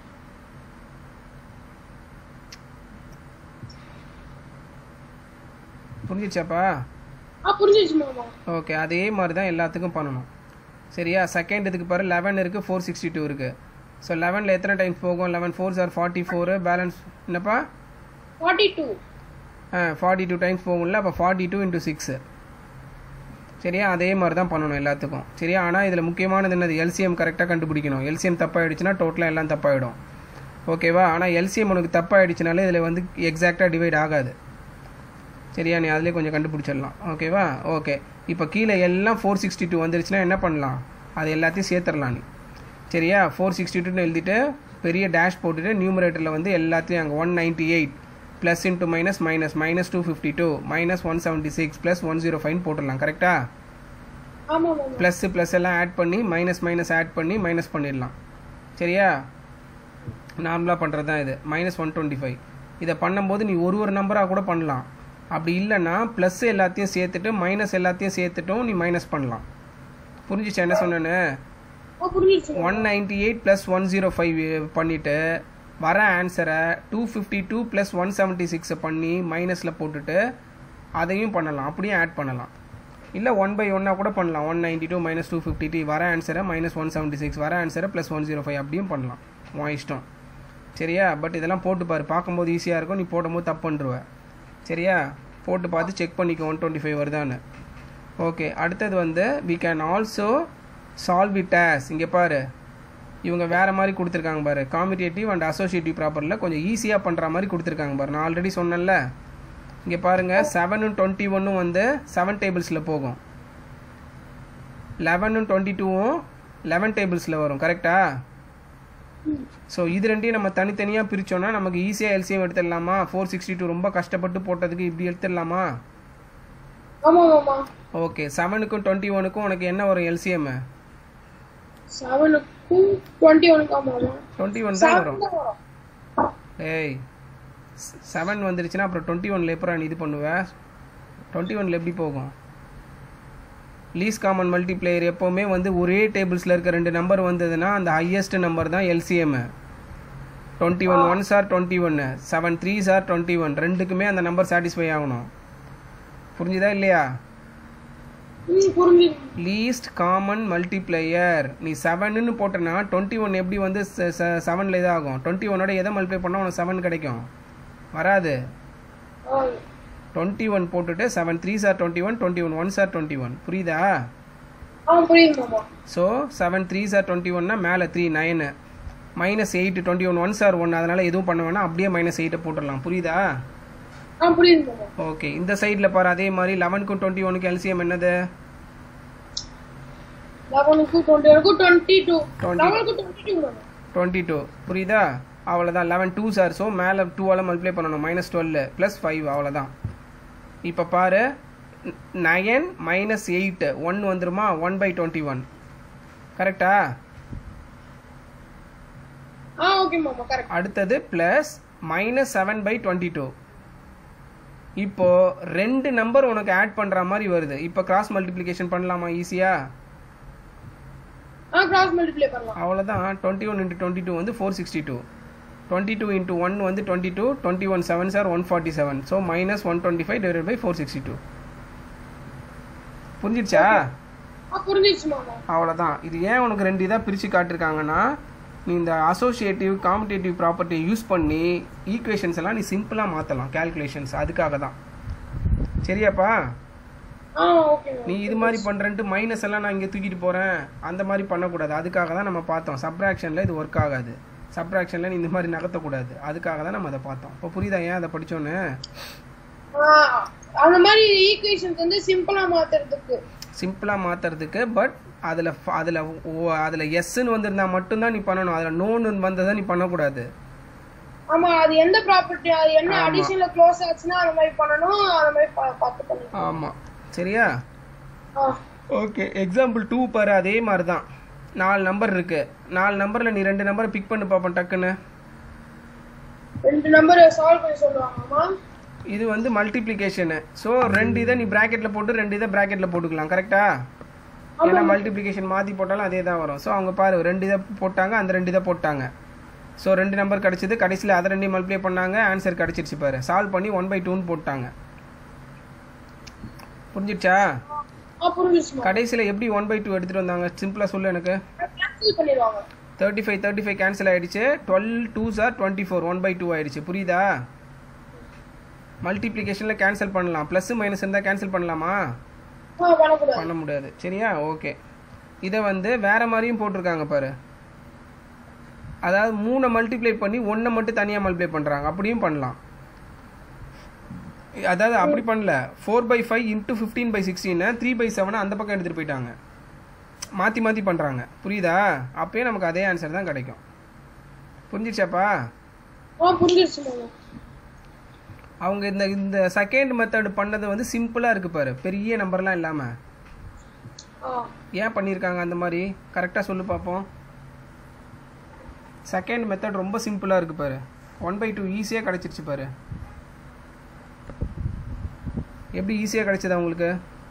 S1: புரிஞ்சிடுச்சாப்பா
S2: ஆ புரிஞ்சிச்சு மாமா
S1: ஓகே அதே மாதிரி தான் எல்லாத்துக்கும் பண்ணணும் சரியா செகண்ட் இதுக்கு பாரு லெவன் இருக்குது ஃபோர் சிக்ஸ்டி டூ இருக்குது ஸோ லெவனில் எத்தனை டைம்ஸ் போகும் லெவன் ஃபோர் சார் ஃபார்ட்டி ஃபோரு பேலன்ஸ் என்னப்பா
S2: ஃபார்ட்டி டூ
S1: ஆ ஃபார்ட்டி டூ டைம்ஸ் போகும்ல அப்போ ஃபார்ட்டி டூ இன்ட்டு சிக்ஸு சரியா அதே மாதிரி தான் பண்ணணும் எல்லாத்துக்கும் சரியா ஆனால் இதில் முக்கியமானது என்னது எல்சிஎம் கரெக்டாக கண்டுபிடிக்கணும் எல்சிஎம் தப்பாயிடுச்சுன்னா டோட்டலாக எல்லாம் தப்பாயிடும் ஓகேவா ஆனால் எல்சிஎம் உனக்கு தப்பாயிடுச்சுனாலே இதில் வந்து எக்ஸாக்டாக டிவைட் ஆகாது சரியா நீ அதிலே கொஞ்சம் கண்டுபிடிச்சிடலாம் ஓகேவா ஓகே இப்போ கீழே எல்லாம் ஃபோர் சிக்ஸ்டி டூ வந்துருச்சுன்னா என்ன பண்ணலாம் அது எல்லாத்தையும் சேர்த்துடலாம் நீ சரியா ஃபோர் சிக்ஸ்டி டூன்னு எழுதிட்டு பெரிய டேஷ் போட்டுட்டு நியூமரேட்டரில் வந்து எல்லாத்தையும் அங்கே one ninety eight plus into minus minus minus two fifty two minus one seventy six plus one zero fine போட்டுடலாம் கரெக்டா
S2: ஆமா மாமா
S1: ப்ளஸ் ப்ளஸ் எல்லாம் ஆட் பண்ணி மைனஸ் மைனஸ் ஆட் பண்ணி மைனஸ் பண்ணிடலாம் சரியா நார்மலாக பண்ணுறது தான் இது மைனஸ் ஒன் டுவெண்ட்டி ஃபைவ் இதை பண்ணும்போது நீ ஒரு ஒரு நம்பராக கூட பண்ணலாம் அப்படி இல்லைன்னா ப்ளஸ் எல்லாத்தையும் சேர்த்துட்டு மைனஸ் எல்லாத்தையும் சேர்த்துட்டும் நீ மைனஸ் பண்ணலாம் புரிஞ்சிச்சு என்ன சொன்னேன்னு
S2: ஆ புரிஞ்சிச்சு
S1: one ninety eight plus one zero five பண்ணிவிட்டு வர ஆன்சரை two fifty two plus one seventy சிக்ஸை பண்ணி மைனஸில் போட்டுட்டு அதையும் பண்ணலாம் அப்படியே ஆட் பண்ணலாம் இல்லை ஒன் பை ஒன்னாக கூட பண்ணலாம் one ninety two minus two fifty two வர ஆன்சரை மைனஸ் ஒன் செவன்ட்டி சிக்ஸ் வர ஆன்சரை ப்ளஸ் ஒன் ஜீரோ ஃபைவ் அப்படியும் பண்ணலாம் உன் இஷ்டம் சரியா பட் இதெல்லாம் போட்டு பாரு பார்க்கும்போது ஈஸியாக இருக்கும் நீ போடும்போது தப்பு பண்ணுருவ சரியா போட்டு பார்த்து செக் பண்ணிக்கோ ஒன் டுவெண்ட்டி ஃபைவ் வருதான்னு ஓகே அடுத்தது வந்து we can also solve it as இங்கே பாரு இவங்க வேற மாதிரி கொடுத்துருக்காங்க பாரு காமிடேட்டிவ் அண்ட் அசோசியேட்டிவ் ப்ராப்பரில் கொஞ்சம் ஈஸியாக பண்ணுற மாதிரி கொடுத்துருக்காங்க பாரு நான் ஆல்ரெடி சொன்னேன்ல இங்கே பாருங்க செவனும் டுவெண்ட்டி ஒன்னும் வந்து செவன் டேபிள்ஸில் போகும் லெவனும் டுவெண்ட்டி டூவும் லெவன் டேபிள்ஸில் வரும் கரெக்டா ஸோ இது ரெண்டையும் நம்ம தனித்தனியாக பிரித்தோன்னா நமக்கு ஈஸியாக எல்சிஎம் எடுத்துடலாமா ஃபோர் சிக்ஸ்டி டூ ரொம்ப கஷ்டப்பட்டு போட்டதுக்கு இப்படி எடுத்துடலாமா
S2: ஆமா மாமா
S1: ஓகே செவனுக்கும் டுவெண்ட்டி ஒனுக்கும் உனக்கு என்ன வரும் எல்சிஎம்
S2: செவனுக்கும் டுவெண்ட்டி ஒனுக்கா மாமா
S1: டுவெண்ட்டி ஒன் தான் வரும்
S2: செவன் வரும்
S1: ஏய் செவன் வந்துருச்சுன்னா அப்புறம் டுவெண்ட்டி ஒனில் எப்போ நீ இது பண்ணுவ டுவெண்ட்டி ஒனில் எப்படி போகும் லீஸ் காமன் மல்டிப்ளேயர் எப்போவுமே வந்து ஒரே டேபிள்ஸில் இருக்க ரெண்டு நம்பர் வந்ததுன்னா அந்த ஹையஸ்ட் நம்பர் தான் எல்சிஎம் டுவெண்ட்டி ஒன் ஒன் சார் டுவெண்ட்டி ஒன்று செவன் த்ரீ சார் டுவெண்ட்டி ஒன் ரெண்டுக்குமே அந்த நம்பர் சாட்டிஸ்ஃபை ஆகணும் புரிஞ்சுதா இல்லையா
S2: ம் புரிஞ்சுது
S1: லீஸ்ட் காமன் மல்டிப்ளையர் நீ செவன்னு போட்டனா டுவெண்ட்டி ஒன் எப்படி வந்து செவனில் இதாகும் டுவெண்ட்டி ஒன்னோட எதை மல்டிப்ளை பண்ணால் உனக்கு செவன் கிடைக்கும் வராது
S2: ஆ
S1: டுவெண்ட்டி ஒன் போட்டுட்டு செவன் த்ரீ சார் twenty one twenty one one சார் டுவெண்ட்டி ஒன் புரியுதா
S2: ஆ புரியுது மாமா
S1: ஸோ செவன் த்ரீ சார் டுவெண்ட்டி ஒன்னா மேலே three nine minus eight twenty one one சார் ஒன் அதனால் எதுவும் பண்ண வேணாம் அப்படியே மைனஸ் எயிட்டை போட்டுடலாம் புரியுதா
S2: ஆ புரியுது மாமா
S1: ஓகே இந்த சைடில் பாரு அதே மாதிரி லெவனுக்கும் டுவெண்ட்டி ஒனுக்கு எல்சிஎம் என்னது
S2: லெவனுக்கும் டுவெண்ட்டி ஒனுக்கும் டுவெண்ட்டி டூ
S1: 20.
S2: லெவனுக்கும் டுவெண்ட்டி டூ மாமா
S1: டுவெண்ட்டி டூ புரியுதா அவ்வளோதான் லெவன் டூ சார் ஸோ மேலே டூவால் மல்டிப்ளை பண்ணணும் மைனஸ் டுவெல் ப்ளஸ் ஃபைவ் அவ்வளோதான் இப்போ பாரு நயன் மைனஸ் எயிட் ஒன் வந்துருமா ஒன் பை டுவெண்ட்டி ஒன் கரெக்டா
S2: ஆ ஓகே மாமா கரெக்ட்
S1: அடுத்தது plus minus seven by twenty two இப்போ ரெண்டு நம்பர் உனக்கு ஆட் பண்ணுற மாதிரி வருது இப்போ கிராஸ் மல்டிப்ளிகேஷன் பண்ணலாமா ஈஸியாக
S2: ஆ கிராஸ் மல்டிப்ளை பண்ணலாம்
S1: அவ்வளோதான் twenty one into twenty two வந்து four sixty two twenty two into one வந்து twenty two twenty one seven சார் one forty seven so minus one twenty five divide by four sixty two புரிஞ்சிடுச்சா
S2: ஆ புரிஞ்சிச்சு மாமா
S1: அவ்வளோதான் இது ஏன் உனக்கு ரெண்டு இதாக பிரித்து காட்டிருக்காங்கன்னா நீ இந்த அசோசியேட்டிவ் காம்படேட்டிவ் ப்ராப்பர்ட்டியை யூஸ் பண்ணி ஈக்குவேஷன்ஸ் எல்லாம் நீ சிம்பிளாக மாற்றலாம் கேல்குலேஷன்ஸ் அதுக்காக தான் சரியாப்பா
S2: ஆ ஓகே
S1: நீ இது மாதிரி பண்ணுறன்ட்டு மைனஸ் எல்லாம் நான் இங்கே தூக்கிட்டு போகிறேன் அந்த மாதிரி பண்ணக்கூடாது அதுக்காக தான் நம்ம பார்த்தோம் சப்ராக்ஷனில் இது ஒர்க் ஆகாது சப்ராக்ஷனில் நீ இந்த மாதிரி நகர்த்தக்கூடாது அதுக்காக தான் நம்ம அதை பார்த்தோம் இப்போ புரியுதா ஏன் அதை படித்தோன்னு
S2: ஆ அந்த மாதிரி ஈக்குவேஷன்ஸ் வந்து சிம்பிளா மாத்துறதுக்கு
S1: சிம்பிளாக மாற்றுறதுக்கு பட் அதில் அதில் அதில் எஸ்ன்னு வந்திருந்தா மட்டும்தான் நீ பண்ணணும் அதில் நோன்னு வந்ததை நீ பண்ணக்கூடாது
S2: ஆமா அது எந்த ப்ராப்பர்ட்டி அது என்ன
S1: ஆமா.
S2: அடிஷனல்ல க்ளோஸ் ஆச்சுன்னா அந்த மாதிரி பண்ணணும் அந்த மாதிரி பா- பார்த்து பண்ணணும்
S1: ஆமாம் சரியா
S2: ஆ
S1: ஓகே எக்ஸாம்பிள் டூ பாரு அதே மாதிரி தான் நாலு நம்பர் இருக்கு நாலு நம்பரில் நீ ரெண்டு நம்பரை பிக் பண்ணி பார்ப்போம் டக்குன்னு
S2: ரெண்டு நம்பர் சால்வ் பண்ணி சொல்லுவாங்கம்மா
S1: இது வந்து மல்டிப்ளிகேஷனு ஸோ ரெண்டு இதை நீ ப்ராக்கெட்டில் போட்டு ரெண்டு இதை ப்ராக்கெட்டில் போட்டுக்கலாம் கரெக்டா ஏன்னா மல்டிப்ளிகேஷன் மாற்றி போட்டாலும் அதே தான் வரும் ஸோ அவங்க பாரு ரெண்டு இதை போட்டாங்க அந்த ரெண்டு இதை போட்டாங்க ஸோ ரெண்டு நம்பர் கிடச்சிது கடைசியில் அதை ரெண்டையும் மல்டிப்ளை பண்ணாங்க ஆன்சர் கிடச்சிருச்சு பாரு சால்வ் பண்ணி ஒன் பை டூன்னு போட்டாங்க புரிஞ்சிடுச்சா
S2: ஆ புரிஞ்சிச்சு மாமா
S1: கடைசியில் எப்படி ஒன் பை டூ எடுத்துகிட்டு வந்தாங்க சிம்பிளாக சொல்லு எனக்கு
S2: கேன்சல் பண்ணிடுவாங்க
S1: thirty five thirty five cancel ஆயிடுச்சு டுவெல் டூ சார் twenty four one by two ஆயிடுச்சு புரியுதா மல்டிப்ளிகேஷனில் கேன்சல் பண்ணலாம் ப்ளஸ் மைனஸ் இருந்தால் கேன்சல் பண்ணலாமா
S2: ஆ பண்ணக்கூடாது
S1: பண்ண முடியாது சரியா ஓகே இதை வந்து வேற மாதிரியும் போட்டிருக்காங்க பாரு அதாவது மூணை மல்டிப்ளை பண்ணி ஒன்றை மட்டும் தனியாக மல்டிப்ளை பண்ணுறாங்க அப்படியும் பண்ணலாம் அதாவது அப்படி பண்ணல four by five into fifteen by சிக்ஸ்டீனை த்ரீ பை செவனை அந்த பக்கம் எடுத்துகிட்டு போயிட்டாங்க மாற்றி மாற்றி பண்ணுறாங்க புரியுதா அப்பயே நமக்கு அதே ஆன்சர் தான் கிடைக்கும் புரிஞ்சிச்சாப்பா
S2: ஆ புரிஞ்சிருச்சு மாமா
S1: அவங்க இந்த இந்த செகண்ட் மெத்தட் பண்ணது வந்து சிம்பிளாக இருக்கு பாரு பெரிய நம்பர்லாம் இல்லாமல்
S2: ஆ
S1: ஏன் பண்ணியிருக்காங்க அந்த மாதிரி கரெக்டாக சொல்லு பார்ப்போம் செகண்ட் மெத்தட் ரொம்ப சிம்பிளாக இருக்கு பாரு ஒன் பை டூ ஈஸியாக கிடச்சிருச்சு பாரு எப்படி ஈஸியாக கிடைச்சதா உங்களுக்கு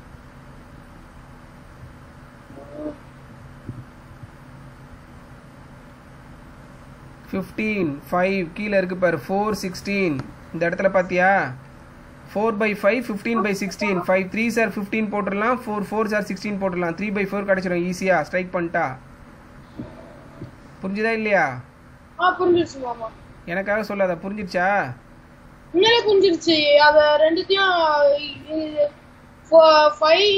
S1: ஃபிஃப்டீன் ஃபைவ் கீழே இருக்கு பாரு ஃபோர் சிக்ஸ்டீன் இந்த இடத்துல பார்த்தியா four by five fifteen by sixteen five three சார் ஃபிஃப்டீன் போட்டுடலாம் ஃபோர் ஃபோர் சார் சிக்ஸ்டீன் போட்டுடலாம் த்ரீ பை ஃபோர் கிடச்சிடும் ஈஸியாக ஸ்ட்ரைக் பண்ணிட்டா புரிஞ்சுதா இல்லையா
S2: ஆ புரிஞ்சிருச்சு மாமா
S1: எனக்காக சொல்லாத புரிஞ்சிருச்சா
S2: உண்மையிலே புரிஞ்சிருச்சு அத ரெண்டுத்தையும் five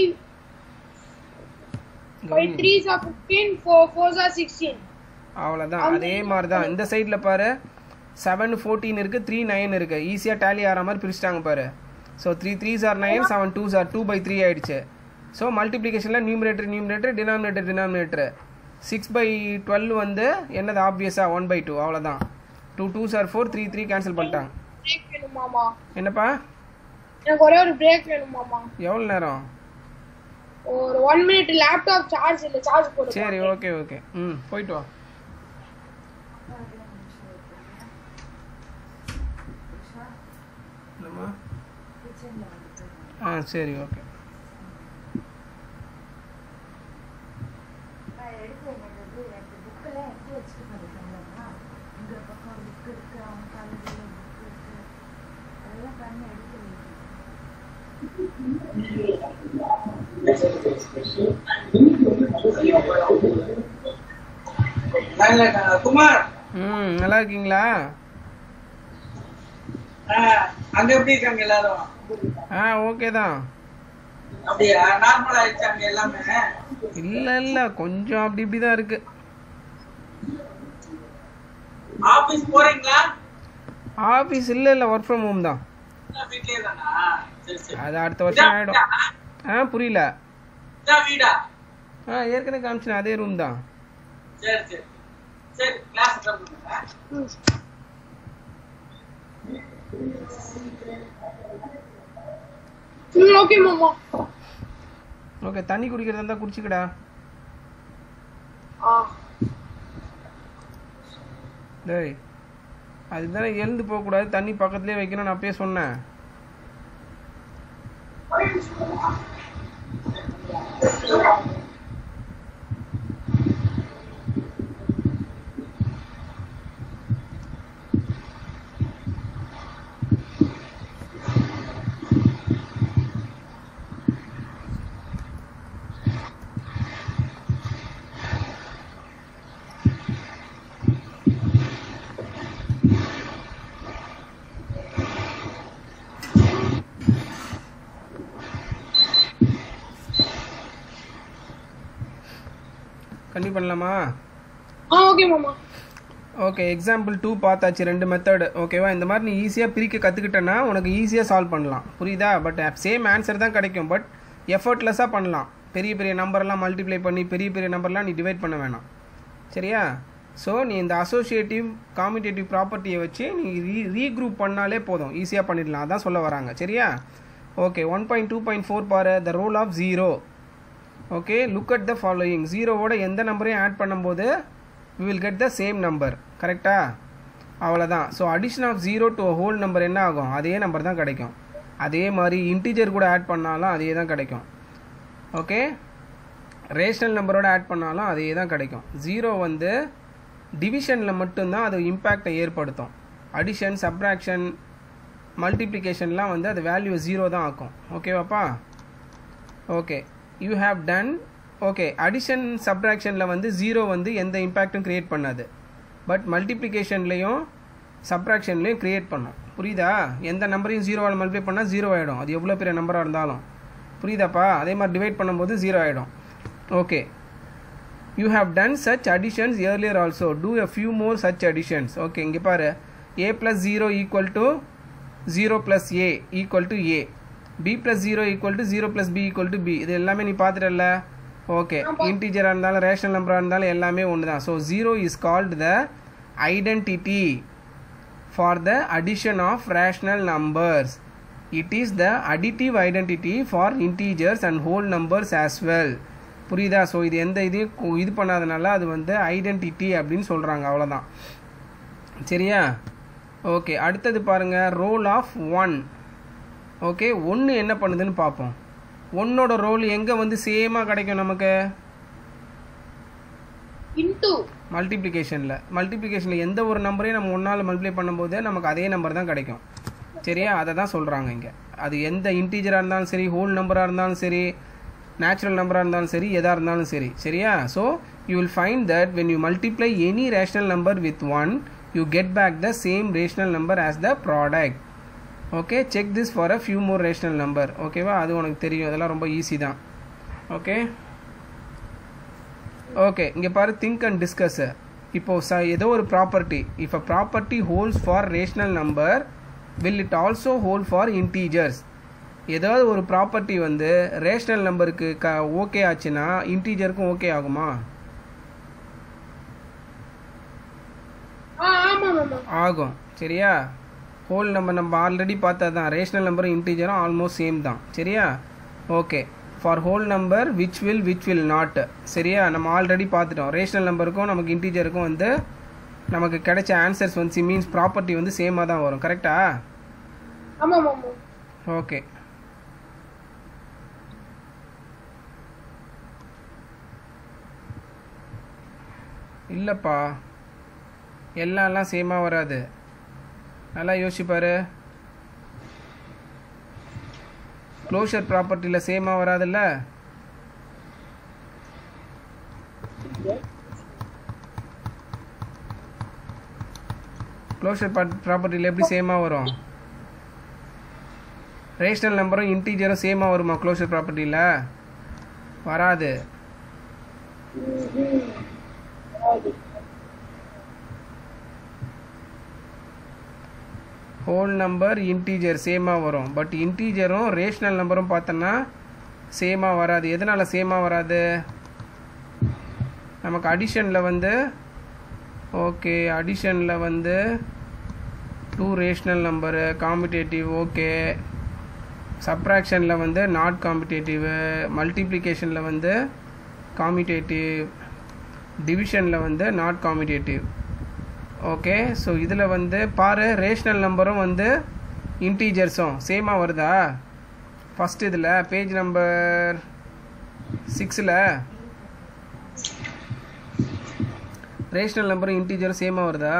S2: five three are fifteen four four are sixteen
S1: அவ்வளோதான் அதே மாதிரி தான் இந்த சைடில் பாரு செவன் ஃபோர்டீன் இருக்குது த்ரீ நைன் இருக்குது ஈஸியாக டேலி ஆகிற மாதிரி பிரிச்சிட்டாங்க பாரு ஸோ த்ரீ த்ரீ சார் நைன் செவன் டூ சார் டூ பை த்ரீ ஆயிடுச்சு ஸோ மல்டிப்ளிகேஷனில் numerator numerator denominator denominator six by twelve வந்து என்னது ஆப்வியஸாக ஒன் பை டூ அவ்வளோதான் டூ டூ சார் ஃபோர் த்ரீ த்ரீ கேன்சல் பண்ணிட்டாங்க
S2: பிரேக் வேணும் மாமா
S1: என்னப்பா
S2: எனக்கு ஒரே ஒரு பிரேக் வேணும் மாமா
S1: எவ்வளோ நேரம்
S2: ஒரு ஒன் மினிட் லேப்டாப் சார்ஜ் இல்ல சார்ஜ் போடு
S1: சரி ஓகே ஓகே ம் போயிட்டு வா என்னம்மா? ஆ சரி ஓகே
S4: குமார்
S1: ம் நல்லா இருக்கீங்களா
S4: ஆ, அங்க எப்படி இருக்காங்க எல்லாரும்
S1: ஆ ஓகே தான்
S4: அப்படியா நார்மல் ஆயிடுச்சு அங்க எல்லாமே
S1: இல்லை இல்லை கொஞ்சம் அப்படி இப்படி தான் இருக்கு
S4: ஆபீஸ் போறீங்களா
S1: ஆஃபீஸ் இல்லை இல்லை ஒர்க் ஃப்ரம் ஹோம் தான்
S4: இல்ல வீட்லயே தானா சரி சரி
S1: அது அடுத்த வருஷம் ஆகிடும் ஆ புரியல
S4: இதான் வீடா
S1: ஆ ஏற்கனவே காமிச்சினேன் அதே ரூம் தான்
S4: சரி சரி சரி கிளாஸ் பண்ணுங்க
S2: ம் ஓகே மாமா
S1: ஓகே தண்ணி குடிக்கிறதா இருந்தால் குடிச்சிக்கடா
S2: ஆ
S1: டேய் அதுதானே எழுந்து போகக்கூடாது தண்ணி பக்கத்துலேயே வைக்கணும் நான் அப்பயே சொன்னேன் கண்டிப்பாக பண்ணலாமா
S2: ஆ ஓகே மாமா
S1: ஓகே எக்ஸாம்பிள் டூ பார்த்தாச்சு ரெண்டு மெத்தடு ஓகேவா இந்த மாதிரி நீ ஈஸியாக பிரிக்க கற்றுக்கிட்டேன்னா உனக்கு ஈஸியாக சால்வ் பண்ணலாம் புரியுதா பட் சேம் ஆன்சர் தான் கிடைக்கும் பட் எஃபர்ட்லெஸ்ஸாக பண்ணலாம் பெரிய பெரிய நம்பர்லாம் மல்டிப்ளை பண்ணி பெரிய பெரிய நம்பர்லாம் நீ டிவைட் பண்ண வேணாம் சரியா ஸோ நீ இந்த அசோசியேட்டிவ் காமிடேட்டிவ் ப்ராப்பர்ட்டியை வச்சு நீ ரீ ரீக்ரூப் பண்ணாலே போதும் ஈஸியாக பண்ணிடலாம் அதான் சொல்ல வராங்க சரியா okay one point two point four பாரு the role of zero okay look at the following ஜீரோவோட எந்த நம்பரையும் ஆட் பண்ணும்போது we will get the same number கரெக்டா அவ்வளோதான் so addition of zero to whole number என்ன ஆகும் அதே நம்பர் தான் கிடைக்கும் அதே மாதிரி இன்டிஜர் கூட ஆட் பண்ணாலும் அதே தான் கிடைக்கும் ஓகே ரேஷனல் நம்பரோட ஆட் பண்ணாலும் அதே தான் கிடைக்கும் ஜீரோ வந்து டிவிஷனில் மட்டும்தான் அது இம்பேக்டை ஏற்படுத்தும் அடிஷன் சப்ராக்ஷன் மல்டிப்ளிகேஷன்லாம் வந்து அது வேல்யூ ஜீரோ தான் ஆக்கும் ஓகேவாப்பா okay you have done okay addition சப்ராக்ஷனில் வந்து ஜீரோ வந்து எந்த இம்பேக்ட்டும் க்ரியேட் பண்ணாது பட் மல்டிப்ளிகேஷன்லேயும் சப்ராக்ஷன்லேயும் க்ரியேட் பண்ணும் புரியுதா எந்த நம்பரையும் ஜீரோவால் மல்டிப்ளை பண்ணால் ஜீரோ ஆகிடும் அது எவ்வளோ பெரிய நம்பராக இருந்தாலும் புரியுதாப்பா அதே மாதிரி டிவைட் பண்ணும்போது ஜீரோ ஆகிடும் okay you have done such additions earlier also do a few more such additions okay இங்கே பாரு A plus zero equal to zero plus A equal to A B plus zero equal to zero plus B equal to B இது எல்லாமே நீ பார்த்துட்டல okay இன்டீஜராக இருந்தாலும் rational நம்பராக இருந்தாலும் எல்லாமே ஒன்று தான் so zero is called the identity for the addition of rational numbers. It is the additive identity for integers and whole numbers as well. புரியுதா ஸோ இது எந்த இதையும் கு- இது பண்ணாதனால அது வந்து ஐடென்டிட்டி அப்படின்னு சொல்கிறாங்க அவ்வளோதான் சரியா ஓகே அடுத்தது பாருங்க ரோல் ஆஃப் ஒன் ஓகே ஒன்று என்ன பண்ணுதுன்னு பார்ப்போம் ஒன்னோட ரோல் எங்கே வந்து சேமாக கிடைக்கும் நமக்கு
S2: இன்டூ
S1: மல்டிப்ளிகேஷனில் மல்டிப்ளிகேஷனில் எந்த ஒரு நம்பரையும் நம்ம ஒன்றால் மல்டிப்ளை பண்ணும்போது நமக்கு அதே நம்பர் தான் கிடைக்கும் சரியா அதை தான் சொல்கிறாங்க இங்கே அது எந்த இன்டீஜராக இருந்தாலும் சரி ஹோல் நம்பராக இருந்தாலும் சரி நேச்சுரல் நம்பராக இருந்தாலும் சரி எதாக இருந்தாலும் சரி சரியா so you will find that when you multiply any rational number with one you get back the same rational number as the product okay check this for a few more rational number ஓகேவா அது உனக்கு தெரியும் அதெல்லாம் ரொம்ப easy தான் okay okay இங்கே பாரு think and discuss இப்போ ச ஏதோ ஒரு property if a property holds for rational number will it also hold for integers ஏதாவது ஒரு ப்ராப்பர்ட்டி வந்து ரேஷனல் நம்பருக்கு க ஓகே ஆச்சுன்னா இன்டீஜருக்கும் ஓகே ஆகுமா
S2: ஆ ஆமா மாமா
S1: ஆகும் சரியா ஹோல் நம்பர் நம்ம ஆல்ரெடி பார்த்தது தான் ரேஷனல் நம்பரும் இன்டீஜரும் ஆல்மோஸ்ட் சேம் தான் சரியா okay for whole number which will which will not சரியா நம்ம ஆல்ரெடி பார்த்துட்டோம் ரேஷனல் நம்பருக்கும் நமக்கு இன்டீஜருக்கும் வந்து நமக்கு கிடைச்ச ஆன்சர்ஸ் வந்து மீன்ஸ் ப்ராப்பர்ட்டி வந்து சேமாக தான் வரும் கரெக்டா
S2: ஆமா மாமா
S1: ஓகே இல்லைப்பா எல்லாம்லாம் சேமாக வராது நல்லா யோசிப்பாரு க்ளோஷர் ப்ராப்பர்ட்டியில் சேமாக வராதுல்ல க்ளோஷர் ப்ராப்பர்ட்டியில் எப்படி சேமாக வரும் ரேஷனல் நம்பரும் இன்டீஜரும் சேமாக வருமா க்ளோஷர் ப்ராப்பர்ட்டியில் வராது ஹோல் நம்பர் இன்டீஜர் சேமாக வரும் பட் இன்டீஜரும் ரேஷனல் நம்பரும் பார்த்தோன்னா சேமாக வராது எதனால் சேமாக வராது நமக்கு அடிஷனில் வந்து ஓகே அடிஷனில் வந்து two rational number commutative okay சப்ராக்ஷனில் வந்து நாட் காம்பிடேட்டிவ் மல்டிப்ளிகேஷனில் வந்து காமிடேட்டிவ் டிவிஷனில் வந்து நாட் காமிடேட்டிவ் ஓகே ஸோ இதில் வந்து பாரு ரேஷனல் நம்பரும் வந்து இன்டீஜர்ஸும் சேமாக வருதா ஃபஸ்ட் இதில் பேஜ் நம்பர் சிக்ஸில் ரேஷனல் நம்பரும் இன்டீஜரும் சேமாக வருதா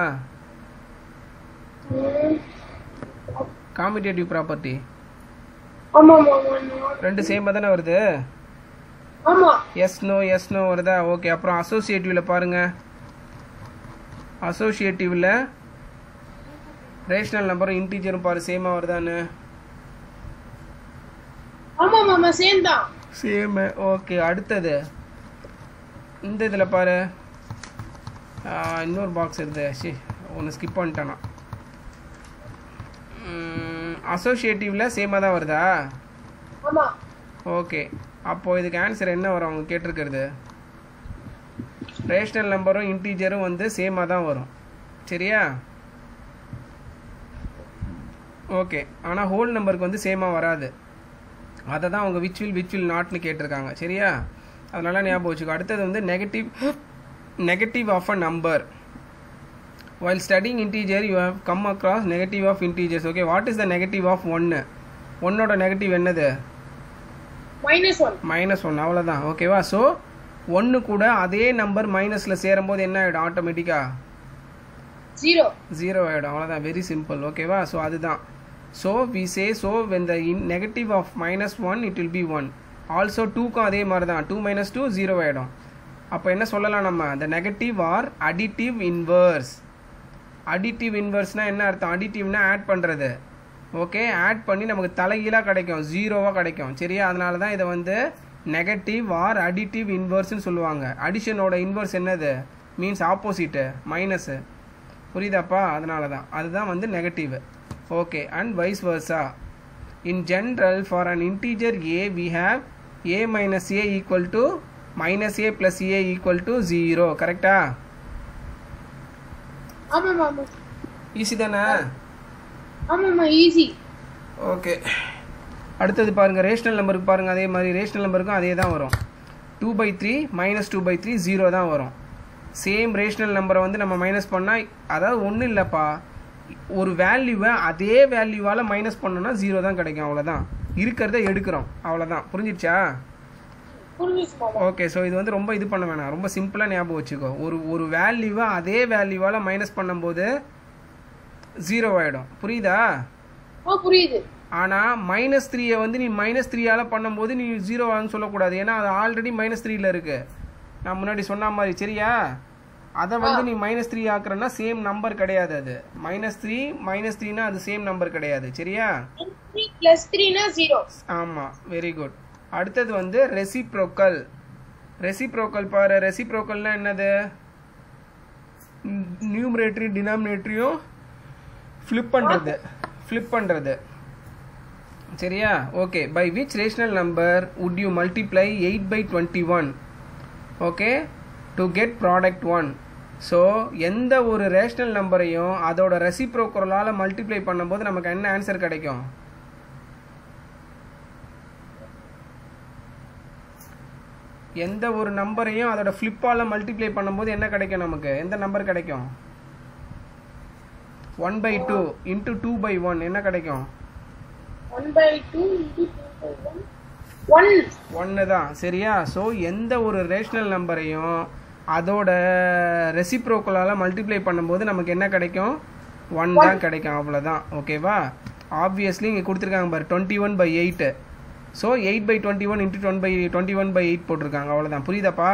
S1: காமிடேட்டிவ் ப்ராப்பர்ட்டி
S2: ஆமா மாமா
S1: ரெண்டு சேமாக தானே வருது
S2: ஆமா
S1: எஸ் நோ எஸ் நோ வருதா ஓகே அப்புறம் அசோசியேட்டிவில் பாருங்க அசோசியேட்டிவில் ரேஷனல் நம்பரும் இன்டீஜரும் பாரு சேமாக வருதான்னு
S2: ஆமா மாமா சேம் தான்
S1: சேம் ஓகே அடுத்தது இந்த இதில் பாரு ஆ, இன்னொரு பாக்ஸ் இருக்குது ஷி ஒன்று ஸ்கிப் பண்ணிட்டேனா அசோசியேட்டிவில் சேமாக தான் வருதா
S2: ஆமா
S1: ஓகே அப்போது இதுக்கு ஆன்சர் என்ன வரும் அவங்க கேட்டிருக்கிறது ரேஷனல் நம்பரும் இன்டீஜரும் வந்து சேமாக தான் வரும் சரியா ஓகே ஆனால் ஹோல் நம்பருக்கு வந்து சேமாக வராது அதை தான் அவங்க விச் வில் விச் வில் நாட்னு கேட்டிருக்காங்க சரியா அதனால ஞாபகம் வச்சுக்கோ அடுத்தது வந்து negative negative of a number while studying integer you have come across negative of integers okay what is the negative of 1 ஒன்னோட நெகட்டிவ் என்னது
S2: மைனஸ் ஒன்
S1: மைனஸ் ஒன் அவ்வளோதான் ஓகேவா ஸோ ஒன்று கூட அதே நம்பர் மைனஸில் சேரும்போது என்ன ஆகிடும் ஆட்டோமேட்டிக்காக
S2: ஜீரோ
S1: ஜீரோ ஆகிடும் அவ்வளோதான் வெரி சிம்பிள் ஓகேவா ஸோ அதுதான் so we say so when the in negative of minus one it will be one also டூக்கும் அதே மாதிரி தான் டூ மைனஸ் டூ ஜீரோ ஆகிடும் அப்போ என்ன சொல்லலாம் நம்ம the negative or additive inverse additive இன்வர்ஸ்னால் என்ன அர்த்தம் அடிட்டிவ்னா ஆட் பண்ணுறது ஓகே ஆட் பண்ணி நமக்கு தலைகீழாக கிடைக்கும் ஜீரோவாக கிடைக்கும் சரியா அதனால தான் இதை வந்து நெகட்டிவ் ஆர் அடிட்டிவ் இன்வர்ஸ்னு சொல்லுவாங்க அடிஷனோட இன்வர்ஸ் என்னது மீன்ஸ் ஆப்போசிட்டு மைனஸு புரியுதாப்பா அதனால தான் அதுதான் வந்து negative okay and vice versa in general for an integer a we have a minus a equal to minus a plus A equal to zero கரெக்டா
S2: ஆமாம் ஆமாம்
S1: ஈஸி தானே
S2: ஆமாம்மா ஈஸி
S1: ஓகே அடுத்தது பாருங்கள் ரேஷனல் நம்பருக்கு பாருங்கள் அதே மாதிரி ரேஷனல் நம்பருக்கும் அதே தான் வரும் two by three minus two by three zero தான் வரும் சேம் ரேஷனல் நம்பரை வந்து நம்ம மைனஸ் பண்ணால் அதாவது ஒன்றும் இல்லைப்பா ஒரு வேல்யூவை அதே வேல்யூவால் மைனஸ் பண்ணோன்னா ஜீரோ தான் கிடைக்கும் அவ்வளோதான் இருக்கிறத எடுக்கிறோம் அவ்வளோதான் புரிஞ்சிடுச்சா
S2: புரிஞ்சிச்சு மாமா
S1: ஓகே ஸோ இது வந்து ரொம்ப இது பண்ண வேணாம் ரொம்ப சிம்பிளாக ஞாபகம் வச்சுக்கோ ஒரு ஒரு வேல்யூவை அதே வேல்யூவால் மைனஸ் பண்ணும்போது ஜீரோ ஆகிடும் புரியுதா
S2: ஆ புரியுது
S1: ஆனால் மைனஸ் த்ரீயை வந்து நீ மைனஸ் த்ரீயால் பண்ணும்போது நீ ஜீரோ ஆகுன்னு சொல்லக்கூடாது ஏன்னா அது ஆல்ரெடி மைனஸ் த்ரீல இருக்கு நான் முன்னாடி சொன்ன மாதிரி சரியா அதை வந்து நீ மைனஸ் த்ரீ ஆக்குறன்னா சேம் நம்பர் கிடையாது அது மைனஸ் த்ரீ மைனஸ் த்ரீனா அது சேம் நம்பர் கிடையாது சரியா
S2: த்ரீ பிளஸ் த்ரீனா ஜீரோ
S1: ஆமாம் வெரி குட் அடுத்தது வந்து ரெசிப்ரோக்கல் ரெசிப்ரோக்கல் பாரு ரெசிப்ரோக்கல்னா என்னது நியூமரேட்டரி டினாமினேட்டரியும் ஃப்ளிப் பண்ணுறது ஃப்ளிப் பண்ணுறது சரியா okay by which rational number would you multiply eight by twenty one okay to get product one so எந்த ஒரு ரேஷனல் நம்பரையும் அதோட ரெசிப்ரோக்கலால் மல்டிப்ளை பண்ணும்போது நமக்கு என்ன ஆன்சர் கிடைக்கும் எந்த ஒரு நம்பரையும் அதோட ஃப்ளிப்பால் மல்டிப்ளை பண்ணும்போது என்ன கிடைக்கும் நமக்கு எந்த நம்பர் கிடைக்கும் one by two into two by one என்ன கிடைக்கும்
S2: one by two into two by one one
S1: ஒன்று தான் சரியா ஸோ எந்த ஒரு ரேஷனல் நம்பரையும் அதோட ரெசிப்ரோக்கலால் மல்டிப்ளை பண்ணும்போது நமக்கு என்ன கிடைக்கும் ஒன் தான் கிடைக்கும் அவ்வளோதான் ஓகேவா ஆப்வியஸ்லி இங்கே கொடுத்துருக்காங்க பாரு twenty one by eight so eight by twenty one into twenty by twenty one by eight போட்டிருக்காங்க அவ்வளோதான் புரியுதாப்பா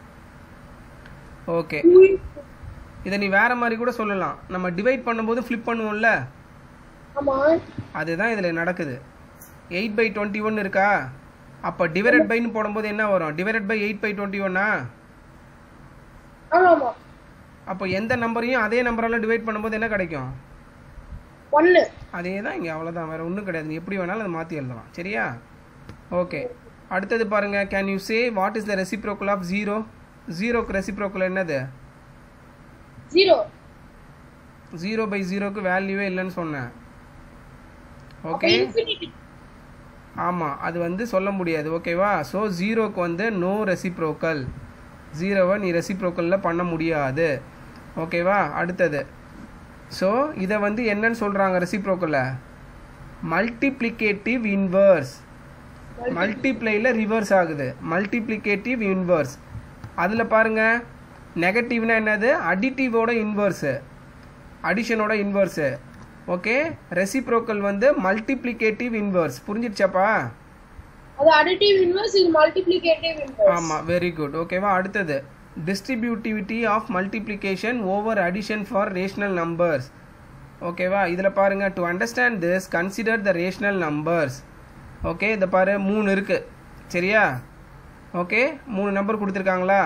S1: ஓகே இதை நீ வேற மாதிரி கூட சொல்லலாம் நம்ம டிவைட் பண்ணும்போது ஃப்ளிப் பண்ணுவோம்ல
S2: ஆமா
S1: அதுதான் இதில் நடக்குது எயிட் பை டுவெண்ட்டி ஒன் இருக்கா அப்போ டிவைடட் பைன்னு போடும்போது என்ன வரும் divided by eight by twenty ஒன்னா
S2: ஆமா ஆமா
S1: அப்போ எந்த நம்பரையும் அதே நம்பரால் டிவைட் பண்ணும்போது என்ன கிடைக்கும்
S2: ஒன்னு
S1: அதே தான் இங்கே அவ்வளோதான் வேறு ஒன்றும் கிடையாது நீ எப்படி வேணாலும் அதை மாற்றி எழுதலாம் சரியா ஓகே அடுத்தது பாருங்க can you say what is the reciprocal of zero ஜீரோக்கு ரெசிப்ரோக்கல் என்னது
S2: ஜீரோ
S1: ஜீரோ பை ஜீரோக்கு வேல்யூவே இல்லைன்னு சொன்னேன் ஓகே
S2: இன்ஃபினிட்டி
S1: ஆமாம் அது வந்து சொல்ல முடியாது ஓகேவா ஸோ ஜீரோக்கு வந்து நோ ரெசிப்ரோக்கல் ஜீரோவை நீ ரெசிப்ரோக்கலில் பண்ண முடியாது ஓகேவா அடுத்தது ஸோ இதை வந்து என்னன்னு சொல்கிறாங்க ரெசிப்ரோக்கலில் மல்டிப்ளிகேட்டிவ் இன்வர்ஸ் மல்டிப்ளைல ரிவர்ஸ் ஆகுது மல்டிப்ளிகேட்டிவ் இன்வர்ஸ் அதில் பாருங்க நெகட்டிவ்னா என்னது அடிட்டிவோட இன்வர்ஸு அடிஷனோட இன்வர்ஸு ஓகே ரெசிப்ரோக்கல் வந்து மல்டிப்ளிகேட்டிவ் இன்வர்ஸ் புரிஞ்சிடுச்சாப்பா
S2: அது அடிட்டிவ் இன்வர்ஸ் இது மல்டிப்ளிகேட்டிவ் இன்வர்ஸ்
S1: ஆமாம் வெரி குட் ஓகேவா அடுத்தது distributivity of multiplication over addition for rational numbers ஓகேவா இதில் பாருங்க to understand this consider the rational numbers okay இந்த பாரு மூணு இருக்கு சரியா ஓகே மூணு நம்பர் கொடுத்துருக்காங்களா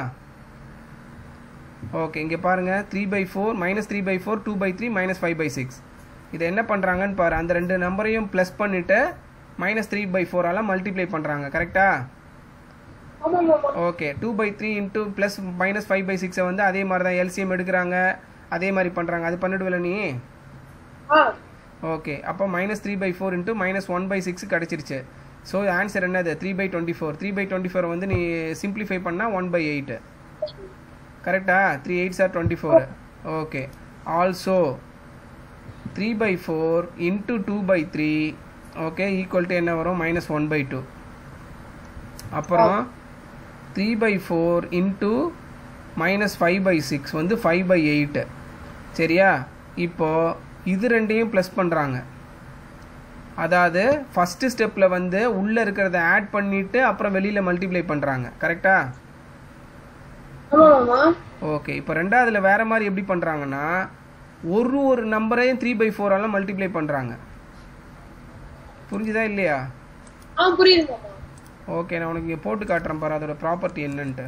S1: ஓகே இங்கே பாருங்க three by four minus three by four two by three minus five by six இதை என்ன பண்ணுறாங்கன்னு பாரு அந்த ரெண்டு நம்பரையும் ப்ளஸ் பண்ணிவிட்டு மைனஸ் த்ரீ பை ஃபோரால் மல்டிப்ளை பண்ணுறாங்க கரெக்டா
S2: ஆமா ஆமா
S1: okay two by three into plus minus five by சிக்ஸை வந்து அதே மாதிரி தான் எல்சிஎம் எடுக்கிறாங்க அதே மாதிரி பண்ணுறாங்க அது பண்ணிடுவில்ல நீ
S2: ஆ
S1: ஓகே அப்போ minus three by four into minus one by six கிடச்சிருச்சு ஸோ ஆன்சர் என்னது three by twenty four three by twenty four வந்து நீ சிம்பிளிஃபை பண்ணால் ஒன் பை எயிட்டு கரெக்டா three eights or twenty four okay also three by four into two by three okay equal to என்ன வரும் minus one by two அப்புறம் three by four into minus five by six வந்து five by eight சரியா இப்போது இது ரெண்டையும் plus பண்ணுறாங்க அதாவது ஃபஸ்ட்டு ஸ்டெப்பில் வந்து உள்ளே இருக்கிறத ஆட் பண்ணிவிட்டு அப்புறம் வெளியில் மல்டிப்ளை பண்ணுறாங்க கரெக்டா
S2: ஆமா மாமா
S1: ஓகே இப்போ ரெண்டாவதுல வேற மாதிரி எப்படி பண்ணுறாங்கன்னா ஒரு ஒரு நம்பரையும் த்ரீ பை ஃபோரால் மல்டிப்ளை பண்ணுறாங்க புரிஞ்சுதா இல்லையா
S2: ஆ புரியுது மாமா
S1: ஓகே நான் உனக்கு இங்கே போட்டு காட்டுறேன் பாரு அதோட ப்ராப்பர்ட்டி என்னன்ட்டு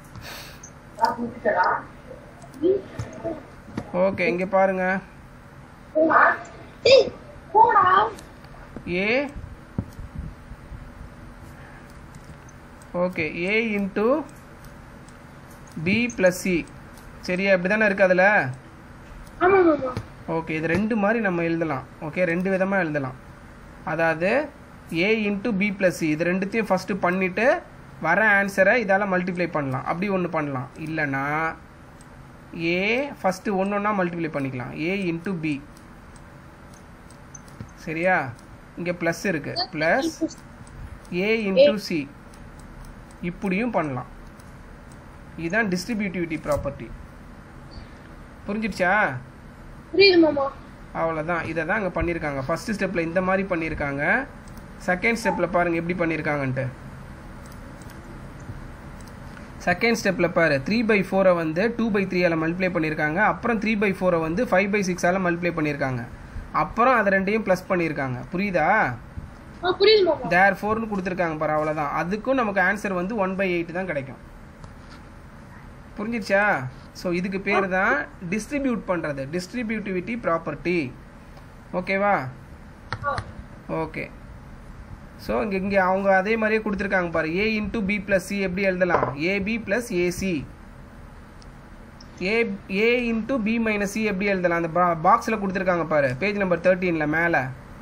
S1: ஓகே இங்கே பாருங்க
S2: ஏய் போடா
S1: a okay a into B plus c சரியா இப்படி தானே இருக்கு அதில்
S2: ஆமா மாமா
S1: ஓகே இது ரெண்டு மாதிரி நம்ம எழுதலாம் ஓகே ரெண்டு விதமாக எழுதலாம் அதாவது a into B plus c இது ரெண்டுத்தையும் ஃபஸ்ட்டு பண்ணிவிட்டு வர ஆன்சரை இதால் மல்டிப்ளை பண்ணலாம் அப்படி ஒன்று பண்ணலாம் இல்லைன்னா ஏ ஃபஸ்ட்டு ஒன்று ஒன்றா மல்டிப்ளை பண்ணிக்கலாம் ஏ இன்ட்டு பி சரியா இங்கே ப்ளஸ் இருக்குது ப்ளஸ் ஏ இன்ட்டு சி இப்படியும் பண்ணலாம் இதுதான் டிஸ்ட்ரிபியூட்டிவிட்டி ப்ராப்பர்ட்டி புரிஞ்சிடுச்சா
S2: புரியுது மாமா
S1: அவ்வளோதான் இதை தான் அங்கே பண்ணியிருக்காங்க ஃபஸ்ட்டு ஸ்டெப்பில் இந்த மாதிரி பண்ணியிருக்காங்க செகண்ட் ஸ்டெப்பில் பாருங்கள் எப்படி பண்ணியிருக்காங்கன்ட்டு செகண்ட் ஸ்டெப்பில் பாரு த்ரீ பை ஃபோரை வந்து டூ பை த்ரீயால் மல்டிப்ளை பண்ணியிருக்காங்க அப்புறம் த்ரீ பை ஃபோரை வந்து ஃபைவ் பை சிக்ஸால் மல்டிப்ளை பண்ணியிருக்காங்க அப்புறம் அதை ரெண்டையும் ப்ளஸ் பண்ணியிருக்காங்க புரியுதா
S2: ஆ புரியுது மாமா
S1: தேர் ஃபோர்னு கொடுத்துருக்காங்க பாரு அவ்வளோதான் அதுக்கும் நமக்கு ஆன்சர் வந்து ஒன் பை எயிட் தான் கிடைக்கும் புரிஞ்சிருச்சா ஸோ இதுக்கு பேர் தான் டிஸ்ட்ரிபியூட் பண்ணுறது டிஸ்ட்ரிபியூட்டிவிட்டி ப்ராப்பர்ட்டி ஓகேவா
S2: ஆ
S1: ஓகே ஸோ இங்கே இங்கே அவங்க அதே மாதிரியே கொடுத்துருக்காங்க பாரு ஏ இன்ட்டு பி ப்ளஸ் சி எப்படி எழுதலாம் a b plus a c a a into B minus c எப்படி எழுதலாம் அந்த பாக்ஸில் கொடுத்துருக்காங்க பாரு பேஜ் நம்பர் தேர்ட்டீனில் மேலே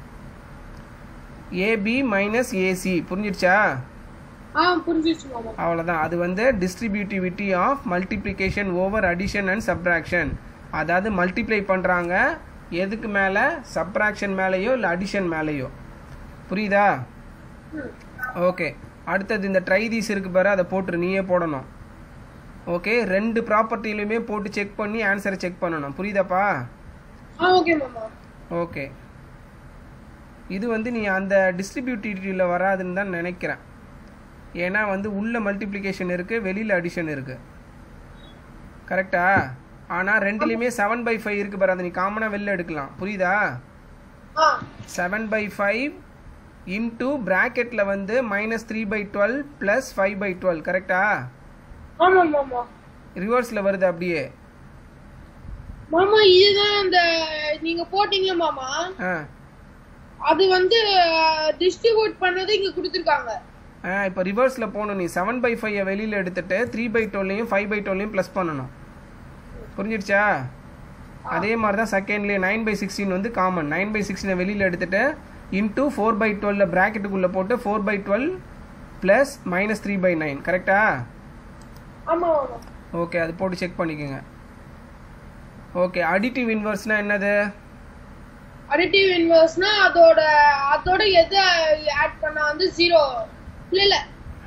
S1: ஏபி மைனஸ் ஏசி புரிஞ்சிருச்சா
S2: ஆ புரிஞ்சிச்சு மாமா
S1: அவ்வளோதான் அது வந்து distributivity of multiplication over addition and subtraction அதாவது மல்டிப்ளை பண்ணுறாங்க எதுக்கு மேலே சப்ராக்ஷன் மேலேயோ இல்லை அடிஷன் மேலேயோ புரியுதா
S2: ம்.
S1: ஓகே அடுத்தது இந்த ட்ரைதீஸ் இருக்கு பாரு அதை போட்டுரு நீயே போடணும் ஓகே ரெண்டு ப்ராப்பர்ட்டிலையுமே போட்டு செக் பண்ணி ஆன்சரை செக் பண்ணணும் புரியுதாப்பா
S2: ஆ ஓகே மாமா
S1: ஓகே இது வந்து நீ அந்த டிஸ்ட்ரிபியூட்டிவிட்டியில் வராதுன்னு தான் நினைக்கிறேன் ஏன்னா வந்து உள்ள மல்டிப்ளிகேஷன் இருக்குது வெளியில் அடிஷன் இருக்குது கரெக்டா ஆனால் ரெண்டுலேயுமே செவன் பை ஃபைவ் இருக்குது பாரு அதை நீ காமனாக வெளில எடுக்கலாம் புரியுதா
S2: ஆ
S1: செவன் பை ஃபைவ் இன்டூ ப்ராக்கெட்டில் வந்து minus three by twelve plus five by twelve கரெக்டா
S2: ஆமா மாமா
S1: ரிவர்ஸில் வருது அப்படியே
S2: மாமா இதுதான் அந்த நீங்க போட்டீங்களா மாமா
S1: ஆ
S2: அது வந்து டிஸ்ட்ரிபியூட் பண்ணது இங்க கொடுத்துருக்காங்க
S1: ஆ இப்போ ரிவர்ஸில் போகணும் நீ செவன் பை ஃபைவை வெளியில் எடுத்துட்டு த்ரீ பை டுவெல்லையும் ஃபைவ் பை டுவெல்லையும் ப்ளஸ் பண்ணணும் புரிஞ்சிடுச்சா அதே மாதிரி தான் செகண்ட்லேயே நைன் பை சிக்ஸ்டீன் வந்து காமன் நைன் பை சிக்ஸ்டீனை வெளியில் எடுத்துட்டு இன்டூ ஃபோர் பை டுவெல்ல ப்ராக்கெட்டுக்குள்ளே போட்டு four by twelve plus minus three by nine கரெக்டா
S2: ஆமா மாமா
S1: ஓகே அது போட்டு செக் பண்ணிக்கோங்க ஓகே அடிட்டிவ் இன்வர்ஸ்னா என்னது
S2: அடிட்டிவ் இன்வர்ஸ்னா அதோட அதோட எது ஆட் பண்ணா வந்து ஜீரோ இல்ல இல்ல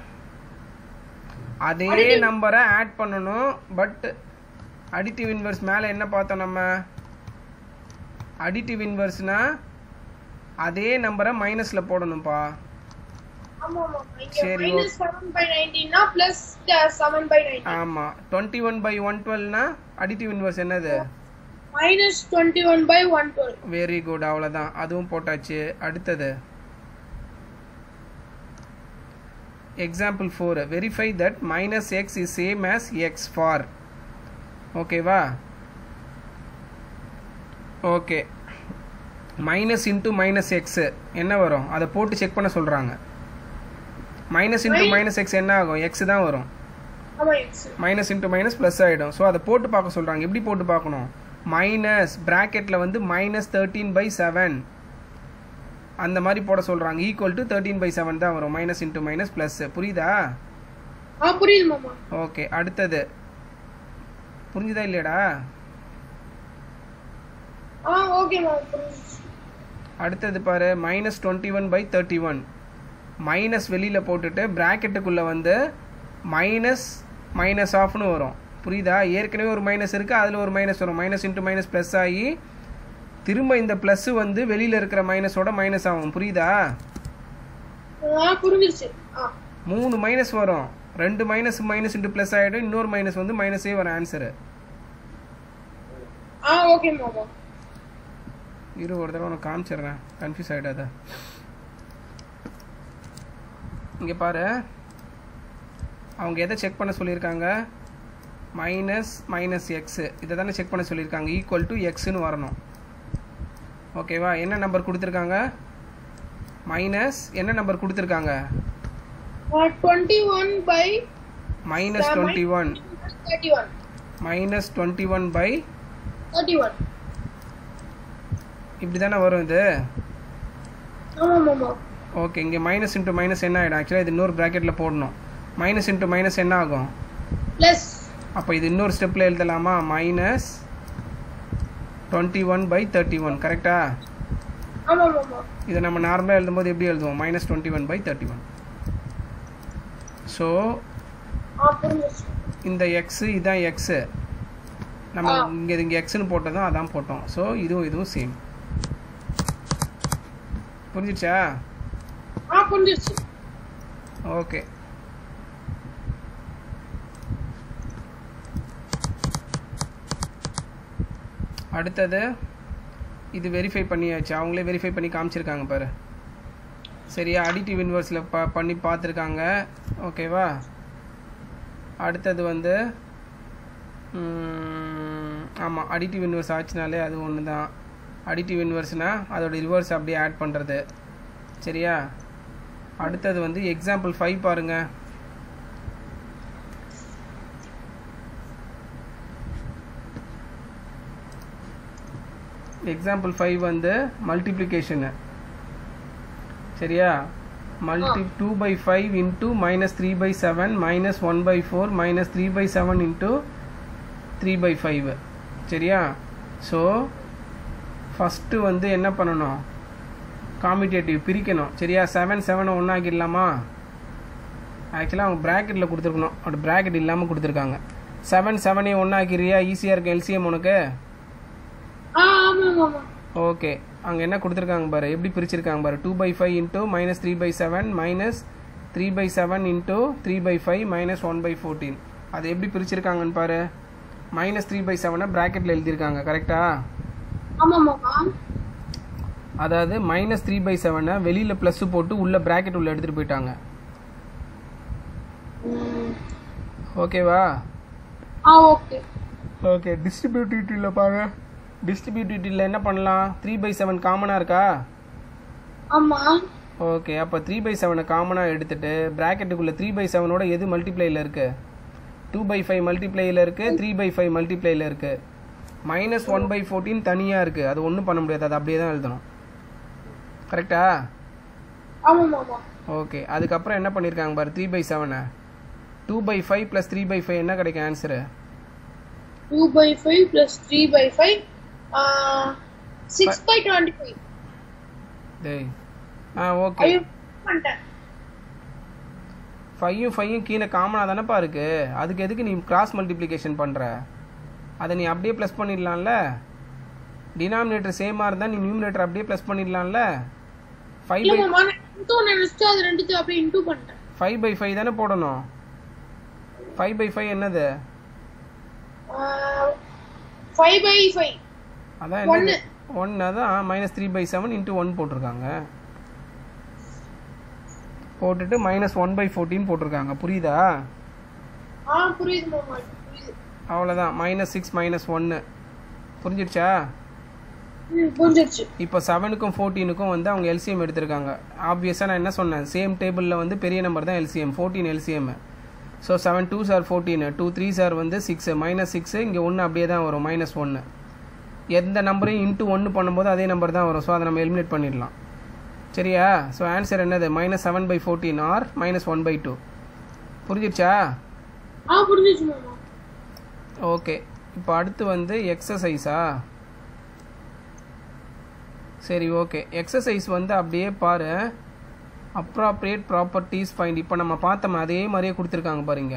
S1: அதே நம்பரை ஆட் பண்ணணும் பட் அடிட்டிவ் இன்வர்ஸ் மேலே என்ன பார்த்தோம் நம்ம அடிட்டிவ் இன்வர்ஸ்னா அதே நம்பரை மைனஸில் போடணும்ப்பா
S2: ஆமா மாமா இங்க
S1: சரி,
S2: மைனஸ் செவன் பை நைன்டீன்னா பிளஸ் செவன் பை நைன்டீன்
S1: ஆமாம் டுவெண்ட்டி ஒன் பை ஒன் டுவெல்னா அடிட்டிவ் இன்வர்ஸ் என்னது
S2: minus twenty one by one twelve
S1: very good அவ்வளோதான் அதுவும் போட்டாச்சு அடுத்தது example four verify that minus x is same as x for ஓகேவா okay minus into minus x என்ன வரும் அதை போட்டு செக் பண்ண சொல்கிறாங்க மைனஸ் இன்ட்டு மைனஸ் எக்ஸ் என்ன ஆகும் எக்ஸ் தான் வரும்
S2: ஆமா x
S1: minus into minus plus ஆகிடும் ஸோ அதை போட்டு பார்க்க சொல்கிறாங்க எப்படி போட்டு பார்க்கணும் மைனஸ் ப்ராக்கெட்டில் வந்து மைனஸ் தேர்ட்டீன் பை செவன் அந்த மாதிரி போட சொல்கிறாங்க equal to thirteen by seven தான் வரும் மைனஸ் இன்ட்டு மைனஸ் ப்ளஸ் புரியுதா
S2: ஆ புரியுது மாமா
S1: ஓகே அடுத்தது புரிஞ்சுதா இல்லையாடா
S2: ஆ ஓகே மாமா புரியுது
S1: அடுத்தது பாரு minus twenty one by thirty one minus வெளியில் போட்டுட்டு ப்ராக்கெட்டுக்குள்ளே வந்து மைனஸ் மைனஸ் ஆஃப்னு வரும் புரியுதா ஏற்கனவே ஒரு மைனஸ் இருக்குது அதில் ஒரு மைனஸ் வரும் மைனஸ் இன்ட்டு மைனஸ் ப்ளஸ் ஆகி திரும்ப இந்த ப்ளஸ்ஸு வந்து வெளியில் இருக்கிற மைனஸோட மைனஸ் ஆகும் புரியுதா
S2: ஆ புரிஞ்சிருச்சு ஆ
S1: மூணு மைனஸ் வரும் ரெண்டு மைனஸ் மைனஸ் இன்ட்டு ப்ளஸ் ஆகிடும் இன்னொரு மைனஸ் வந்து மைனஸே வரும் ஆன்சரு
S2: ஆ ஓகே மாமா
S1: இரு ஒரு தடவை உனக்கு காமிச்சிடுறேன் கன்ஃபியூஸ் ஆகிடாத இங்கே பாரு அவங்க எதை செக் பண்ண சொல்லியிருக்காங்க மைனஸ் மைனஸ் எக்ஸு இதை தானே செக் பண்ண சொல்லியிருக்காங்க ஈக்குவல் டு எக்ஸ்னு வரணும் ஓகேவா என்ன நம்பர் கொடுத்துருக்காங்க மைனஸ் என்ன நம்பர் கொடுத்துருக்காங்க
S2: twenty one by
S1: minus twenty one
S2: thirty one
S1: minus twenty one by
S2: thirty one
S1: இப்படி தானே வரும் இது
S2: ஆமா மாமா
S1: ஓகே இங்கே மைனஸ் இன்ட்டு மைனஸ் என்ன ஆகிடும் ஆக்சுவலாக இது இன்னொரு ப்ராக்கெட்டில் போடணும் மைனஸ் இன்ட்டு மைனஸ் என்ன ஆகும்
S2: பிளஸ்
S1: அப்போ இது இன்னொரு ஸ்டெப்பில் எழுதலாமா minus twenty one by thirty one கரெக்டா
S2: ஆமா மாமா
S1: இதை நம்ம நார்மலாக எழுதும்போது எப்படி எழுதுவோம் minus twenty one by thirty one so
S2: ஆ புரிஞ்சிருச்சு
S1: இந்த எக்ஸு இதான் எக்ஸு நம்ம
S2: ஆ.
S1: இங்கே இங்கே எக்ஸ்னு போட்டதும் அதான் போட்டோம் ஸோ இதுவும் இதுவும் சேம் புரிஞ்சிச்சா
S2: ஆ புரிஞ்சிருச்சு
S1: ஓகே அடுத்தது இது வெரிஃபை பண்ணியாச்சு அவங்களே வெரிஃபை பண்ணி காமிச்சிருக்காங்க பாரு சரியா அடிட்டிவ் இன்வர்ஸில் ப பண்ணி பார்த்துருக்காங்க ஓகேவா அடுத்தது வந்து ஆமாம் அடிட்டிவ் இன்வர்ஸ் ஆச்சுனாலே அது ஒன்று தான் அடிட்டிவ் இன்வர்ஸ்னால் அதோட ரிவர்ஸ் அப்படியே ஆட் பண்ணுறது சரியா அடுத்தது வந்து எக்ஸாம்பிள் ஃபைவ் பாருங்க எக்ஸாம்பிள் ஃபைவ் வந்து மல்டிப்ளிகேஷனு சரியா multi two by five into minus three by seven minus one by four minus three by seven into three by five சரியா ஸோ ஃபஸ்ட்டு வந்து என்ன பண்ணணும் காமிடேட்டிவ் பிரிக்கணும் சரியா செவன் செவனை ஒன்றாக்கிடலாமா ஆக்சுவலாக அவங்க ப்ராக்கெட்டில் கொடுத்துருக்கணும் அப்படி ப்ராக்கெட் இல்லாமல் கொடுத்துருக்காங்க செவன் செவனையும் ஒன்றாக்கிறியா ஈஸியாக இருக்கு எல்சிஎம் உனக்கு
S2: ஆ ஆமா மாமா
S1: ஓகே அங்கே என்ன கொடுத்துருக்காங்க பாரு எப்படி பிரிச்சிருக்காங்க பாரு two by five into minus three by seven minus three by seven into three by five minus one by fourteen அது எப்படி பிரிச்சிருக்காங்கன்னு பாரு மைனஸ் த்ரீ பை செவனை ப்ராக்கெட்டில் எழுதியிருக்காங்க கரெக்டா
S2: ஆமா மாமா
S1: அதாவது மைனஸ் த்ரீ பை செவனை வெளியில் ப்ளஸ் போட்டு உள்ள ப்ராக்கெட் உள்ள எடுத்துகிட்டு போயிட்டாங்க ஓகேவா
S2: ஆ ஓகே
S1: ஓகே டிஸ்ட்ரிபியூட்டிவிட்டியில் பாருங்க டிஸ்ட்ரிபியூட்டிவிட்டியில் என்ன பண்ணலாம் த்ரீ பை செவன் காமனாக இருக்கா
S2: ஆமா
S1: ஓகே அப்போ த்ரீ பை செவனை காமனாக எடுத்துட்டு ப்ராக்கெட்டுக்குள்ளே த்ரீ பை செவனோட எது மல்டிப்ளையில் இருக்கு டூ பை ஃபைவ் மல்டிப்ளையில் இருக்குது த்ரீ பை ஃபைவ் மல்டிப்ளையில் இருக்குது மைனஸ் ஒன் பை ஃபோர்டீன் தனியாக இருக்குது அது ஒன்றும் பண்ண முடியாது அது அப்படியே தான் எழுதணும் கரெக்டா
S2: ஆமா மாமா
S1: ஓகே அதுக்கப்புறம் என்ன பண்ணியிருக்காங்க பாரு த்ரீ பை செவனை two by five plus three by five என்ன கிடைக்கும் answer
S2: two by five plus three by five six by twenty five
S1: டேய் ஆ ஓகே
S2: ஐயோ பண்ணிட்டேன்
S1: ஃபையும் ஃபையும் கீழே காமனாக தானேப்பா இருக்கு அதுக்கு எதுக்கு நீ கிராஸ் மல்டிப்ளிகேஷன் பண்ணுற அதை நீ அப்படியே ப்ளஸ் பண்ணிடலாம்ல டினாமினேட்டர் சேமாக இருந்தால் நீ நியூமினேட்டர் அப்படியே ப்ளஸ் பண்ணிடலாம்ல ஃபைவ்
S2: இல்ல
S1: பை
S2: மாமா நான் இன்டூ நினைச்சிட்டு அது ரெண்டுத்தையும் அப்படியே இன்டூ பண்ணிட்டேன்
S1: ஃபைவ் பை ஃபைவ் தானே போடணும் ஃபைவ் பை ஃபைவ் என்னது
S2: ஃபைவ் பை ஃபைவ்
S1: அதான்
S2: ஒண்ணு.
S1: என்ன ஒன்று அதான் minus three by seven into one போட்டிருக்காங்க போட்டுட்டு மைனஸ் ஒன் பை ஃபோர்டீன் போட்டிருக்காங்க புரியுதா
S2: ஆ புரியுது மாமா புரியுது
S1: அவ்வளோதான் மைனஸ் சிக்ஸ் மைனஸ் ஒன்று புரிஞ்சிடுச்சா
S2: ம் புரிஞ்சிருச்சு
S1: இப்போ செவனுக்கும் ஃபோர்டீனுக்கும் வந்து அவங்க எல்சிஎம் எடுத்திருக்காங்க ஆப்வியஸாக நான் என்ன சொன்னேன் சேம் டேபிளில் வந்து பெரிய நம்பர் தான் LCM fourteen LCM so seven two are fourteen two three are வந்து சிக்ஸ் மைனஸ் சிக்ஸு இங்கே ஒன்று அப்படியே தான் வரும் மைனஸ் ஒன்று எந்த நம்பரையும் இன்ட்டு ஒன்று பண்ணும்போது அதே நம்பர் தான் வரும் ஸோ அதை நம்ம எலிமினேட் பண்ணிடலாம் சரியா ஸோ ஆன்சர் என்னது minus seven by fourteen or minus one by two புரிஞ்சிடுச்சா
S2: ஆ புரிஞ்சிருச்சு மாமா
S1: ஓகே இப்போ அடுத்து வந்து எக்ஸசைஸா சரி ஓகே எக்ஸசைஸ் வந்து அப்படியே பாரு அப்ராப்ரியேட் ப்ராப்பர்ட்டிஸ் ஃபைண்ட் இப்போ நம்ம பார்த்தோம் அதே மாதிரியே கொடுத்துருக்காங்க பாருங்க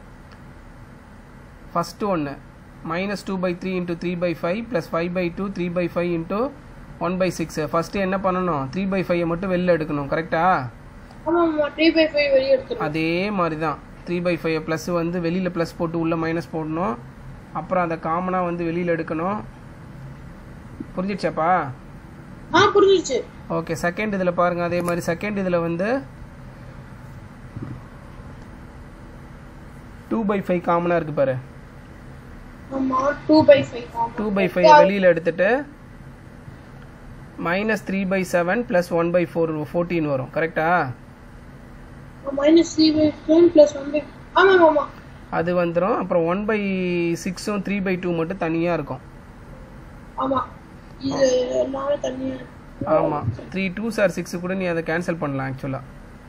S1: ஃபஸ்ட்டு ஒன்று minus two by three into three by five plus five by two three by five into one by six first என்ன பண்ணணும் த்ரீ பை ஃபைவை மட்டும் வெளில எடுக்கணும் கரெக்டா
S2: ஆமா ஆமா த்ரீ பை ஃபைவ் வெளியே எடுத்துருவோம்
S1: அதே மாதிரி தான் த்ரீ பை ஃபைவ் ப்ளஸ் வந்து வெளியில் ப்ளஸ் போட்டு உள்ளே மைனஸ் போடணும் அப்புறம் அதை காமனாக வந்து வெளியில் எடுக்கணும் புரிஞ்சிடுச்சாப்பா
S2: ஆ புரிஞ்சிச்சு
S1: ஓகே செகண்ட் இதில் பாருங்கள் அதே மாதிரி செகண்ட் இதில் வந்து டூ பை ஃபைவ் காமனாக இருக்குது பாரு
S2: ஆமா two by five
S1: two by five வெளியில் எடுத்துட்டு minus three by seven plus one by four fourteen வரும் கரெக்டா
S2: minus three by four plus one by ஆமா ஆமா
S1: அது வந்துடும் அப்புறம் ஒன் பை சிக்ஸும் த்ரீ பை டூ மட்டும் தனியாக இருக்கும்
S2: ஆமா இது எல்லாமே தனியா இருக்கு.
S1: ஆமாம் த்ரீ டூ சார் சிக்ஸ் கூட நீ அதை கேன்சல் பண்ணலாம் ஆக்சுவலாக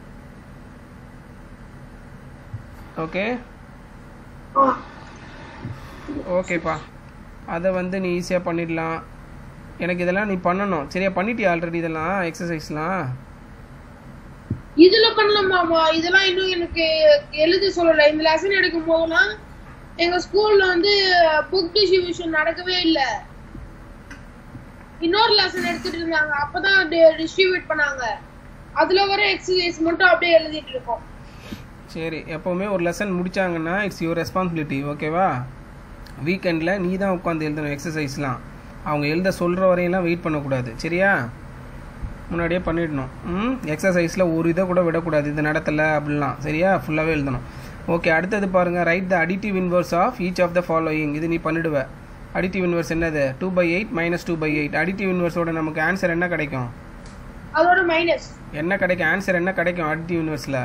S1: ஓகே
S2: ஆ
S1: ஓகேப்பா அதை வந்து நீ ஈஸியாக பண்ணிடலாம் எனக்கு இதெல்லாம் நீ பண்ணணும் சரியா பண்ணிட்டியா ஆல்ரெடி இதெல்லாம் எக்ஸசைஸ்லாம்
S2: இதுல பண்ணலாமாமா இதெல்லாம் இன்னும் எனக்கு எழுத சொல்லல இந்த லெசன் எடுக்கும் போதெல்லாம் எங்க ஸ்கூல்ல வந்து புக் டிஸ்ட்ரிபியூஷன் நடக்கவே இல்ல இன்னொரு லெசன் எடுத்துட்டு இருந்தாங்க அப்பதான் டிஸ்ட்ரிபியூட் பண்ணாங்க அதுல வர எக்ஸசைஸ் மட்டும் அப்படியே எழுதிட்டு இருக்கோம்
S1: சரி எப்போவுமே ஒரு லெசன் முடிச்சாங்கன்னா இட்ஸ் யுவர் ரெஸ்பான்சிபிலிட்டி ஓகேவா வீக்கெண்டில் நீ தான் உட்காந்து எழுதணும் எக்ஸசைஸ்லாம் அவங்க எழுத சொல்கிற வரையெல்லாம் வெயிட் பண்ணக்கூடாது சரியா முன்னாடியே பண்ணிடணும் ம் எக்ஸசைஸில் ஒரு இதை கூட விடக்கூடாது இது நடத்தலை அப்படிலாம் சரியா ஃபுல்லாகவே எழுதணும் ஓகே அடுத்தது பாருங்கள் write the additive inverse of each of the following இது நீ பண்ணிடுவ அடிட்டிவ் இன்வர்ஸ் என்னது two by eight minus two by eight additive இன்வர்ஸோட நமக்கு ஆன்சர் என்ன கிடைக்கும்
S2: அதோட மைனஸ்
S1: என்ன கிடைக்கும் ஆன்சர் என்ன கிடைக்கும் அடிட்டிவ் இன்வர்ஸில்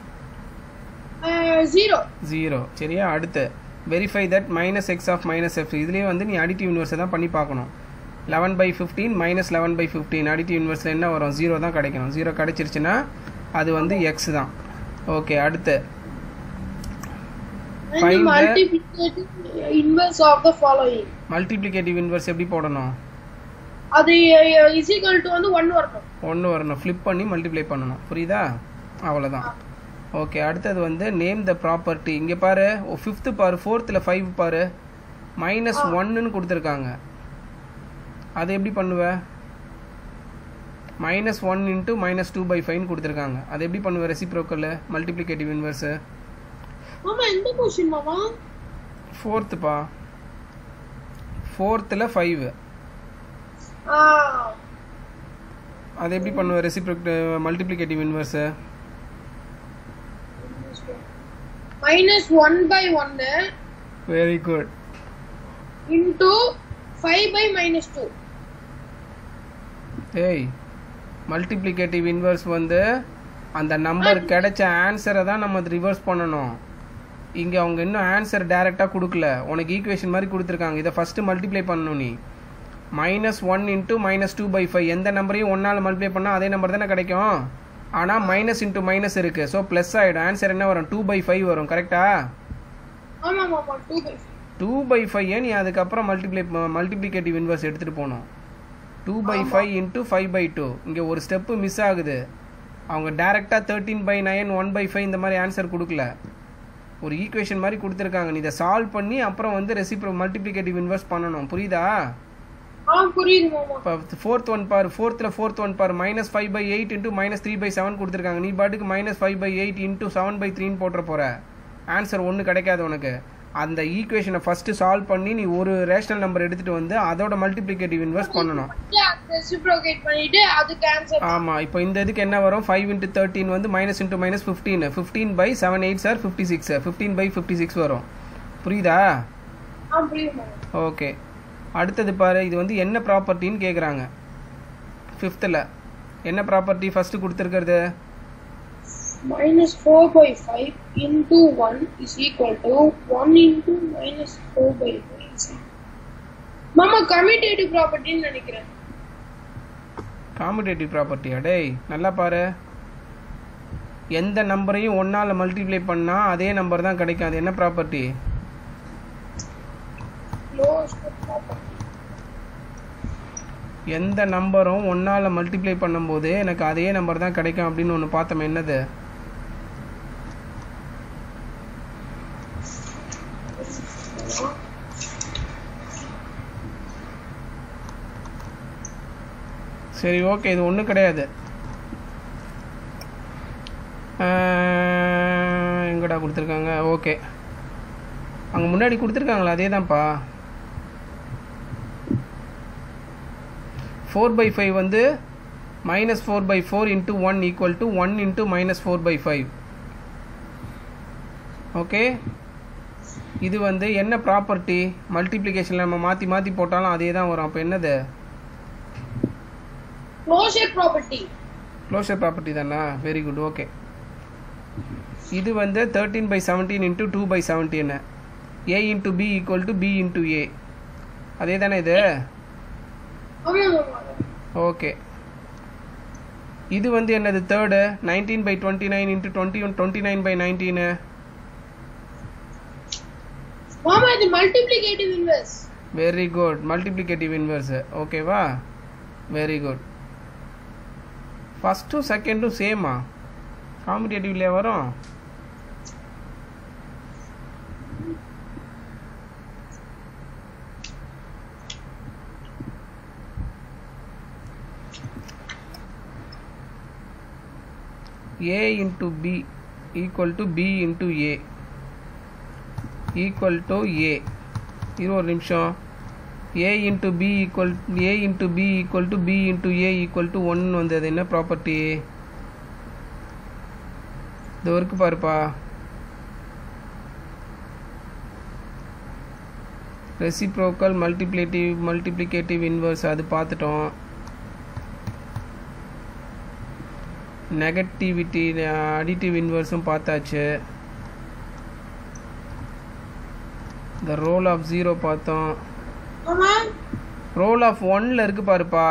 S2: ஜீரோ
S1: ஜீரோ சரியா அடுத்து verify that minus x of minus f இதுலேயே வந்து நீ அடிட்டிவ் யூனிவர்ஸை தான் பண்ணி பார்க்கணும் eleven by fifteen minus eleven by fifteen additive யூனிவர்ஸில் என்ன வரும் ஜீரோ தான் கிடைக்கணும் ஜீரோ கிடைச்சிருச்சுன்னா அது வந்து எக்ஸ் தான் ஓகே அடுத்து Find the-
S2: multiplicative inverse of the following
S1: multiplicative inverse எப்படி போடணும்
S2: அது இஸ் ஈக்குவல் டு வந்து ஒன் வரணும்
S1: ஒன்று வரணும் ஃப்ளிப் பண்ணி மல்டிப்ளை பண்ணணும் புரியுதா அவ்வளோதான் ஓகே அடுத்தது வந்து நேம் த ப்ராப்பர்ட்டி இங்கே பாரு ஃபிஃப்த்து பாரு ஃபோர்த்தில் ஃபைவ் பாரு மைனஸ் ஒன்னுன்னு கொடுத்துருக்காங்க அது எப்படி பண்ணுவ minus one into minus two by ஃபைவ்னு கொடுத்துருக்காங்க அது எப்படி பண்ணுவ ரெசிப்ரோக்கல் மல்டிப்ளிகேட்டிவ் இன்வர்ஸு
S2: மாமா எந்த கொஸ்டின் மாமா
S1: ஃபோர்த்துப்பா ஃபோர்த்தில் ஃபைவ்
S2: ஆ
S1: அது எப்படி பண்ணுவ reciprocal multiplicative inverse
S2: minus one by ஒன்னு
S1: very good
S2: into five by minus two
S1: ஏய் மல்டிப்ளிகேட்டிவ் இன்வர்ஸ் வந்து அந்த நம்பர் கிடைச்ச ஆன்சரை தான் நம்ம ரிவர்ஸ் பண்ணணும் இங்கே அவங்க இன்னும் ஆன்சர் டைரெக்டாக கொடுக்கல உனக்கு ஈக்குவேஷன் மாதிரி கொடுத்துருக்காங்க இதை ஃபஸ்ட்டு மல்டிப்ளை பண்ணணும் நீ minus one into minus two by five எந்த நம்பரையும் ஒன்றால் மல்டிப்ளை பண்ணால் அதே நம்பர் தானே கிடைக்கும் ஆனால் மைனஸ் இன்ட்டு மைனஸ் இருக்குது ஸோ ப்ளஸ் ஆகிடும் ஆன்சர் என்ன வரும் டூ பை ஃபைவ் வரும் கரெக்டா
S2: ஆமா மாமா two by
S1: two by five நீ அதுக்கப்புறம் மல்டிப்ளை மல்டிப்ளிகேட்டிவ் இன்வர்ஸ் எடுத்துகிட்டு போகணும் two by five into five by two இங்கே ஒரு ஸ்டெப்பு மிஸ் ஆகுது அவங்க டேரெக்டாக thirteen by nine one by five இந்த மாதிரி ஆன்சர் கொடுக்கல ஒரு ஈக்குவேஷன் மாதிரி கொடுத்துருக்காங்க நீ இதை சால்வ் பண்ணி அப்புறம் வந்து ரெசிப்ரோ மல்டிப்ளிகேட்டிவ் இன்வர்ஸ் பண்ணணும் புரியுதா
S2: ஆ புரியுது மாமா
S1: இப்போ ஃபோர்த் ஒன் பார் ஃபோர்த்தில் ஃபோர்த் ஒன் பார் minus five by eight into minus three by seven கொடுத்துருக்காங்க நீ பாட்டுக்கு minus five by eight into seven by த்ரீன்னு போட்டுற போகிற ஆன்சர் ஒன்று கிடைக்காது உனக்கு அந்த ஈக்குவேஷனை ஃபஸ்ட்டு சால்வ் பண்ணி நீ ஒரு ரேஷனல் நம்பர் எடுத்துகிட்டு வந்து அதோட மல்டிப்ளிகேட்டிவ் இன்வர்ஸ் பண்ணணும்
S2: ரெசிப்ரோகேட் பண்ணிட்டு அதுக்கு ஆன்சர்
S1: ஆமாம் இப்போ இந்த இதுக்கு என்ன வரும் ஃபைவ் இன்ட்டு தேர்ட்டின் வந்து minus into minus fifteen fifteen by seven eight sir fifty six fifteen by fifty six வரும் புரியுதா
S2: ஆ புரியுது மாமா
S1: ஓகே அடுத்தது பாரு இது வந்து என்ன ப்ராப்பர்ட்டின்னு கேட்குறாங்க ஃபிஃப்த்தில் என்ன ப்ராப்பர்ட்டி ஃபஸ்ட்டு கொடுத்துருக்கிறது
S2: minus 4 by 5 into 1 is equal to 1 into minus 4 by 5. மாமா கம்யூட்டேட்டிவ் ப்ராப்பர்ட்டின்னு நினைக்கிறேன்
S1: காம்படேட்டிவ் ப்ராப்பர்ட்டியா டேய் நல்லா பாரு எந்த நம்பரையும் ஒன்றால் மல்டிப்ளை பண்ணால் அதே நம்பர் தான் கிடைக்கும் அது என்ன ப்ராப்பர்ட்டி
S2: க்ளோஸ் ப்ராப்பர்ட்டி
S1: எந்த நம்பரும் ஒன்றால் மல்டிப்ளை பண்ணும்போது எனக்கு அதே நம்பர் தான் கிடைக்கும் அப்படின்னு ஒன்று பார்த்தோம் என்னது சரி ஓகே இது ஒன்றும் கிடையாது ஆஹ், எங்கடா கொடுத்துருக்காங்க ஓகே அங்கே முன்னாடி கொடுத்துருக்காங்களா அதே தான்ப்பா ஃபோர் பை ஃபைவ் வந்து minus four by four into one equal to one into minus four by five okay இது வந்து என்ன ப்ராப்பர்ட்டி மல்டிப்ளிகேஷனில் நம்ம மாற்றி மாற்றி போட்டாலும் அதே தான் வரும் அப்போ என்னது
S2: க்ளோஷர் ப்ராப்பர்ட்டி
S1: க்ளோஷர் ப்ராப்பர்ட்டி தானா வெரி குட் ஓகே இது வந்து thirteen by seventeen into two by seventeen A into B equal to B into A அதே தானே இது
S2: ஆமா மாமா
S1: ஓகே இது வந்து என்னது third nineteen by twenty nine into twenty one twenty nine by nineteen
S2: மாமா இது multiplicative inverse
S1: very good multiplicative inverse ஓகேவா வெரி குட் ஃபஸ்ட்டும் செகண்டும் சேமா காம்படேட்டிவ்லேயே வரும் a into b equal to b into a equal to a இது ஒரு நிமிஷம் a into b equal a into b equal to b into a equal to 1 வந்தது என்ன ப்ராப்பர்ட்டி இது இருக்கு பாருப்பா ரெசிப்ரோக்கல் மல்டிப்ளேட்டிவ் மல்டிப்ளிகேட்டிவ் இன்வர்ஸ் அது பார்த்துட்டோம் நெகட்டிவிட்டி அடிட்டிவ் இன்வர்ஸும் பார்த்தாச்சு இந்த ரோல் ஆஃப் ஜீரோ பார்த்தோம்
S2: மாமா
S1: ரோல் ஆஃப் ஒன்ல இருக்கு பாருப்பா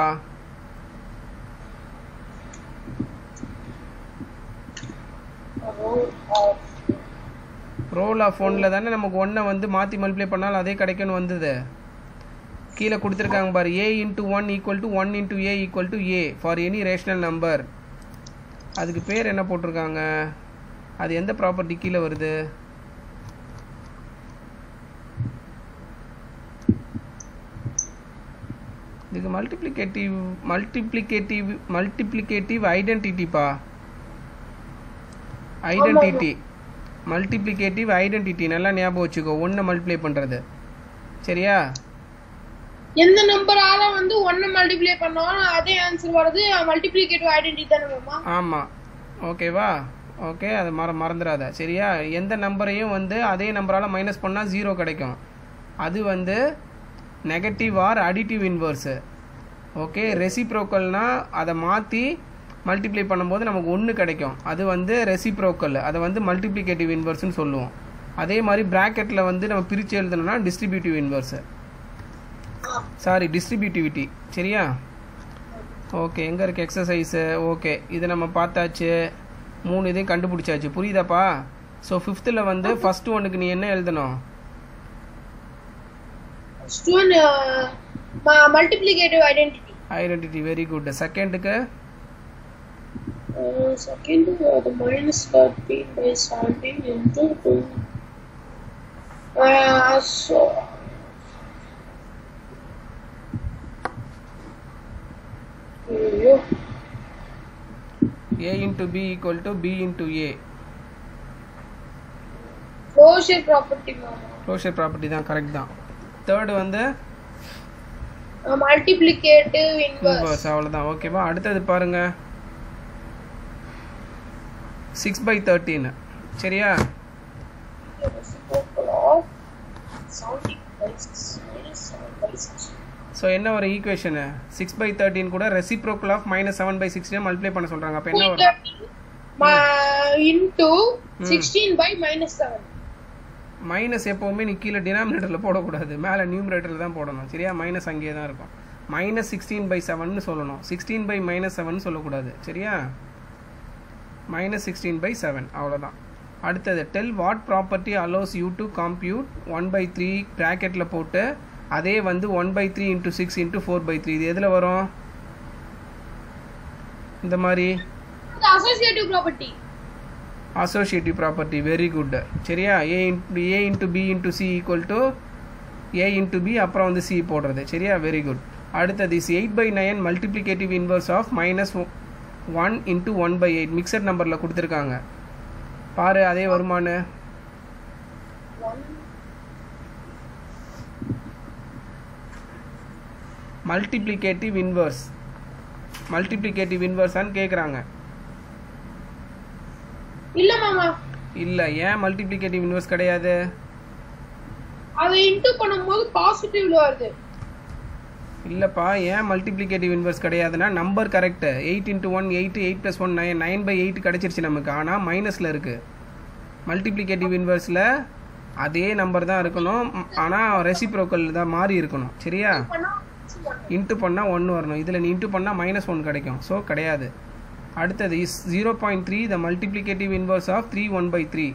S1: ரோல் ஆஃப் ஒன்ல தானே நமக்கு ஒன்னை வந்து மாற்றி மல்டிப்ளை பண்ணாலும் அதே கிடைக்கும்னு வந்தது கீழே கொடுத்துருக்காங்க பாரு ஏ into one equal to one into A equal to A for any rational number அதுக்கு பேர் என்ன போட்டிருக்காங்க அது எந்த ப்ராப்பர்ட்டி கீழே வருது இதுக்கு மல்டிப்ளிகேட்டிவ் மல்டிப்ளிகேட்டிவ் மல்டிப்ளிகேட்டிவ் ஐடென்டிட்டிப்பா ஐடென்டிட்டி மல்டிப்ளிகேட்டிவ் ஐடென்டிட்டி நல்லா ஞாபகம் வச்சுக்கோ ஒன்றை மல்டிப்ளை பண்ணுறது சரியா
S2: எந்த நம்பரால வந்து ஒன்ன மல்டிப்ளை பண்ணாலும் அதே ஆன்சர் வருது மல்டிப்ளிகேட்டிவ் ஐடென்டிட்டி தானே மாமா
S1: ஆமாம் ஓகேவா ஓகே அதை மற மறந்துடாத சரியா எந்த நம்பரையும் வந்து அதே நம்பரால் மைனஸ் பண்ணால் ஜீரோ கிடைக்கும் அது வந்து negative or additive inverse okay ரெசிப்ரோக்கல்னா அதை மாற்றி மல்டிப்ளை பண்ணும்போது நமக்கு ஒன்று கிடைக்கும் அது வந்து ரெசிப்ரோக்கல் அதை வந்து மல்டிப்ளிகேட்டிவ் இன்வர்ஸ்னு சொல்லுவோம் அதே மாதிரி ப்ராக்கெட்டில் வந்து நம்ம பிரித்து எழுதணும்னா டிஸ்ட்ரிபியூட்டிவ் இன்வர்ஸு சாரி டிஸ்ட்ரிபியூட்டிவிட்டி சரியா ஓகே எங்கே இருக்கு எக்ஸசைஸு ஓகே இது நம்ம பார்த்தாச்சு மூணு இதையும் கண்டுபிடிச்சாச்சு புரியுதாப்பா ஸோ ஃபிஃப்த்தில் வந்து ஃபர்ஸ்ட் ஒன்றுக்கு நீ என்ன எழுதணும்
S2: first one multiplicative identity
S1: identity very good செகண்டுக்கு
S2: செகண்ட் அது minus thirteen by seventeen into two so ஐயோ
S1: A into B equal to B into A
S2: closure property மாமா
S1: க்ளோஷர் ப்ராப்பர்ட்டி தான் கரெக்ட் தான் தேர்டு வந்து
S2: மல்டிப்ளிகேட்டிவ் இன்வர்ஸ்
S1: இன்வர்ஸ் அவ்வளோதான் ஓகேவா அடுத்தது பாருங்க சிக்ஸ் பை தேர்ட்டீன் சரியா
S2: reciprocal of 17 by 6 minus 7 by 6.
S1: So என்ன ஒரு ஈக்குவேஷனு சிக்ஸ் பை தேர்ட்டின் கூட reciprocal of minus seven by சிக்ஸ்டே மல்டிப்ளை பண்ண சொல்கிறாங்க அப்போ என்ன வரும்
S2: 230 ma- into 16 by minus 7.
S1: Minus எப்போவுமே நீ கீழே டினாமினேட்டரில் போடக்கூடாது மேலே நியூமரேட்டரில் தான் போடணும் சரியா மைனஸ் அங்கேயே தான் இருக்கும் மைனஸ் சிக்ஸ்டீன் பை செவன்னு சொல்லணும் சிக்ஸ்டீன் பை மைனஸ் செவன் சொல்லக்கூடாது சரியா மைனஸ் சிக்ஸ்டீன் பை செவன் அவ்வளோதான் அடுத்தது tell what property allows you to compute one by three ப்ராக்கெட்டில் போட்டு அதே வந்து one by three into six into four by three இது எதில் வரும் இந்த மாதிரி
S2: associative property
S1: associative property very good சரியா A into A into B into C equal to A into B அப்புறம் வந்து சி போடுறது சரியா வெரி குட் அடுத்தது is eight by nine multiplicative inverse of minus one into one by eight mixed நம்பரில் கொடுத்துருக்காங்க பாரு அதே வருமானு மல்டிப்ளிகேட்டிவ் இன்வர்ஸ் மல்டிப்ளிகேட்டிவ் இன்வர்ஸான்னு கேட்குறாங்க
S2: இல்ல மாமா
S1: இல்லை ஏன் மல்டிப்ளிகேட்டிவ் இன்வர்ஸ் கிடையாது
S2: அதை இன்டு பண்ணும்போது பாசிட்டிவ்ல வருது
S1: இல்லைப்பா ஏன் மல்டிப்ளிகேட்டிவ் இன்வர்ஸ் கிடையாதுன்னா number correct eight into one eight eight plus one nine nine by eight கிடச்சிருச்சு நமக்கு ஆனால் மைனஸில் இருக்குது மல்டிப்ளிகேட்டிவ் இன்வர்ஸில் அதே நம்பர் தான் இருக்கணும் ஆனால் ரெசிப்ரோக்கல் தான் மாறி இருக்கணும் சரியா
S2: பண்ணா
S1: இன்ட்டு பண்ணால் ஒன்று வரணும் இதில் நீ இன்ட்டு பண்ணால் மைனஸ் ஒன் கிடைக்கும் ஸோ கிடையாது அடுத்தது is zero point three the multiplicative inverse of three one by three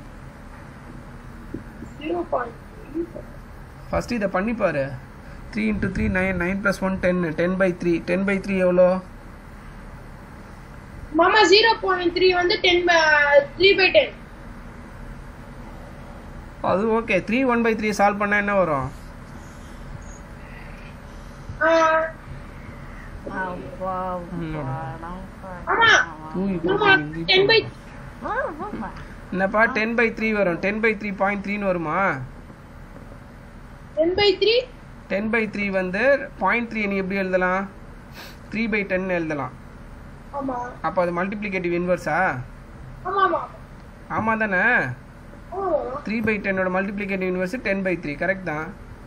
S2: zero point
S1: first இதை பண்ணிப்பாரு three into three nine nine plus one ten ten by three ten by three எவ்வளோ
S2: மாமா zero point three வந்து ten three by ten
S1: அது okay three one by three solve பண்ணால் என்ன வரும்
S2: ஆமா
S1: தூய்
S2: மாமா டென் பை
S1: என்னப்பா டென் பை த்ரீ வரும் டென் பை த்ரீ பாயிண்ட் த்ரீன்னு வருமா
S2: ten by three
S1: ten by three வந்து பாயிண்ட் த்ரீ நீ எப்படி எழுதலாம் த்ரீ பை டென் எழுதலாம்
S2: ஆமா
S1: அப்போ அது மல்டிப்ளிகேட்டிவ் இன்வர்ஸா
S2: ஆமா ஆமா
S1: ஆமாம் தானே
S2: ஆமா மாமா
S1: த்ரீ பை டென்னோட multiplicative inverse ten by three correct தான்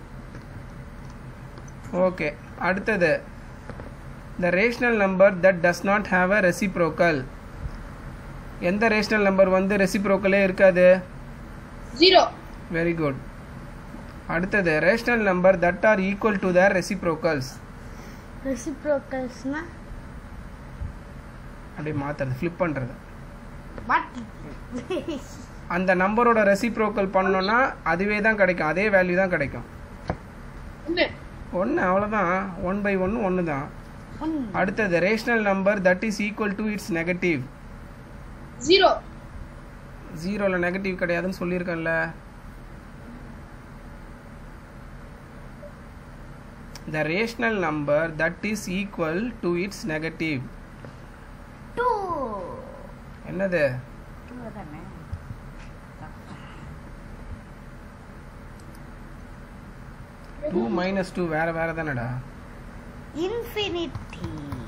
S1: ஓகே அடுத்தது the rational number that does not have a reciprocal எந்த ரேஷனல் நம்பர் வந்து ரெசிப்ரோக்கலே இருக்காது
S2: ஜீரோ
S1: வெரி குட் அடுத்தது rational number that are equal to their reciprocals
S3: ரெசிப்ரோக்கல்ஸ்னா
S1: அப்படியே மாற்றுறது ஃப்ளிப் பண்ணுறது
S3: வாட்
S1: அந்த நம்பரோட ரெசிப்ரோக்கல் பண்ணோன்னா அதுவே தான் கிடைக்கும் அதே வேல்யூ தான் கிடைக்கும்
S2: ஒன்று
S1: ஒன்று அவ்வளோதான் ஒன் பை ஒன்று ஒன்று தான் அடுத்தது rational number that is equal to its negative
S2: zero
S1: ஜீரோவில் நெகட்டிவ் கிடையாதுன்னு சொல்லியிருக்கேன்ல the rational number that is equal to its negative
S3: two
S1: என்னது
S3: டூ தானே
S1: டூ மைனஸ் டூ வேற வேற தானடா
S3: இன்ஃபினிட்டி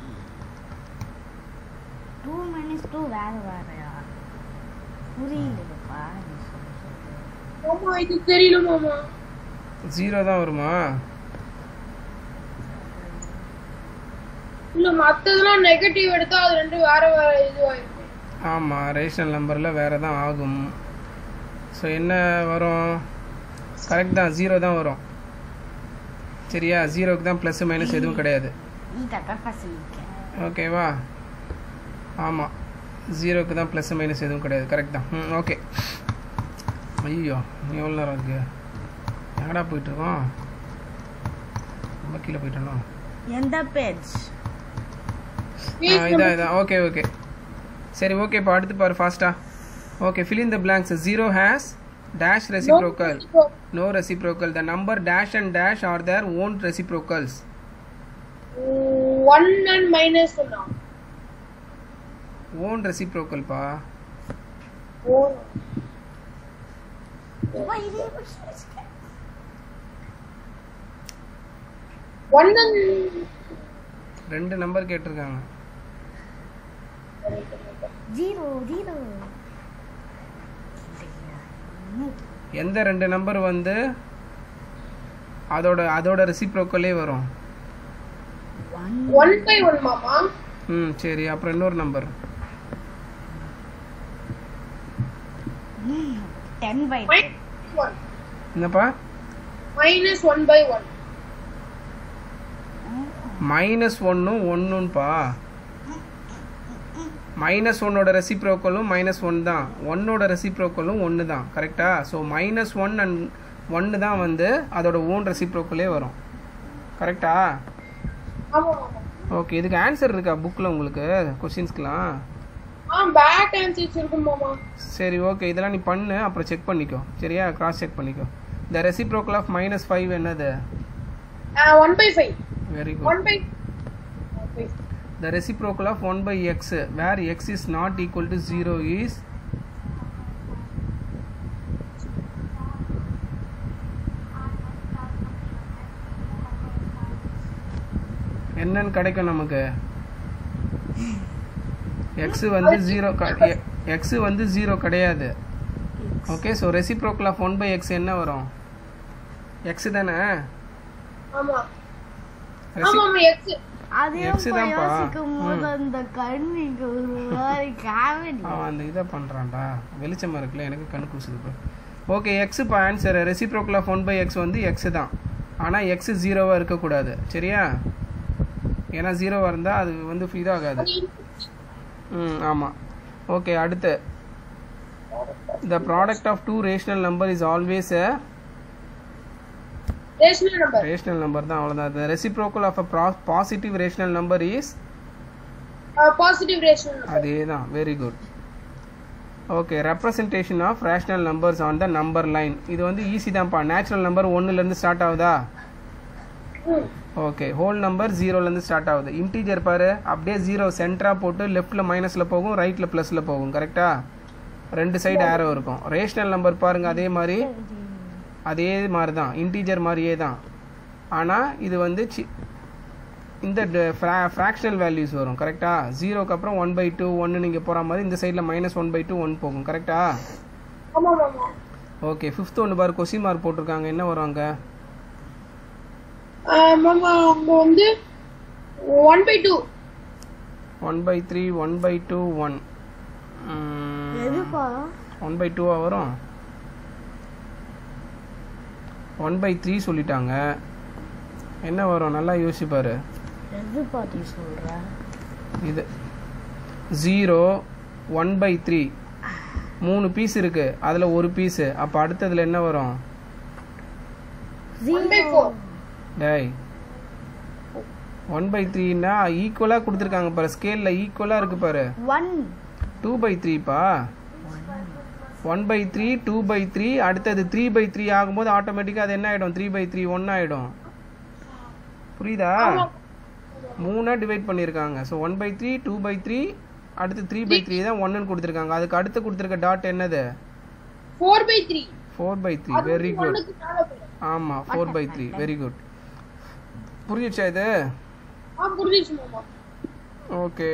S3: டூ மைனஸ் டூ வேற வேறயா புரியலப்பா நீ சொல்ல சொல்ல
S2: மாமா இது தெரியல மாமா
S1: ஜீரோ தான் வருமா
S2: இல்ல மத்ததெல்லாம் நெகட்டிவ் எடுத்தா அது ரெண்டு வேற வேற இதுவாயிருக்கு
S1: ஆமாம் ரேஷனல் நம்பரில் வேறு தான் ஆகும் ஸோ என்ன வரும் கரெக்ட் தான் ஜீரோ தான் வரும் சரியா ஜீரோக்கு தான் ப்ளஸ் மைனஸ் எதுவும் கிடையாது
S3: நீ கரெக்டாக ஃபசிலிக்க
S1: ஓகேவா ஆமாம் ஜீரோக்கு தான் ப்ளஸ் மைனஸ் எதுவும் கிடையாது கரெக்ட் தான் ம் ஓகே ஐயோ எவ்வளோ நேரம் இருக்கு எங்கடா போயிட்டுருக்கோம் ரொம்ப கீழே போயிட்டோம்
S3: எந்த பேஜ்
S1: ஆ இதான் இதான் ஓகே ஓகே சரி ஓகே இப்போ அடுத்து பாரு ஃபாஸ்ட்டா okay fill in the blanks zero has dash reciprocal no reciprocal the number dash and dash are their own reciprocals
S2: one and minus ஒன்னா
S1: own reciprocal பா
S2: ஒன் அண்ட்
S1: ரெண்டு நம்பர் கேட்டிருக்காங்க
S3: zero zero
S1: எந்த ரெண்டு நம்பர் வந்து அதோட அதோட ரெசிப்ரோக்கலே வரும்
S3: ஒன்
S2: ஒன் பை ஒன் மாமா
S1: ம் சரி அப்புறம் இன்னொரு number
S3: ten by
S2: minus one
S1: என்னப்பா
S2: minus one by one
S1: minus ஒன்னும் ஒன்றுப்பா மைனஸ் ஒன்னோட ரெசிப்ரோக்கலும் மைனஸ் ஒன் தான் ஒன்னோட ரெசிப்ரோக்கலும் ஒன்று தான் கரெக்டா ஸோ மைனஸ் ஒன் அண்ட் ஒன்று தான் வந்து அதோட ஓன் ரெசிப்ரோக்கலே வரும் கரெக்டா
S2: ஆமா மாமா
S1: ஓகே இதுக்கு ஆன்சர் இருக்கா புக்கில் உங்களுக்கு கொஸ்டின்ஸ்க்குலாம்
S2: ஆ பேக் ஆன்சர்ஸ் இருக்கும் மாமா
S1: சரி ஓகே இதெல்லாம் நீ பண்ணு அப்புறம் செக் பண்ணிக்கோ சரியா கிராஸ் செக் பண்ணிக்கோ the reciprocal of minus five என்னது
S2: one by five
S1: very good
S2: one by
S1: The reciprocal of 1 by x where x is not equal to 0 is என்னன்னு கிடைக்கும் நமக்கு x வந்து 0 x வந்து 0 கிடையாது okay so reciprocal of one by x என்ன வரும் X தானே
S2: ஆமா
S1: Reci-
S2: ஆமா ஆமா எக்ஸ்
S3: அதே
S1: X தான்ப்பா.
S3: யோசிக்கும் போது அந்த கண்ணிக்கு ஒரு மாதிரி காமெடி
S1: அவன் அந்த இதை பண்ணுறான்டா வெளிச்சமாக இருக்குல்ல எனக்கு கண்ணு கூசுது இப்போ ஓகே எக்ஸ் இப்போ answer reciprocal of one by x வந்து எக்ஸ் தான் ஆனால் எக்ஸ் ஜீரோவாக இருக்கக்கூடாது சரியா ஏன்னா ஜீரோவாக இருந்தால் அது வந்து இதாகாது ம் ஆமாம் ஓகே அடுத்து the product of two rational number is always a
S2: rational number
S1: rational number தான் அவ்வளோதான் the reciprocal of a positive rational number is
S2: positive rational number
S1: அதே தான் very good okay representation of rational numbers on the number line இது வந்து easy தான்ப்பா natural number ஒன்றுலேருந்து start ஆகுதா okay whole number ஜீரோலேருந்து ஸ்டார்ட் ஆகுது இன்டீஜர் பாரு அப்படியே ஜீரோ சென்டராக போட்டு லெஃப்ட்டில் மைனஸில் போகும் ரைட்டில் ப்ளஸில் போகும் கரெக்டா ரெண்டு சைடு ஆரோ இருக்கும் ரேஷனல் நம்பர் பாருங்க அதே மாதிரி அதே மாதிரி தான் இன்டீஜர் மாதிரியே தான் ஆனால் இது வந்து சி இந்த ஃப்ராக்ஷனல் வேல்யூஸ் வரும் கரெக்டா ஜீரோக்கு அப்புறம் ஒன் பை டூ ஒன்று நீங்கள் போகிற மாதிரி இந்த சைடில் minus one by two one போகும் கரெக்டா
S2: ஆமா மாமா
S1: ஓகே ஃபிஃப்த் ஒன்று பாரு கொஸ்டின் மார்க் போட்டிருக்காங்க என்ன வரும் அங்கே
S2: மாமா அங்க வந்து one by two
S1: one by three one by two one
S3: எதுப்பா
S1: ஒன் பை டூவா வரும் ஒன் பை த்ரீ சொல்லிட்டாங்க என்ன வரும் நல்லா யோசிப்பாரு
S3: எது பாட்டி சொல்ற
S1: இது ஜீரோ ஒன் பை த்ரீ மூணு பீஸ் இருக்கு அதில் ஒரு பீஸு அப்போ அடுத்ததுல என்ன வரும்
S2: ஒன் பை ஃபோர்
S1: டேய் ஒன் பை த்ரீனா ஈக்குவலாக கொடுத்துருக்காங்க பாரு ஸ்கேலில் ஈக்குவலாக இருக்கு பாரு
S3: ஒன்
S1: டூ பை த்ரீப்பா one by three two by three அடுத்தது த்ரீ பை த்ரீ ஆகும்போது ஆட்டோமேட்டிக்காக அது என்ன ஆகிடும் த்ரீ பை த்ரீ ஒன் ஆகிடும் புரியுதா மூணாக டிவைட் பண்ணியிருக்காங்க so one by three two by three அடுத்து த்ரீ பை த்ரீ தான் ஒன்றுன்னு கொடுத்துருக்காங்க அதுக்கு அடுத்து கொடுத்துருக்க டாட் என்னது
S2: four by three
S1: four by three very good
S2: ஒன்னுக்கு மேல போயிடும்
S1: ஆமாம் four by three very good புரிஞ்சிச்சா இது
S2: ஆ புரிஞ்சிச்சு மாமா
S1: ஓகே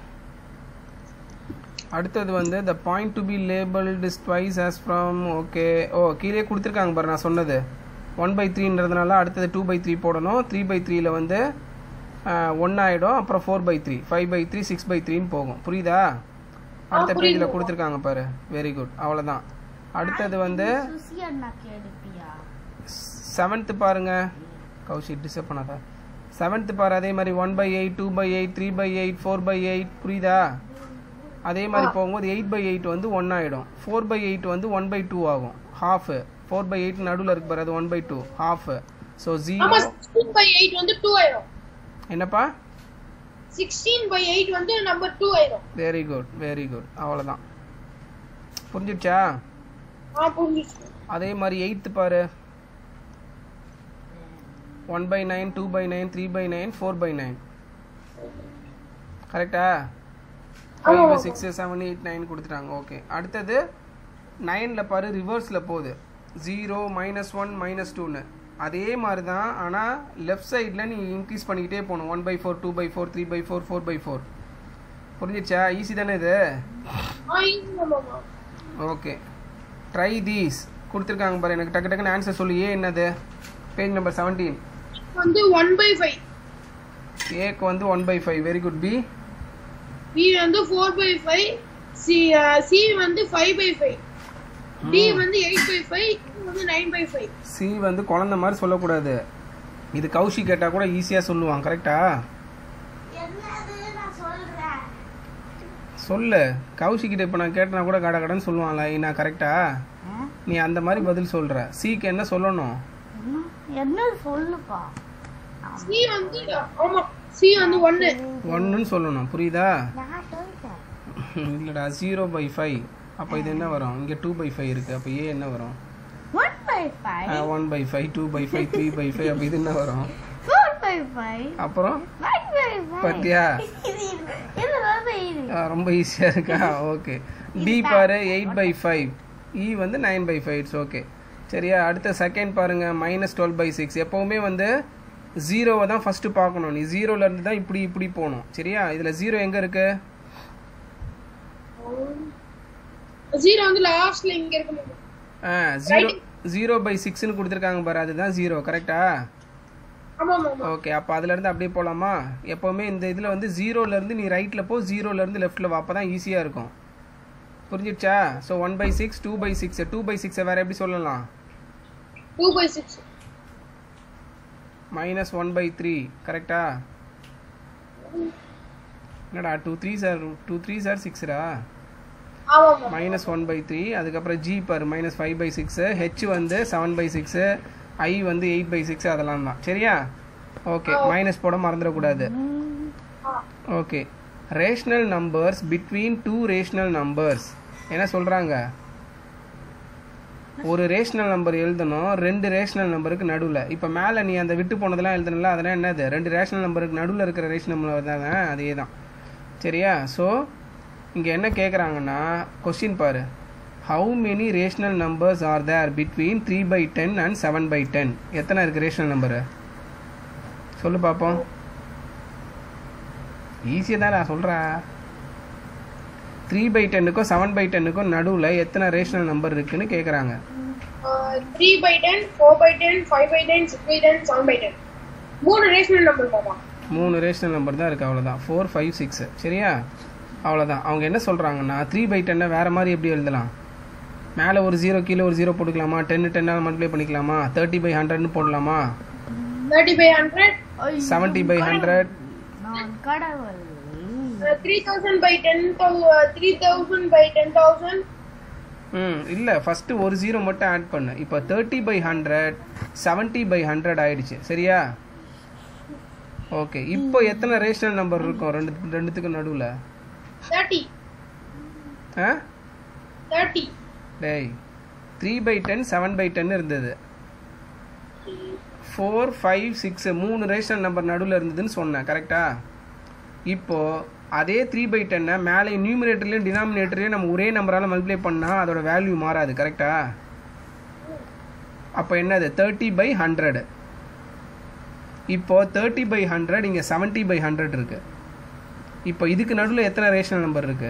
S1: அடுத்தது வந்து the point to be labelled twice as from okay ஓ கீழே கொடுத்துருக்காங்க பாரு நான் சொன்னது ஒன் பை த்ரீன்றதுனால அடுத்தது டூ பை த்ரீ போடணும் த்ரீ பை த்ரீல வந்து ஒன் ஆகிடும் அப்புறம் four by three five by three six by த்ரீன்னு போகும் புரியுதா அடுத்த பேஜில் கொடுத்துருக்காங்க பாரு வெரி குட் அவ்வளோதான் அடுத்தது வந்து
S3: சுசி அண்ணா கேடுப்பியா
S1: செவன்த்து பாருங்க கௌஷிக் டிஸ்டர்ப் பண்ணாத செவன்த்து பாரு அதே மாதிரி one by eight two by eight three by eight four by eight புரியுதா அதே மாதிரி போகும்போது எயிட் பை எயிட் வந்து ஒன் ஆகிடும் ஃபோர் பை எயிட் வந்து ஒன் பை டூ ஆகும் ஹாஃப் ஃபோர் பை எயிட் நடுவில் இருக்கு பாரு அது one by two half so zero
S2: ஆமா சிக்ஸ்டீன் பை எயிட் வந்து டூ ஆயிரும்
S1: என்னப்பா
S2: சிக்ஸ்டீன் பை எயிட் வந்து நம்பர் டூ ஆயிரும்
S1: வெரி குட் வெரி குட் அவ்வளோதான் புரிஞ்சிடுச்சா
S2: ஆ புரிஞ்சிச்சு
S1: அதே மாதிரி எயித்து பாரு one by nine two by nine three by nine four by nine கரெக்டா five six seven eight nine கொடுத்துட்டாங்க ஓகே அடுத்தது நைனில் பாரு ரிவர்ஸில் போகுது ஜீரோ மைனஸ் ஒன் மைனஸ் டூன்னு அதே மாதிரி தான் ஆனால் லெஃப்ட் சைடில் நீ இன்க்ரீஸ் பண்ணிக்கிட்டே போகணும் one by four two by four three by four four by four புரிஞ்சிடுச்சா ஈஸி தானே இது
S2: ஆ ஈஸி மாமா
S1: ஓகே ட்ரை தீஸ் கொடுத்துருக்காங்க பாரு எனக்கு டக்கு டக்குன்னு ஆன்சர் சொல்லு ஏ என்னது பேஜ் நம்பர் செவன்டீன்
S2: வந்து ஒன் பை ஃபைவ்
S1: ஏக்கு வந்து one by five very good B
S2: B வந்து four by five C C வந்து ஃபைவ் பை ஃபைவ் டி வந்து எயிட் பை ஃபைவ் வந்து நைன் பை ஃபைவ்
S1: சி வந்து குழந்த மாதிரி சொல்லக்கூடாது இது கௌஷி கேட்டால் கூட ஈஸியாக சொல்லுவான் கரெக்டா
S3: என்னது நான் சொல்றேன்
S1: சொல்லு கௌஷி கிட்ட இப்போ நான் கேட்டனா கூட கட கடன்னு சொல்லுவான்ல நான் கரெக்டா நீ அந்த மாதிரி பதில் சொல்கிற சிக்கு என்ன சொல்லணும்
S3: என்ன என்னது சொல்லுப்பா
S2: சி வந்து ஆமா சி வந்து ஒன்னு
S1: ஒன்றுன்னு சொல்லணும் புரியுதா
S3: நான் சொல்லிட்டேன்
S1: இல்லைடா ஜீரோ பை ஃபைவ் அப்போ இது என்ன வரும் இங்கே டூ பை ஃபைவ் இருக்குது அப்போ ஏ என்ன வரும்
S3: one by five
S1: one by five two by five three by five அப்போ இது என்ன வரும்
S3: ஃபோர் பை ஃபைவ்
S1: அப்புறம்
S3: ஃபைவ் பை ஃபைவ்
S1: பார்த்தியா
S3: இது இது ரொம்ப ஈஸி
S1: ஆ, ரொம்ப ஈஸியாக இருக்கா ஓகே டி பாரு எயிட் பை ஃபைவ் இ வந்து nine by five it's okay சரியா அடுத்த செகண்ட் பாருங்க மைனஸ் டுவெல் பை சிக்ஸ் எப்போவுமே வந்து ஜீரோவை தான் ஃபஸ்ட்டு பார்க்கணும் நீ ஜீரோலேருந்து தான் இப்படி இப்படி போகணும் சரியா இதில் ஜீரோ எங்கே இருக்கு
S2: ஜீரோ வந்து லாஸ்ட்ல இங்க இருக்கு
S1: ஆ ஜீரோ ஜீரோ பை சிக்ஸ்னு கொடுத்துருக்காங்க பாரு அதுதான் ஜீரோ கரெக்டா
S2: ஆமா ஆமா ஆமா
S1: ஓகே அப்போ அதுலேருந்து அப்படியே போகலாமா எப்போவுமே இந்த இதில் வந்து ஜீரோலேருந்து நீ ரைட்டில் போ ஜீரோலேருந்து லெஃப்ட்டில் வா அப்போ தான் ஈஸியாக இருக்கும் புரிஞ்சிடுச்சா so one by six two by six two by சிக்ஸை வேறு எப்படி சொல்லலாம்
S2: two by six
S1: minus one by three கரெக்டா என்னடா two three sir two three sir சிக்ஸ்ரா
S2: ஆமா ஆமா
S1: மைனஸ் ஒன் பை த்ரீ அதுக்கப்புறம் ஜி பார் minus five by six H வந்து செவன் பை சிக்ஸு ஐ வந்து எயிட் பை சிக்ஸ் அதெல்லாம் தான் சரியா ஓகே மைனஸ் போட மறந்துடக்கூடாது okay rational numbers between two rational numbers என்ன சொல்கிறாங்க ஒரு ரேஷ்னல் நம்பர் எழுதணும் ரெண்டு ரேஷ்னல் நம்பருக்கு நடுவில் இப்போ மேலே நீ அந்த விட்டு போனதெல்லாம் எழுதணும்ல அதெல்லாம் என்னது ரெண்டு ரேஷ்னல் நம்பருக்கு நடுவில் இருக்கிற ரேஷ்னல் நம்பர் தாங்க அதே தான் சரியா ஸோ இங்கே என்ன கேட்குறாங்கன்னா கொஸ்டின் பாரு how many rational numbers are there between three by ten and seven by ten எத்தனை இருக்குது ரேஷ்னல் நம்பரு சொல்லு பார்ப்போம் ஈஸியாக தான் நான் சொல்கிறேன் த்ரீ பை டென்னுக்கும் செவன் பை டென்னுக்கும் நடுவில் எத்தனை ரேஷனல் நம்பர் இருக்குன்னு கேட்குறாங்க
S2: three by ten four by ten five by ten six by ten seven by ten மூணு ரேஷனல் நம்பர் மாமா
S1: மூணு ரேஷனல் நம்பர் தான் இருக்குது அவ்வளோதான் ஃபோர் ஃபைவ் சிக்ஸ் சரியா அவ்வளோதான் அவங்க என்ன சொல்கிறாங்கன்னா த்ரீ பை டென்னை வேறு மாதிரி எப்படி எழுதலாம் மேலே ஒரு ஜீரோ கீழே ஒரு ஜீரோ போட்டுக்கலாமா டென்னு டென்னால் மல்டிப்ளை பண்ணிக்கலாமா தேர்ட்டி பை ஹண்ட்ரட்னு போடலாமா
S2: thirty by hundred
S1: seventy by hundred
S3: நான் கடவுள்
S2: three thousand by ten three thousand by ten thousand
S1: ம் இல்லை ஃபஸ்ட்டு ஒரு ஜீரோ மட்டும் ஆட் பண்ணு இப்போ thirty by hundred seventy by hundred ஆயிடுச்சு சரியா ஓகே இப்போ எத்தனை ரேஷனல் நம்பர் இருக்கும் ரெண்டு ரெண்டுத்துக்கும் நடுவில்
S2: தேர்ட்டி
S1: ஆ
S2: தேர்ட்டி
S1: டேய் three by ten seven by ten இருந்தது ஃபோர் ஃபைவ் சிக்ஸ் மூணு ரேஷனல் நம்பர் நடுவில் இருந்ததுன்னு சொன்னேன் கரெக்டா இப்போ அதே த்ரீ பை டென்னை மேலே நியூமினேட்டர்லையும் டினாமினேட்டர்லையும் நம்ம ஒரே நம்பரால் மல்டிப்ளை பண்ணால் அதோட வேல்யூ மாறாது கரெக்டா அப்போ என்னது தேர்ட்டி பை ஹண்ட்ரட் இப்போ தேர்ட்டி பை ஹண்ட்ரட் இங்கே செவன்ட்டி பை ஹண்ட்ரட் இருக்கு இப்போ இதுக்கு நடுவில் எத்தனை ரேஷனல் நம்பர் இருக்கு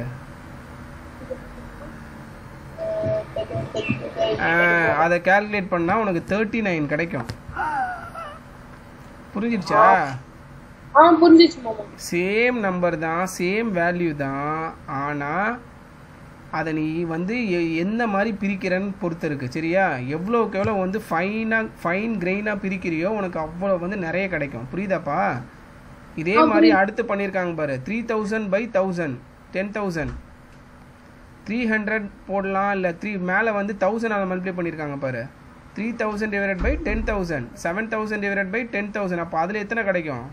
S1: ஆஹ், அதை கால்குலேட் பண்ணால் உனக்கு தேர்ட்டி நைன் கிடைக்கும் புரிஞ்சிடுச்சா
S2: ஆ புரிஞ்சிச்சு மாமா
S1: சேம் நம்பர் தான் சேம் வேல்யூ தான் ஆனால் அதை நீ வந்து எ- எந்த மாதிரி பிரிக்கிறன்னு பொறுத்து இருக்கு சரியா எவ்வளோக்கு எவ்வளோ வந்து ஃபைனாக ஃபைன் கிரெயினாக பிரிக்கிறியோ உனக்கு அவ்வளோ வந்து நிறைய கிடைக்கும் புரியுதாப்பா இதே மாதிரி அடுத்து பண்ணியிருக்காங்க பாரு three thousand by thousand ten thousand three hundred போடலாம் இல்லை த்ரீ மேலே வந்து தௌசண்ட் அதை மல்டிப்ளை பண்ணியிருக்காங்க பாரு three thousand divide by ten thousand seven thousand divide by ten thousand அப்போ அதில் எத்தனை கிடைக்கும்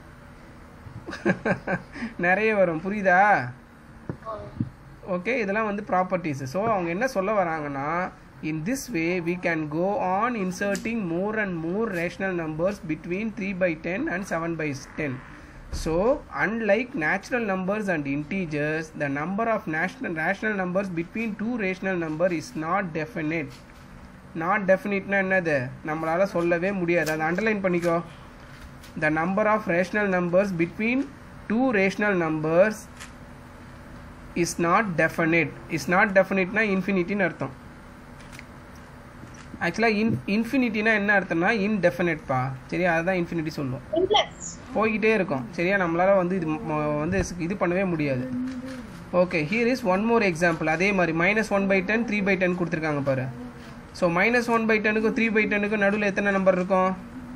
S1: நிறைய வரும் புரியுதா ஓகே இதெல்லாம் வந்து ப்ராப்பர்ட்டிஸ் ஸோ அவங்க என்ன சொல்ல வராங்கன்னா in this way we can go on inserting more and more rational numbers between three by ten and seven by ten so unlike natural numbers and integers the number of national rational numbers between two rational number is not definite not டெஃபினிட்னா என்னது நம்மளால் சொல்லவே முடியாது அதை underline பண்ணிக்கோ the number of rational numbers between two rational numbers is not definite is not டெஃபினிட்னா இன்ஃபினிட்டின்னு அர்த்தம் ஆக்சுவலாக இன் இன்ஃபினிட்டினா என்ன அர்த்தம்னா இன்டெஃபினட்பா சரியா அதுதான் இன்ஃபினிட்டி சொல்லுவோம்
S2: இன்ஃப்ளக்ஸ்
S1: போய்கிட்டே இருக்கும் சரியா நம்மளால் வந்து இது ம- வந்து இது பண்ணவே முடியாது okay here is one more example அதே மாதிரி minus one by ten three by ten கொடுத்துருக்காங்க பாரு ஸோ மைனஸ் ஒன் பை டெனுக்கும் த்ரீ பை டெனுக்கும் நடுவில் எத்தனை நம்பர் இருக்கும்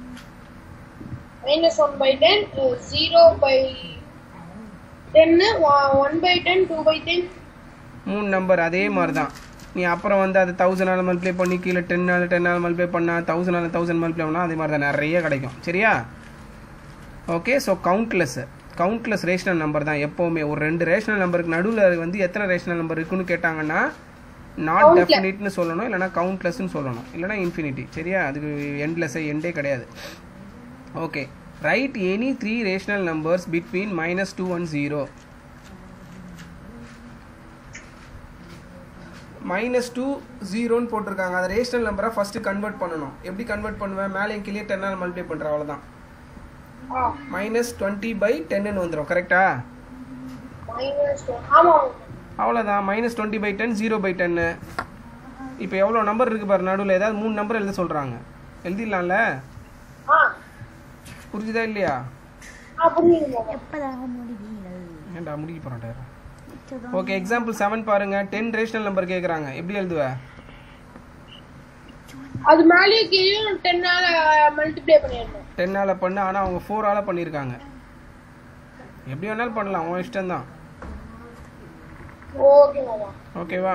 S2: minus one by ten zero by ten one by ten two by ten
S1: மூணு நம்பர் அதே மாதிரி தான் நீ அப்புறம் வந்து அது தௌசண்டால் மல்டிப்ளை பண்ணி கீழே டென்னால் டென்னால் மல்டிப்ளை பண்ணால் தௌசண்டால் தௌசண்ட் மல்டிப்ளை பண்ணால் அதே மாதிரி தான் நிறைய கிடைக்கும் சரியா okay so countless countless rational number தான் எப்போவுமே ஒரு ரெண்டு ரேஷனல் நம்பருக்கு நடுவில் வந்து எத்தனை ரேஷனல் நம்பர் இருக்குன்னு கேட்டாங்கன்னா நாட்
S2: Countless.
S1: டெஃபினிட்னு சொல்லணும் இல்லைனா கவுண்ட்லெஸ்னு சொல்லணும் இல்லைனா இன்ஃபினிட்டி சரியா அதுக்கு எண்ட்லெஸ் எண்டே கிடையாது okay right any three rational numbers between minus two one zero minus two ஜீரோன்னு போட்டிருக்காங்க அதை ரேஷனல் நம்பரை ஃபஸ்ட்டு கன்வெர்ட் பண்ணணும் எப்படி கன்வெர்ட் பண்ணுவேன் மேலே கீழே டென்னால் மல்டிப்ளை பண்ணுறேன் அவ்வளோதான்
S2: ஆ
S1: மைனஸ் டுவெண்ட்டி பை டென்னு வந்துடும் கரெக்டா
S2: மைனஸ் ஆமா
S1: அவ்வளோதான் minus twenty by ten zero by ten இப்போ எவ்வளோ நம்பர் இருக்குது பாரு நடுவில் ஏதாவது மூணு நம்பர் எழுத சொல்கிறாங்க எழுதிடலாம்ல
S2: ஆ
S1: புரிஞ்சுதா இல்லையா
S2: ஆ புரியுது மாமா
S3: எப்பதாங்க முடிவீங்கள்
S1: ஏன்டா முடிக்க போகிறேன்
S3: மிச்சதான்
S1: ஓகே எக்ஸாம்பிள் செவன் பாருங்க டென் ரேஷனல் நம்பர் கேட்குறாங்க எப்படி எழுதுவ
S2: அது மேலேயே கீழே டென்னால மல்டிப்ளை பண்ணிடணும்
S1: டென்னால் பண்ணு ஆனால் அவங்க ஃபோரால் பண்ணியிருக்காங்க எப்படி வேணாலும் பண்ணலாம் உன் இஷ்டம்தான்
S2: ஓகே மாமா
S1: ஓகேவா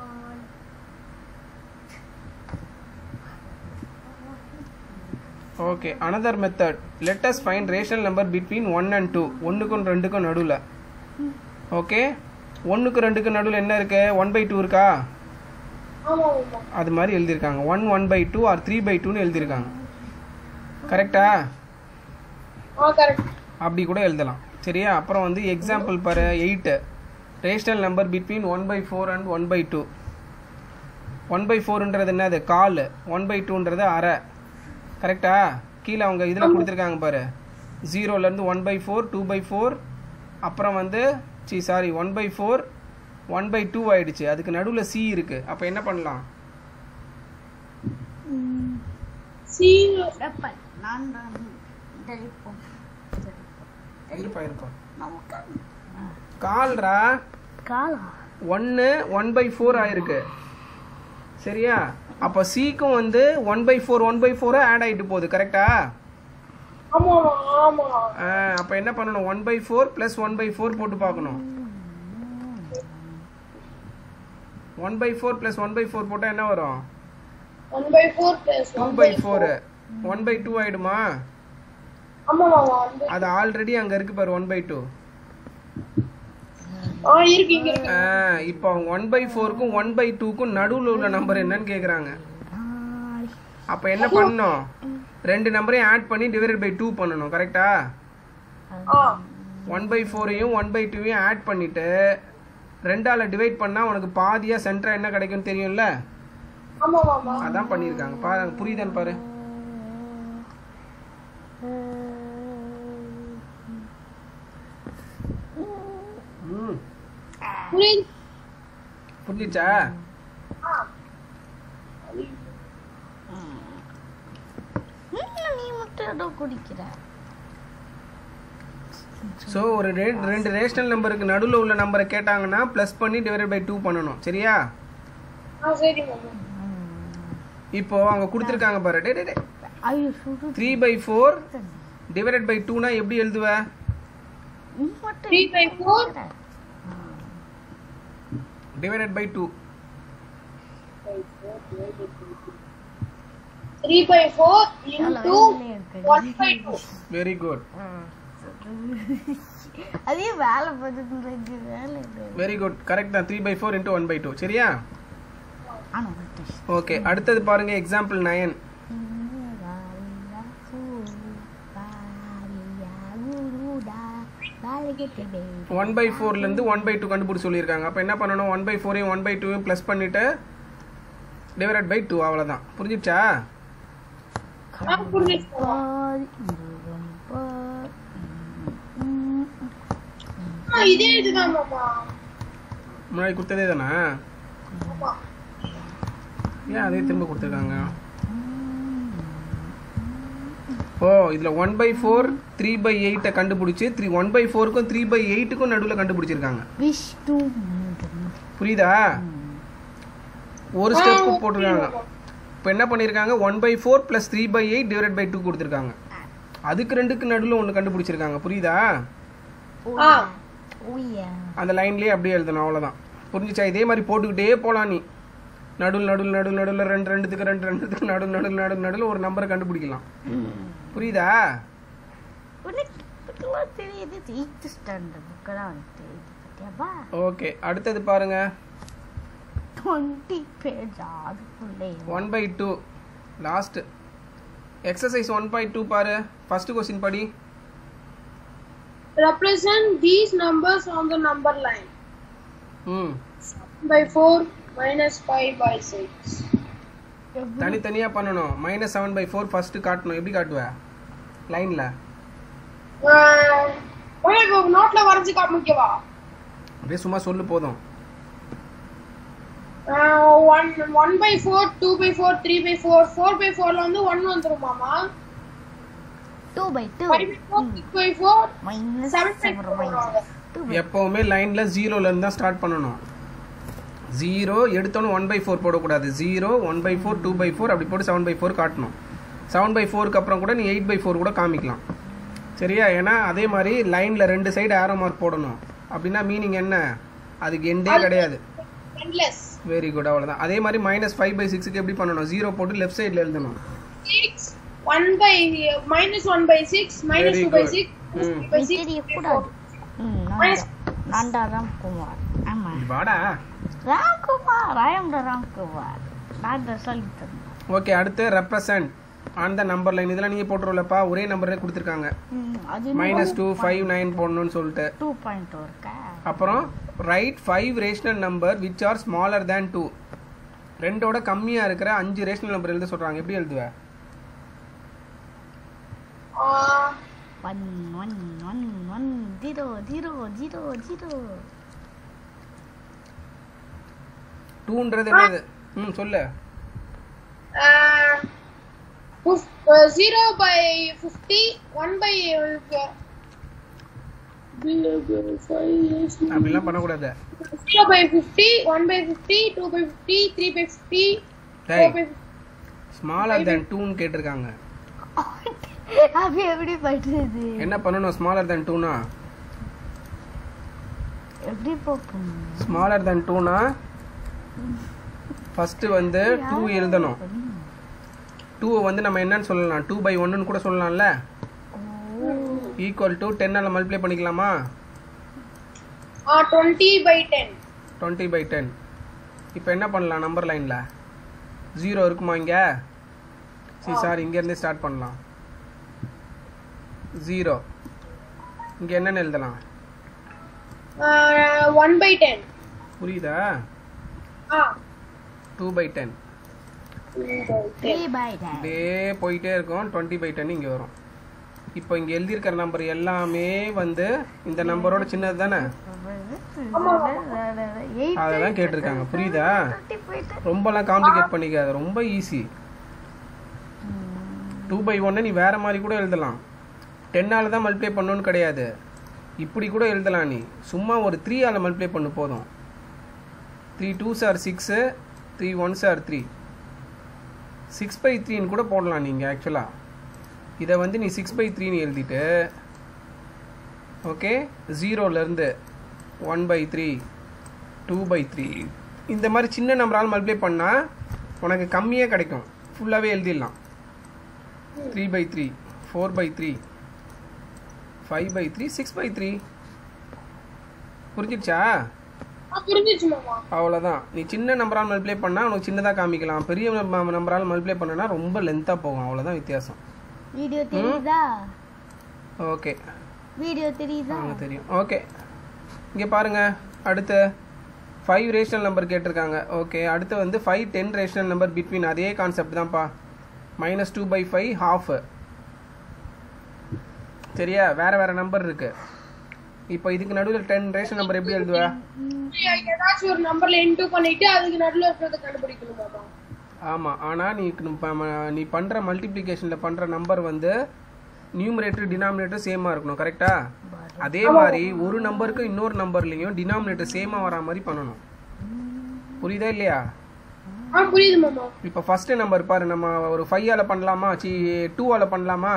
S1: okay another method let us find rational number between one and two ஒன்றுக்கும் ரெண்டுக்கும் நடுவில் ஓகே ஒன்றுக்கு ரெண்டுக்கும் நடுவில் என்ன இருக்கு ஒன் பை டூ இருக்கா
S2: ஆமா மாமா
S1: அது மாதிரி எழுதியிருக்காங்க one one by two or three by டூன்னு எழுதியிருக்காங்க கரெக்டா
S2: ஆ கரெக்ட்
S1: அப்படி கூட எழுதலாம் சரியா அப்புறம் வந்து எக்ஸாம்பிள் பாரு eight rational number between one by four and one by two one by ஃபோர்ன்றது என்னது கால் ஒன் பை டூன்றது அரை கரெக்டா கீழே அவங்க இதில் கொடுத்துருக்காங்க பாரு ஜீரோலேருந்து one by four two by four அப்புறம் வந்து C sorry one by four one by two ஆயிடுச்சு அதுக்கு நடுவில் சி இருக்குது அப்போ என்ன பண்ணலாம்
S2: சி
S3: ரப்பல் நான் தான் தெளிப்போம்
S1: இருப்பா இருப்பா
S3: நமக்கு
S1: கால்ரா
S3: காலா
S1: ஒன்று ஒன் பை ஃபோர் ஆயிருக்கு சரியா அப்போ சிக்கும் வந்து one by four one by ஃபோராக ஆட் ஆகிட்டு போகுது கரெக்டா
S2: ஆமா ஆமா
S1: அப்போ என்ன பண்ணணும் one by four plus one by four போட்டு பார்க்கணும் one by four plus one by four போட்டால் என்ன வரும்
S2: one by four plus
S1: two by four one by two ஆயிடுமா
S2: ஆமா மாமா வந்து
S1: அது ஆல்ரெடி அங்கே இருக்கு பாரு ஒன் பை டூ
S2: ஆ இருக்கு இங்க இருக்கு
S1: இப்போ அவங்க ஒன் பை ஃபோருக்கும் ஒன் பை டூக்கும் நடுவில் உள்ள நம்பர் என்னன்னு கேட்குறாங்க அப்போ என்ன பண்ணணும் ரெண்டு நம்பரையும் ஆட் பண்ணி டிவைடட் பை டூ பண்ணணும் கரெக்டா
S2: ஆ
S1: ஒன் பை ஃபோரையும் ஒன் பை டூவையும் ஆட் பண்ணிட்டு ரெண்டால டிவைட் பண்ணா உனக்கு பாதியா சென்டரா என்ன கிடைக்கும்னு தெரியும்ல
S2: ஆமா மாமா
S1: அதான் பண்ணியிருக்காங்க பாரு புரியுதான்னு பாரு ம்
S2: புரியுது
S1: புரிஞ்சிச்சா
S2: ஆ
S3: நீ மட்டும் ஏதோ குடிக்கிற
S1: ஸோ ஒரு ரே- ரெண்டு ரேஷனல் நம்பருக்கு நடுவில் உள்ள நம்பரை கேட்டாங்கன்னா ப்ளஸ் பண்ணி டிவைடட் பை டூ பண்ணணும் சரியா
S2: ஆ சரி மாமா
S1: இப்போ அவங்க கொடுத்துருக்காங்க பாரு டே டே டே
S3: ஐயோ சுடு
S1: three by four divided by டூனா எப்படி எழுதுவ
S3: நீ மட்டும்
S2: three by four
S1: divided by two
S2: three by four into one by two
S1: very good
S3: அதே வேலை பார்த்துட்டு வேலை
S1: வெரி குட் கரெக்ட் தான் three by four into one by two சரியா
S3: ஆனா
S1: ஓகே அடுத்தது பாருங்க எக்ஸாம்பிள் நயன் ஒன் பை ஃபோர்லேருந்து ஒன் பை டூ கண்டுபிடிச்சு சொல்லியிருக்காங்க அப்போ என்ன பண்ணணும் ஒன் பை ஃபோரையும் ஒன் பை டூவையும் ப்ளஸ் பண்ணிட்டு டிவைடட் பை டூ அவ்வளோதான் புரிஞ்சிடுச்சா
S2: ஆ புரிஞ்சிச்சு மாமா ஆ, இதே இதுதான் மாமா
S1: முன்னாடி கொடுத்ததே தானே
S2: ஆமா
S1: ஏன் அதே திரும்ப கொடுத்துருக்காங்க ஓ இதில் one by four three by எயிட்டை கண்டுபிடிச்சி த்ரீ ஒன் பை ஃபோருக்கும் த்ரீ பை எயிட்டுக்கும் நடுவில் கண்டுபிடிச்சிருக்காங்க
S3: விஷ்ணு
S1: புரியுதா ஒரு ஸ்டெப் போட்டிருக்காங்க இப்போ என்ன பண்ணியிருக்காங்க one by four plus three by eight divide by two கொடுத்துருக்காங்க அதுக்கு ரெண்டுக்கு நடுவில் ஒன்று கண்டுபிடிச்சிருக்காங்க புரியுதா
S2: ஆ
S3: ஓயா
S1: அந்த லைன்லேயே அப்படியே எழுதணும் அவ்வளோதான் புரிஞ்சுச்சா இதே மாதிரி போட்டுக்கிட்டே போகலாம் நீ நடுவில் நடுவில் நடுவில் நடுவில் ரெண்டு ரெண்டுத்துக்கு ரெண்டு ரெண்டுத்துக்கு நடுவில் நடுவில் நடுவில் நடுவில் ஒரு நம்பரை கண்டுபிடிக்கலாம் புரியுதா
S3: உனக்கு இப்படிலாம் தெரியுது எயித்து ஸ்டாண்டர்ட் புக்கெல்லாம் தெரியுது பத்தியாப்பா
S1: ஓகே அடுத்தது பாருங்க
S3: டுவெண்ட்டி பேஜ் அதுக்குள்ளே
S1: one by two last exercise one by two பாரு ஃபர்ஸ்ட் கொஸ்டின் படி
S2: Represent these numbers on the number line.
S1: ம்
S2: By 4 minus 5 by 6.
S1: தனித்தனியாக பண்ணணும் minus seven by four first காட்டணும் எப்படி காட்டுவ லைனில்
S2: Uh, okay, இப்போ நோட்ல வரைஞ்சு காமிக்கவா
S1: அப்படியே சும்மா சொல்லு போதும்
S2: one one by four two by four three by four four by ஃபோர்ல வந்து ஒன் வந்துருமாமா
S3: two by two
S2: five by four six by four
S3: minus
S2: seven by
S3: seven
S2: four
S3: minus two by
S1: எப்போவுமே லைனில் ஜீரோலேருந்து தான் ஸ்டார்ட் பண்ணணும் zero எடுத்தோன்னு one by four போடக்கூடாது zero one by four two by four அப்படி போட்டு செவன் பை ஃபோர் காட்டணும் செவன் பை ஃபோருக்கு அப்புறம் கூட நீ எயிட் பை ஃபோர் கூட காமிக்கலாம் சரியா ஏன்னா அதே மாதிரி லைனில் ரெண்டு சைடு ஆரோ மார்க் போடணும் அப்படின்னா மீனிங் என்ன அதுக்கு எண்டே கிடையாது
S2: endless
S1: வெரி குட் அவ்வளோதான் அதே மாதிரி மைனஸ் ஃபைவ் பை சிக்ஸுக்கு எப்படி பண்ணணும் ஜீரோ போட்டு லெஃப்ட் சைடில் எழுதணும்
S2: six one by minus one by six minus
S1: Very
S2: two by
S1: good.
S2: Six
S1: ம்.
S2: பை
S3: நீ
S2: சிக்ஸ்
S3: தெரியக்கூடாது ம்
S2: Minus-
S3: நான்டா ராம்குமார் ஆமா
S1: வாடா
S3: ராம்குமார் ராயம்டா ராம்குமார் நான் தான் சொல்லி தந்தேன்
S1: ஓகே அடுத்து ரெப்ரசன்ட் அந்த நம்பர் லைன் இதெல்லாம் நீங்கள் போட்டுருவலப்பா ஒரே நம்பரே கொடுத்துருக்காங்க
S3: ம், அது
S1: மைனஸ் டூ ஃபைவ் நைன் போடணும்னு சொல்லிட்டு
S3: டூ பாயிண்ட் இருக்கா
S1: அப்புறம் right five rational number which are smaller than two ரெண்டோட கம்மியாக இருக்கிற அஞ்சு ரேஷனல் நம்பர் எழுத சொல்கிறாங்க எப்படி எழுதுவ
S3: one one one one zero zero zero zero
S1: டூன்றது என்னது ம் சொல்லு
S2: zero by fifty one by
S1: அப்படிலாம் பண்ணக்கூடாது
S2: zero by fifty one by fifty two by fifty three by fifty
S1: டேய்
S2: ஃபோர் பை
S1: ஸ்மாலர் தேன் டூன்னு கேட்டிருக்காங்க
S3: அது எப்படி பண்றது
S1: என்ன பண்ணணும் ஸ்மாலர் தேன் டூனா
S3: எப்படி போகும்
S1: ஸ்மாலர் தேன் டூனா ஃபஸ்ட்டு வந்து டூ எழுதணும் டூவை வந்து நம்ம என்னன்னு சொல்லலாம் டூ பை ஒன்றுன்னு கூட சொல்லலாம்ல ஈக்குவல் டு டென்னால் மல்டிப்ளை பண்ணிக்கலாமா
S2: twenty by ten
S1: twenty by ten இப்போ என்ன பண்ணலாம் நம்பர் லைனில் ஜீரோ இருக்குமா இங்கே சரி சார் இங்கேருந்தே ஸ்டார்ட் பண்ணலாம் ஜீரோ இங்கே என்னென்னு எழுதலாம்
S2: ஒன் பை டென்
S1: புரியுதா
S2: ஆ
S1: two by ten
S3: three by ten
S1: அப்படியே போயிட்டே இருக்கும் டுவெண்ட்டி பை டென் இங்கே வரும் இப்போ இங்கே எழுதியிருக்கிற நம்பர் எல்லாமே வந்து இந்த நம்பரோட சின்னது தானே அதெல்லாம் கேட்டிருக்காங்க புரியுதா ரொம்பலாம் காம்ப்ளிகேட் பண்ணிக்காத ரொம்ப ஈஸி டூ பை ஒன்னு நீ வேற மாதிரி கூட எழுதலாம் டென்னால் தான் மல்டிப்ளை பண்ணணும்னு கிடையாது இப்படி கூட எழுதலாம் நீ சும்மா ஒரு த்ரீ ஆல் மல்டிப்ளை பண்ணு போதும் three two sir six three one sir three six by த்ரீன்னு கூட போடலாம் நீங்கள் ஆக்சுவலாக இதை வந்து நீ சிக்ஸ் பை த்ரீன்னு எழுதிட்டு ஓகே ஜீரோலேருந்து one by three two by three இந்த மாதிரி சின்ன நம்பரால் மல்டிப்ளை பண்ணால் உனக்கு கம்மியாக கிடைக்கும் ஃபுல்லாகவே எழுதிடலாம் three by three four by three five by three six by three புரிஞ்சிடுச்சா
S2: ஆ புரிஞ்சிச்சு மாமா
S1: அவ்வளோதான் நீ சின்ன நம்பரால் மல்டிப்ளை பண்ணால் உனக்கு சின்னதாக காமிக்கலாம் பெரிய நம்ப- நம்பரால் மல்டிப்ளை பண்ணனா ரொம்ப லென்த்தாக போகும் அவ்வளோதான் வித்தியாசம்
S3: வீடியோ தெரியுதா
S1: ஓகே
S3: வீடியோ தெரியுதா
S1: அவங்க தெரியும் ஓகே இங்கே பாருங்க அடுத்து ஃபைவ் ரேஷனல் நம்பர் கேட்டிருக்காங்க ஓகே அடுத்து வந்து five ten rational number between அதே கான்செப்ட் தான்ப்பா minus two by five half சரியா வேற வேற நம்பர் இருக்கு இப்போ இதுக்கு நடுவில் டென் ரேஷன் நம்பர் எப்படி எழுதுவ
S2: ஏதாச்சும் ஒரு நம்பர்ல இன்டூ பண்ணிட்டு அதுக்கு நடுவுல இருக்கிறத கண்டுபிடிக்கணும் மாமா
S1: ஆமாம் ஆனால் நீ இப்ப ம- நீ பண்ணுற மல்டிப்ளிகேஷனில் பண்ணுற நம்பர் வந்து நியூமரேட்டர் டினாமினேட்டர் சேமாக இருக்கணும் கரெக்டா அதே மாதிரி ஒரு நம்பருக்கு இன்னொரு நம்பர்லேயும் டினாமினேட்டர் சேமாக வரா மாதிரி பண்ணணும் புரியுதா இல்லையா
S2: ஆ புரியுது மாமா
S1: இப்போ ஃபர்ஸ்ட் நம்பர் பாரு நம்ம ஒரு ஃபைவ் ஆல பண்ணலாமா சி டூ ஆல பண்ணலாமா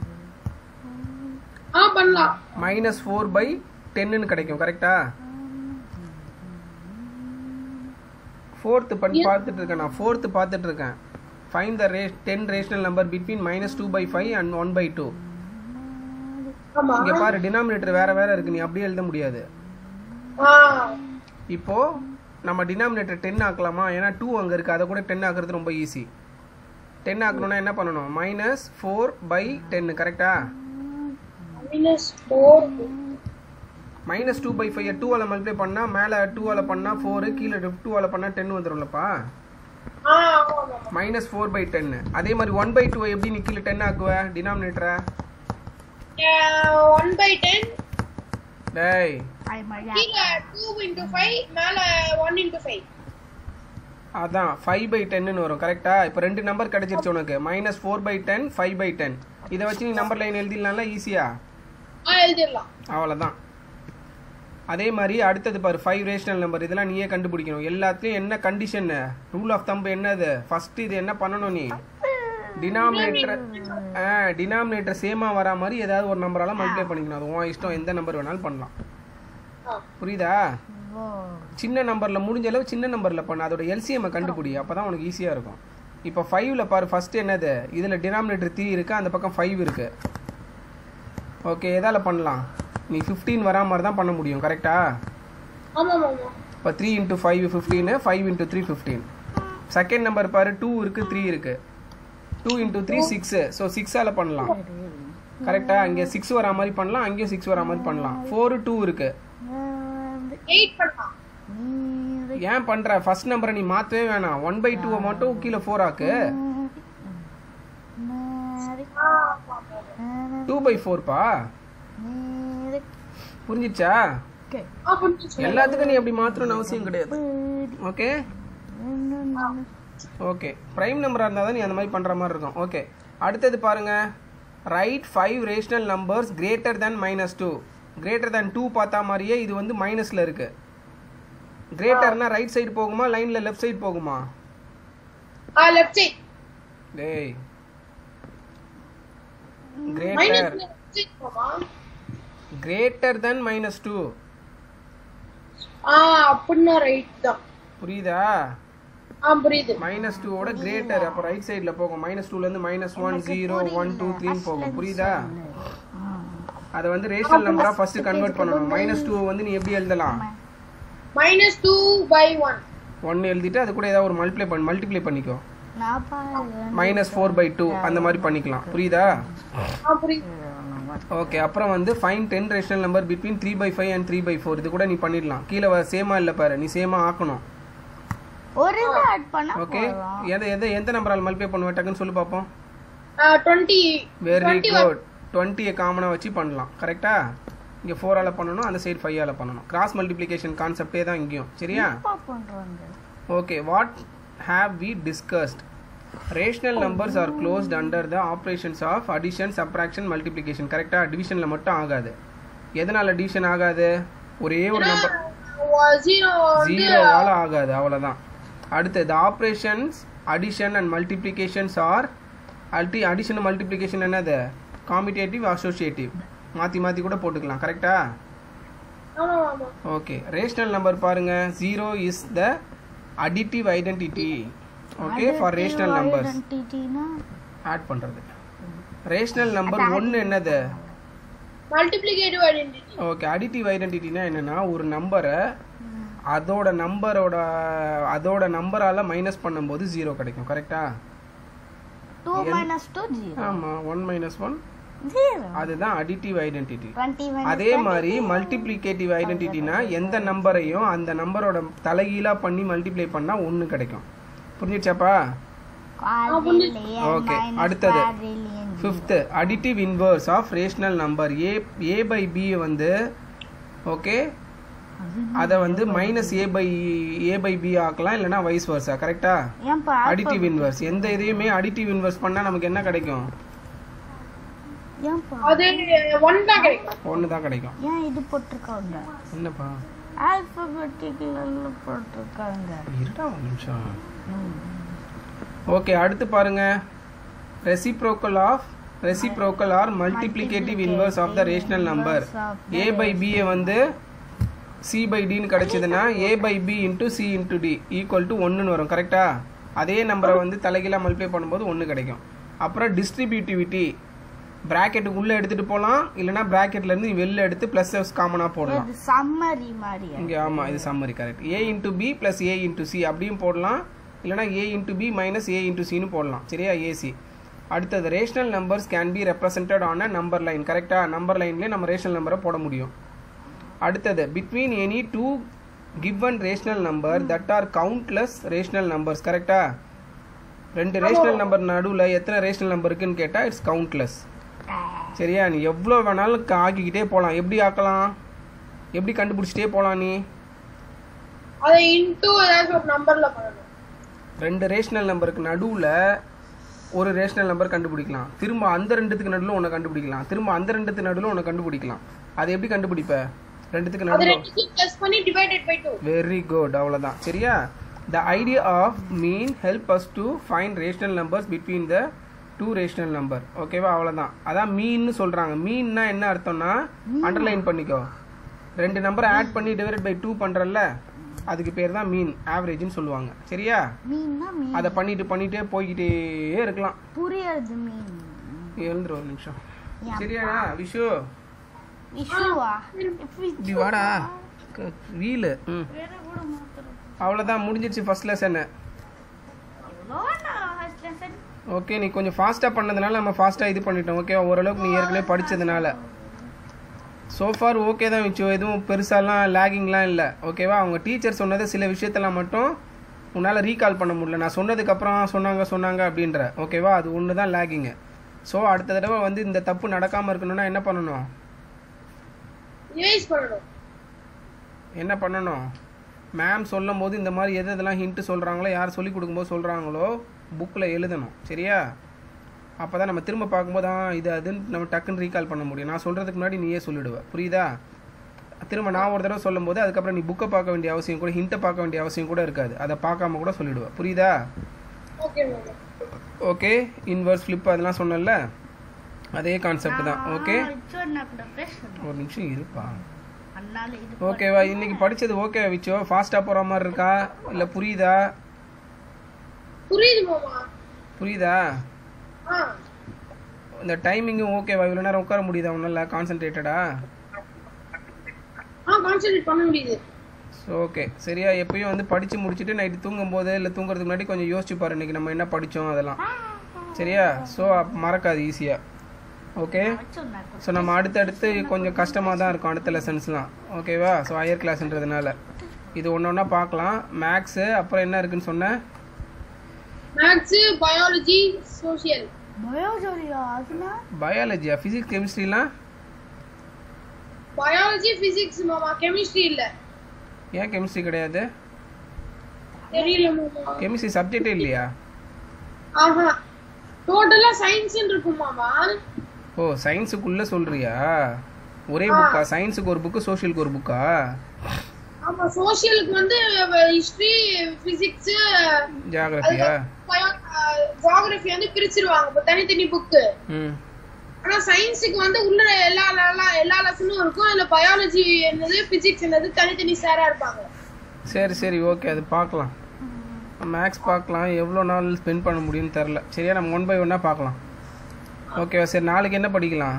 S2: ஆ பண்ணலாம்
S1: மைனஸ் ஃபோர் பை டென்னு கிடைக்கும் கரெக்டா ஃபோர்த்து பண்ணி பார்த்துட்டு இருக்கேன் நான் ஃபோர்த்து பார்த்துட்டு இருக்கேன் ஃபைன் த ரே ten rational number between minus two by five and one by two
S2: ஆமா
S1: இங்க பாரு டினாமினேட்டர் வேற வேற இருக்கு நீ அப்படியே எழுத முடியாது
S2: ஆ
S1: இப்போ நம்ம டினாமினேட்டர் டென் ஆக்கலாமா ஏன்னா டூ அங்க இருக்கு அதை கூட டென் ஆக்குறது ரொம்ப ஈஸி டென் ஆக்கணும்னா என்ன பண்ணணும் மைனஸ் ஃபோர் பை டென் கரெக்டா
S2: minus four
S1: minus two by five டூவால் மல்டிப்ளை பண்ணா மேலே டூவால் பண்ணா ஃபோரு கீழே டூவால் பண்ணா டென் வந்துடும்லப்பா
S2: ஆ ஆமா ஆமா
S1: மைனஸ் ஃபோர் பை டென் அதே மாதிரி ஒன் பை டூ எப்படி நீ கீழே டென் ஆக்குவ டினாமினேட்டரை
S2: ஒன் பை டென்
S1: டேய்
S3: அது மாதிரி
S2: கீழே டூ இன்டூ ஃபைவ் மேல ஒன் இன்டூ ஃபைவ்
S1: அதான் ஃபைவ் பை டென்னு வரும் கரெக்டா இப்போ ரெண்டு நம்பர் கிடைச்சிருச்சு உனக்கு minus four by ten five by ten இதை வச்சு நீ நம்பர் லைன் எழுதிடலாம்ல ஈஸியா
S2: ஆ எழுதிடலாம்
S1: அவ்வளோதான் அதே மாதிரி அடுத்தது பாரு ஃபைவ் ரேஷனல் நம்பர் இதெல்லாம் நீயே கண்டுபிடிக்கணும் எல்லாத்துலயும் என்ன கண்டிஷன் ரூல் ஆஃப் தம்பு என்னது ஃபர்ஸ்ட் இது என்ன பண்ணணும் நீ டினாமினேட்டர் டினாமினேட்டர் சேமா வரா மாதிரி ஏதாவது ஒரு நம்பரால மல்டிப்ளை பண்ணிக்கணும் அது உன் இஷ்டம் எந்த நம்பர் வேணாலும் பண்ணலாம்
S2: ஆ
S1: புரியுதா
S3: ஓ
S1: சின்ன நம்பர்ல முடிஞ்ச அளவு சின்ன நம்பர்ல பண்ண அதோட எல்சிஎம் கண்டுபிடி அப்பதான் உனக்கு ஈஸியா இருக்கும் இப்போ ஃபைவ்ல பாரு ஃபர்ஸ்ட் என்னது இதுல டினாமினேட்டர் த்ரீ இருக்கு அந்த பக்கம் ஃபைவ் இருக்கு ஓகே எதால பண்ணலாம் நீ 15 வரா மாதிரி தான் பண்ண முடியும் கரெக்டா
S2: ஆமா ஆமா
S1: இப்போ three into five fifteen five into three fifteen second number பாரு டூ இருக்கு த்ரீ இருக்கு two into three six so சிக்ஸால் பண்ணலாம் கரெக்டா இங்கே சிக்ஸ் வரா மாதிரி பண்ணலாம் அங்கேயும் சிக்ஸ் வரா மாதிரி பண்ணலாம் ஃபோரு டூ இருக்கு
S2: எயிட் பண்ணலாம்
S1: ஏன் பண்ற ஃபர்ஸ்ட் நம்பரை நீ மாத்தவே வேணாம் ஒன் பை டூவை மட்டும் கீழே ஃபோர் ஆக்கு
S2: ஆ ஆமா ஆமா
S1: டூ பை ஃபோர்ப்பா புரிஞ்சிச்சா
S2: ஆ புரிஞ்சுச்சு
S1: எல்லாத்துக்கும் நீ அப்படி மாத்தணும்னு அவசியம் கிடையாது ஓகே ஓகே ப்ரைம் நம்பராக இருந்தால் தான் நீ அந்த மாதிரி பண்ணுற மாதிரி இருக்கும் ஓகே அடுத்தது பாருங்க right five rational numbers greater than minus two greater than two பார்த்தா மாதிரியே இது வந்து மைனஸில் இருக்கு கிரேட்டர்னா ரைட் சைடு போகுமா லைனில் லெஃப்ட் சைடு போகுமா
S2: ஆ லெஃப்ட் சைட்
S1: டேய்
S2: மைனஸ்
S1: கிரேட்டர்
S2: லெஃப்ட் சைட் போமா
S1: கிரேட்டர் than மைனஸ் டூ
S2: ஆ அப்படின்னா ரைட் தான்
S1: புரியுதா
S2: ஆ புரியுது
S1: மைனஸ் டூவோட கிரேட்டர் அப்போ ரைட் சைடில் போகும் மைனஸ் டூலேருந்து minus one zero one two த்ரீன்னு போகும் புரியுதா அதை வந்து ரேஷனல் நம்பரா ஃபர்ஸ்ட் கன்வெர்ட் பண்ணணும் மைனஸ் டூ வந்து நீ எப்படி எழுதலாம்
S2: minus two by one
S1: one எழுதிட்டு அது கூட ஏதாவது ஒரு மல்டிப்ளை பண்ணி மல்டிப்ளை பண்ணிக்கோ
S3: நான் பாருங்க
S1: மைனஸ் ஃபோர் பை டூ அந்த மாதிரி பண்ணிக்கலாம் புரியுதா
S2: ஆ புரியுது
S1: ஓகே அப்புறம் வந்து find ten rational number between three by five and three by four இது கூட நீ பண்ணிடலாம் கீழே சேமா இல்லை பாரு நீ சேமா ஆக்கணும்
S3: ஒரு இது ஆட் பண்ணா
S1: ஓகே
S3: போதும்
S1: எதை எதை எந்த நம்பரால் மல்டிப்ளை பண்ணுவேன் டக்குன்னு சொல்லி பார்ப்போம்
S2: டுவெண்ட்டி
S1: வெரி
S2: டுவெண்ட்டி
S1: குட் டுவெண்ட்டியை காமனாக வச்சு பண்ணலாம் கரெக்டா இங்கே ஃபோரால் பண்ணணும் அந்த சைடு ஃபைவால் பண்ணணும் கிராஸ் மல்டிப்ளிகேஷன் கான்செப்டே தான் இங்கேயும் சரியா
S3: அப்பா பண்றாங்க
S1: okay what have we discussed rational numbers are closed under the operations of addition subtraction multiplication கரெக்டாக டிவிஷனில் மட்டும் ஆகாது எதனால் டிவிஷன் ஆகாது ஒரே ஒரு நம்பர்
S2: ஜீரோ வந்து
S1: ஜீரோவால் ஆகாது அவ்வளோதான் அடுத்தது operations addition and multiplications are அல்டி அடிஷன் மல்டிப்ளிகேஷன் என்னது காமிடேட்டிவ் அசோசியேட்டிவ் மாற்றி மாற்றி கூட போட்டுக்கலாம் கரெக்டா
S2: ஆமா ஆமா
S1: ஓகே ரேஷனல் நம்பர் பாருங்க zero is the additive identity okay for rational numbers
S3: ஐடென்டிட்டினா
S1: ஆட் பண்ணுறது ரேஷனல் நம்பர் ஒன்று என்னது
S2: மல்டிப்ளிகேட்டிவ் ஐடென்டிட்டி
S1: ஓகே அடிட்டிவ் ஐடென்டிட்டினா என்னன்னா ஒரு நம்பரை அதோட நம்பரோட அதோட நம்பரால மைனஸ் பண்ணும்போது ஜீரோ கிடைக்கும் கரெக்டா
S3: டூ மைனஸ் டூ ஜீரோ
S1: ஆமாம் ஒன் மைனஸ் ஒன்
S3: ஜீரோ
S1: அதுதான் அடிட்டிவ் ஐடென்டிட்டி
S3: டுவெண்ட்டி
S1: அதே மாதிரி மல்டிப்ளிகேட்டிவ் ஐடென்டிட்டினா எந்த நம்பரையும் அந்த நம்பரோட தலைகீழா பண்ணி மல்டிப்ளை பண்ணா ஒன்று கிடைக்கும் புரிஞ்சிச்சாப்பா ஓகே அடுத்தது fifth additive inverse of rational number A A by B வந்து ஓகே அதை வந்து minus A by A by B ஆக்கலாம் இல்லைனா வைஸ் வர்ஸா கரெக்டா
S3: ஏன்பா
S1: அடிட்டிவ் இன்வர்ஸ் எந்த இதையுமே அடிட்டிவ் இன்வர்ஸ் பண்ணா நமக்கு என்ன கிடைக்கும்
S3: ஏன்பா
S2: அது ஒன் தான் கிடைக்கும்
S1: ஒன்று தான் கிடைக்கும்
S3: ஏன் இது போட்டிருக்காங்க
S1: என்னப்பா
S3: ஆல்பபெட்டிக்கல் போட்டிருக்காங்க
S1: இருடா ஒரு நிமிஷம் ஓகே அடுத்து பாருங்க reciprocal of reciprocal or multiplicative inverse of the rational number A by பியை வந்து சி பை டின்னு கிடைச்சதுன்னா A by B into C into D equal to ஒன்றுன்னு வரும் கரெக்டா அதே நம்பரை வந்து தலைகீழாக மல்டிப்ளை பண்ணும்போது ஒன்று கிடைக்கும் அப்புறம் டிஸ்ட்ரிபியூட்டிவிட்டி ப்ராக்கெட்டுக்கு உள்ளே எடுத்துகிட்டு போகலாம் இல்லைனா ப்ராக்கெட்லேருந்து வெளில எடுத்து ப்ளஸ் காமனாக போடலாம்
S3: இது சம்மரி மாதிரி
S1: இங்கே ஆமாம் இது summary correct A into B plus A into C அப்படியும் போடலாம் இல்லைனா A into B minus A into சின்னு போடலாம் சரியா ஏசி அடுத்தது rational numbers can be represented on a number line கரெக்டாக நம்பர் லைன்லேயே நம்ம ரேஷனல் நம்பரை போட முடியும் அடுத்தது between any two given rational number that are countless rational numbers கரெக்டா ரெண்டு ரேஷனல் நம்பர் நடுவில் எத்தனை ரேஷனல் நம்பர் இருக்குன்னு கேட்டால் இட்ஸ் கவுண்ட்லெஸ் சரியா நீ எவ்வளோ வேணாலும் க- ஆக்கிக்கிட்டே போகலாம் எப்படி ஆக்கலாம் எப்படி கண்டுபிடிச்சிட்டே போகலாம் நீ
S2: அதை இன்டூ ஏதாச்சும் ஒரு நம்பர்ல பண்ணணும்
S1: ரெண்டு ரேஷனல் நம்பருக்கு நடுவில் ஒரு ரேஷனல் நம்பர் கண்டுபிடிக்கலாம் திரும்ப அந்த ரெண்டுத்துக்கு நடுவில் ஒன்று கண்டுபிடிக்கலாம் திரும்ப அந்த ரெண்டுத்துக்கு நடுவில் ஒன்று கண்டுபிடிக்கலாம் அது எப்படி கண்டுபிடிப்ப ரெண்டுத்துக்கு
S2: அது
S1: நடுவில்
S2: ரெண்டுத்தையும் பிளஸ் பண்ணி divided by two
S1: very good அவ்வளோதான் சரியா the idea of mean help us to find rational numbers between the two rational number ஓகேவா அவ்வளோதான் அதான் மீன்னு சொல்கிறாங்க மீன்னா என்ன அர்த்தம்னா அண்டர்லைன் பண்ணிக்கோ ரெண்டு நம்பரை ஆட் பண்ணி டிவைட் பை டூ பண்ணுறல்ல அதுக்கு பேர் தான் மீன் ஆவரேஜ்னு சொல்லுவாங்க சரியா
S3: மீன்னா மீன்
S1: அதை பண்ணிட்டு பண்ணிட்டே போய்கிட்டே இருக்கலாம்
S3: புரியுது மீன்
S1: எழுந்துரு ஒரு நிமிஷம்
S3: ஏன்
S1: சரியாடா விஷு
S3: விஷுவா
S1: இப்படி வாடா வீலு ம்
S3: வேற கூட மாத்திரம்
S1: அவ்வளோதான் முடிஞ்சிருச்சு ஃபர்ஸ்ட் லெசனு
S3: எவ்வளோ நான் ஃபர்ஸ்ட் லெசன்
S1: ஓகே நீ கொஞ்சம் ஃபாஸ்ட்டாக பண்ணதுனால நம்ம ஃபாஸ்ட்டாக இது பண்ணிட்டோம் ஓகே ஓரளவுக்கு நீ ஏற்கனவே படிச்சதுனால சோஃபார் ஓகே தான் வச்சோ எதுவும் பெருசாலாம் லேகிங்லாம் இல்லை ஓகேவா அவங்க டீச்சர் சொன்னது சில விஷயத்தெல்லாம் மட்டும் உன்னால் ரீகால் பண்ண முடியல நான் சொன்னதுக்கப்புறம் சொன்னாங்க சொன்னாங்க அப்படின்ற ஓகேவா அது ஒன்று தான் லேகிங்கு ஸோ அடுத்த தடவை வந்து இந்த தப்பு நடக்காமல் இருக்கணும்னா என்ன பண்ணணும்
S2: ரிவைஸ் பண்ணணும்
S1: என்ன பண்ணணும் மேம் சொல்லும் போது இந்த மாதிரி எது எதெல்லாம் ஹிண்ட்டு சொல்கிறாங்களோ யார் சொல்லி கொடுக்கும்போது சொல்கிறாங்களோ புக்கில் எழுதணும் சரியா அப்போ தான் நம்ம திரும்ப பார்க்கும்போது ஆ இது அதுன்னு நம்ம டக்குன்னு ரீகால் பண்ண முடியும் நான் சொல்கிறதுக்கு முன்னாடி நீயே சொல்லிடுவ புரியுதா திரும்ப நான் ஒரு தடவை சொல்லும்போது அதுக்கப்புறம் நீ புக்கை பார்க்க வேண்டிய அவசியம் கூட ஹிண்ட்டை பார்க்க வேண்டிய அவசியம் கூட இருக்காது அதை பார்க்காம கூட சொல்லிடுவ புரியுதா
S2: okay ma'am
S1: okay inverse flip அதெல்லாம் சொன்னல அதே கான்செப்ட் தான் ஓகே
S3: சொன்னா கூட பேசணும்
S1: ஒரு நிமிஷம் இருப்பா
S3: அதனால இது
S1: ஓகேவா இன்னைக்கு படிச்சது ஓகே விச்சோ ஃபாஸ்ட்டாக போகிற மாதிரி இருக்கா இல்லை புரியுதா
S2: புரியுது மாமா
S1: புரியுதா
S2: ஆ
S1: இந்த டைமிங்கும் ஓகேவா இவ்வளோ நேரம் உட்கார முடியுதா உன்னால கான்சென்ட்ரேட்டடா
S2: ஆ கான்சென்ட்ரேட் பண்ண முடியுது
S1: ஓகே சரியா எப்பயும் வந்து படித்து முடிச்சுட்டு நைட்டு தூங்கும்போது இல்லை தூங்குறதுக்கு முன்னாடி கொஞ்சம் யோசிச்சு பாரு இன்னைக்கு நம்ம என்ன படித்தோம் அதெல்லாம் சரியா ஸோ மறக்காது ஈஸியாக ஓகே
S3: சொன்னா
S1: ஸோ நம்ம அடுத்தடுத்து கொஞ்சம் கஷ்டமாக தான் இருக்கும் அடுத்த லெசன்ஸ்லாம் ஓகேவா ஸோ ஹையர் கிளாஸ்ன்றதுனால இது ஒன்று ஒன்றா பார்க்கலாம் மேக்ஸு அப்புறம் என்ன இருக்குன்னு சொன்னேன்
S2: மேத்ஸ் பயாலஜி சோஷியல்
S3: பயோஜோலியா அதுனா
S1: பயாலஜியா ஃபிசிக்ஸ் கெமிஸ்ட்ரிலாம்
S2: பயாலஜி பிசிக்ஸ் மாமா கெமிஸ்ட்ரி இல்ல
S1: ஏன் கெமிஸ்ட்ரி கிடையாது
S2: தெரியல மாமா
S1: கெமிஸ்ட்ரி சப்ஜெக்டே இல்லையா
S2: ஆஹா டோட்டலா சயின்ஸ் இருக்கும் மாமா
S1: ஓ சயின்ஸுக்குள்ளே சொல்கிறியா ஒரே புக்கா சயின்ஸுக்கு ஒரு புக்கு சோஷியலுக்கு ஒரு புக்கா
S2: ஆமா சோஷியலுக்கு வந்து ஹிஸ்டரி பிசிக்ஸ்
S1: ஜியாகிரபியா
S2: ஜியாகிரபி வந்து பிரிச்சிருவாங்க இப்போ தனித்தனி புக்கு
S1: ம்
S2: ஆனா சயின்ஸுக்கு வந்து உள்ள எல்லா எல்லா- எல்லா லெசனும் இருக்கும் அதுல பயாலஜி என்னது பிசிக்ஸ் என்னது தனித்தனி சாரா இருப்பாங்க
S1: சரி சரி ஓகே அது பார்க்கலாம் மேக்ஸ் பார்க்கலாம் எவ்வளோ நாள் ஸ்பெண்ட் பண்ண முடியும்னு தெரில சரியா நம்ம ஒன் பை ஒன்னாக பார்க்கலாம் ஓகேவா சரி நாளைக்கு என்ன படிக்கலாம்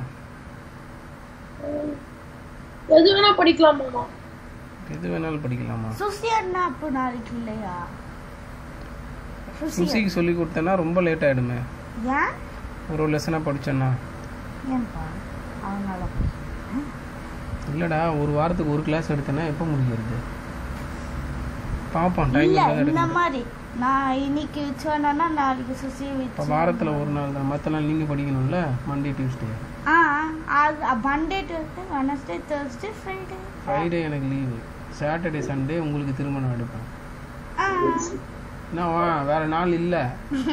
S2: எது வேணா படிக்கலாம் மாமா
S1: எது வேணாலும் படிக்கலாமா
S3: சுசியன்னா அப்போ நாளைக்கு இல்லையா சுசி
S1: சுசிக்கு சொல்லி கொடுத்தேன்னா ரொம்ப லேட் ஆகிடுமே
S3: ஏன்
S1: ஒரு ஒரு லெசனாக படிச்சேன்னா
S3: ஏன்பா அவனால
S1: இல்லைடா ஒரு வாரத்துக்கு ஒரு கிளாஸ் எடுத்தேன்னா எப்போ முடிக்கிறது பார்ப்போம் டைம்
S3: இல்ல
S1: இருந்தால்
S3: இந்த
S1: எடுக்கணும்
S3: மாதிரி நான் இன்னைக்கு சொன்னேன்னா நாளைக்கு சுசி
S1: இப்போ
S3: வச்சு
S1: வாரத்தில் ஒரு நாள் தான் மற்ற நாள் நீங்கள் படிக்கணும்ல மண்டே டியூஸ்டே
S3: ஆ அது Monday Tuesday Wednesday Thursday Friday
S1: Friday எனக்கு லீவு சாட்டர்டே சண்டே உங்களுக்கு திரும்ப நான் எடுப்பேன்
S3: ஆ
S1: என்னவா வேற நாள் இல்லை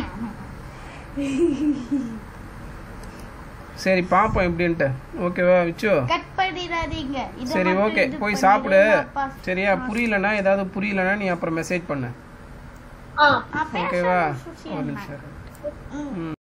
S1: சரி பார்ப்போம் எப்படின்ட்டு ஓகேவா விச்சு
S3: கட் பண்ணிடாதீங்க இதை
S1: சரி
S3: மட்டும்
S1: ஓகே
S3: இது
S1: போய் சாப்பிடு
S3: பண்ணிடுங்க, அப்பா.
S1: சரியா புரியலனா ஏதாவது புரியலனா நீ அப்புறம் மெசேஜ் பண்ணு
S2: ஆ
S3: ஆ, பேசுங்க,
S1: ஓகேவா
S3: சுசி
S1: ஒரு
S3: அண்ணா.
S1: நிமிஷம்
S3: ம்.
S1: ம்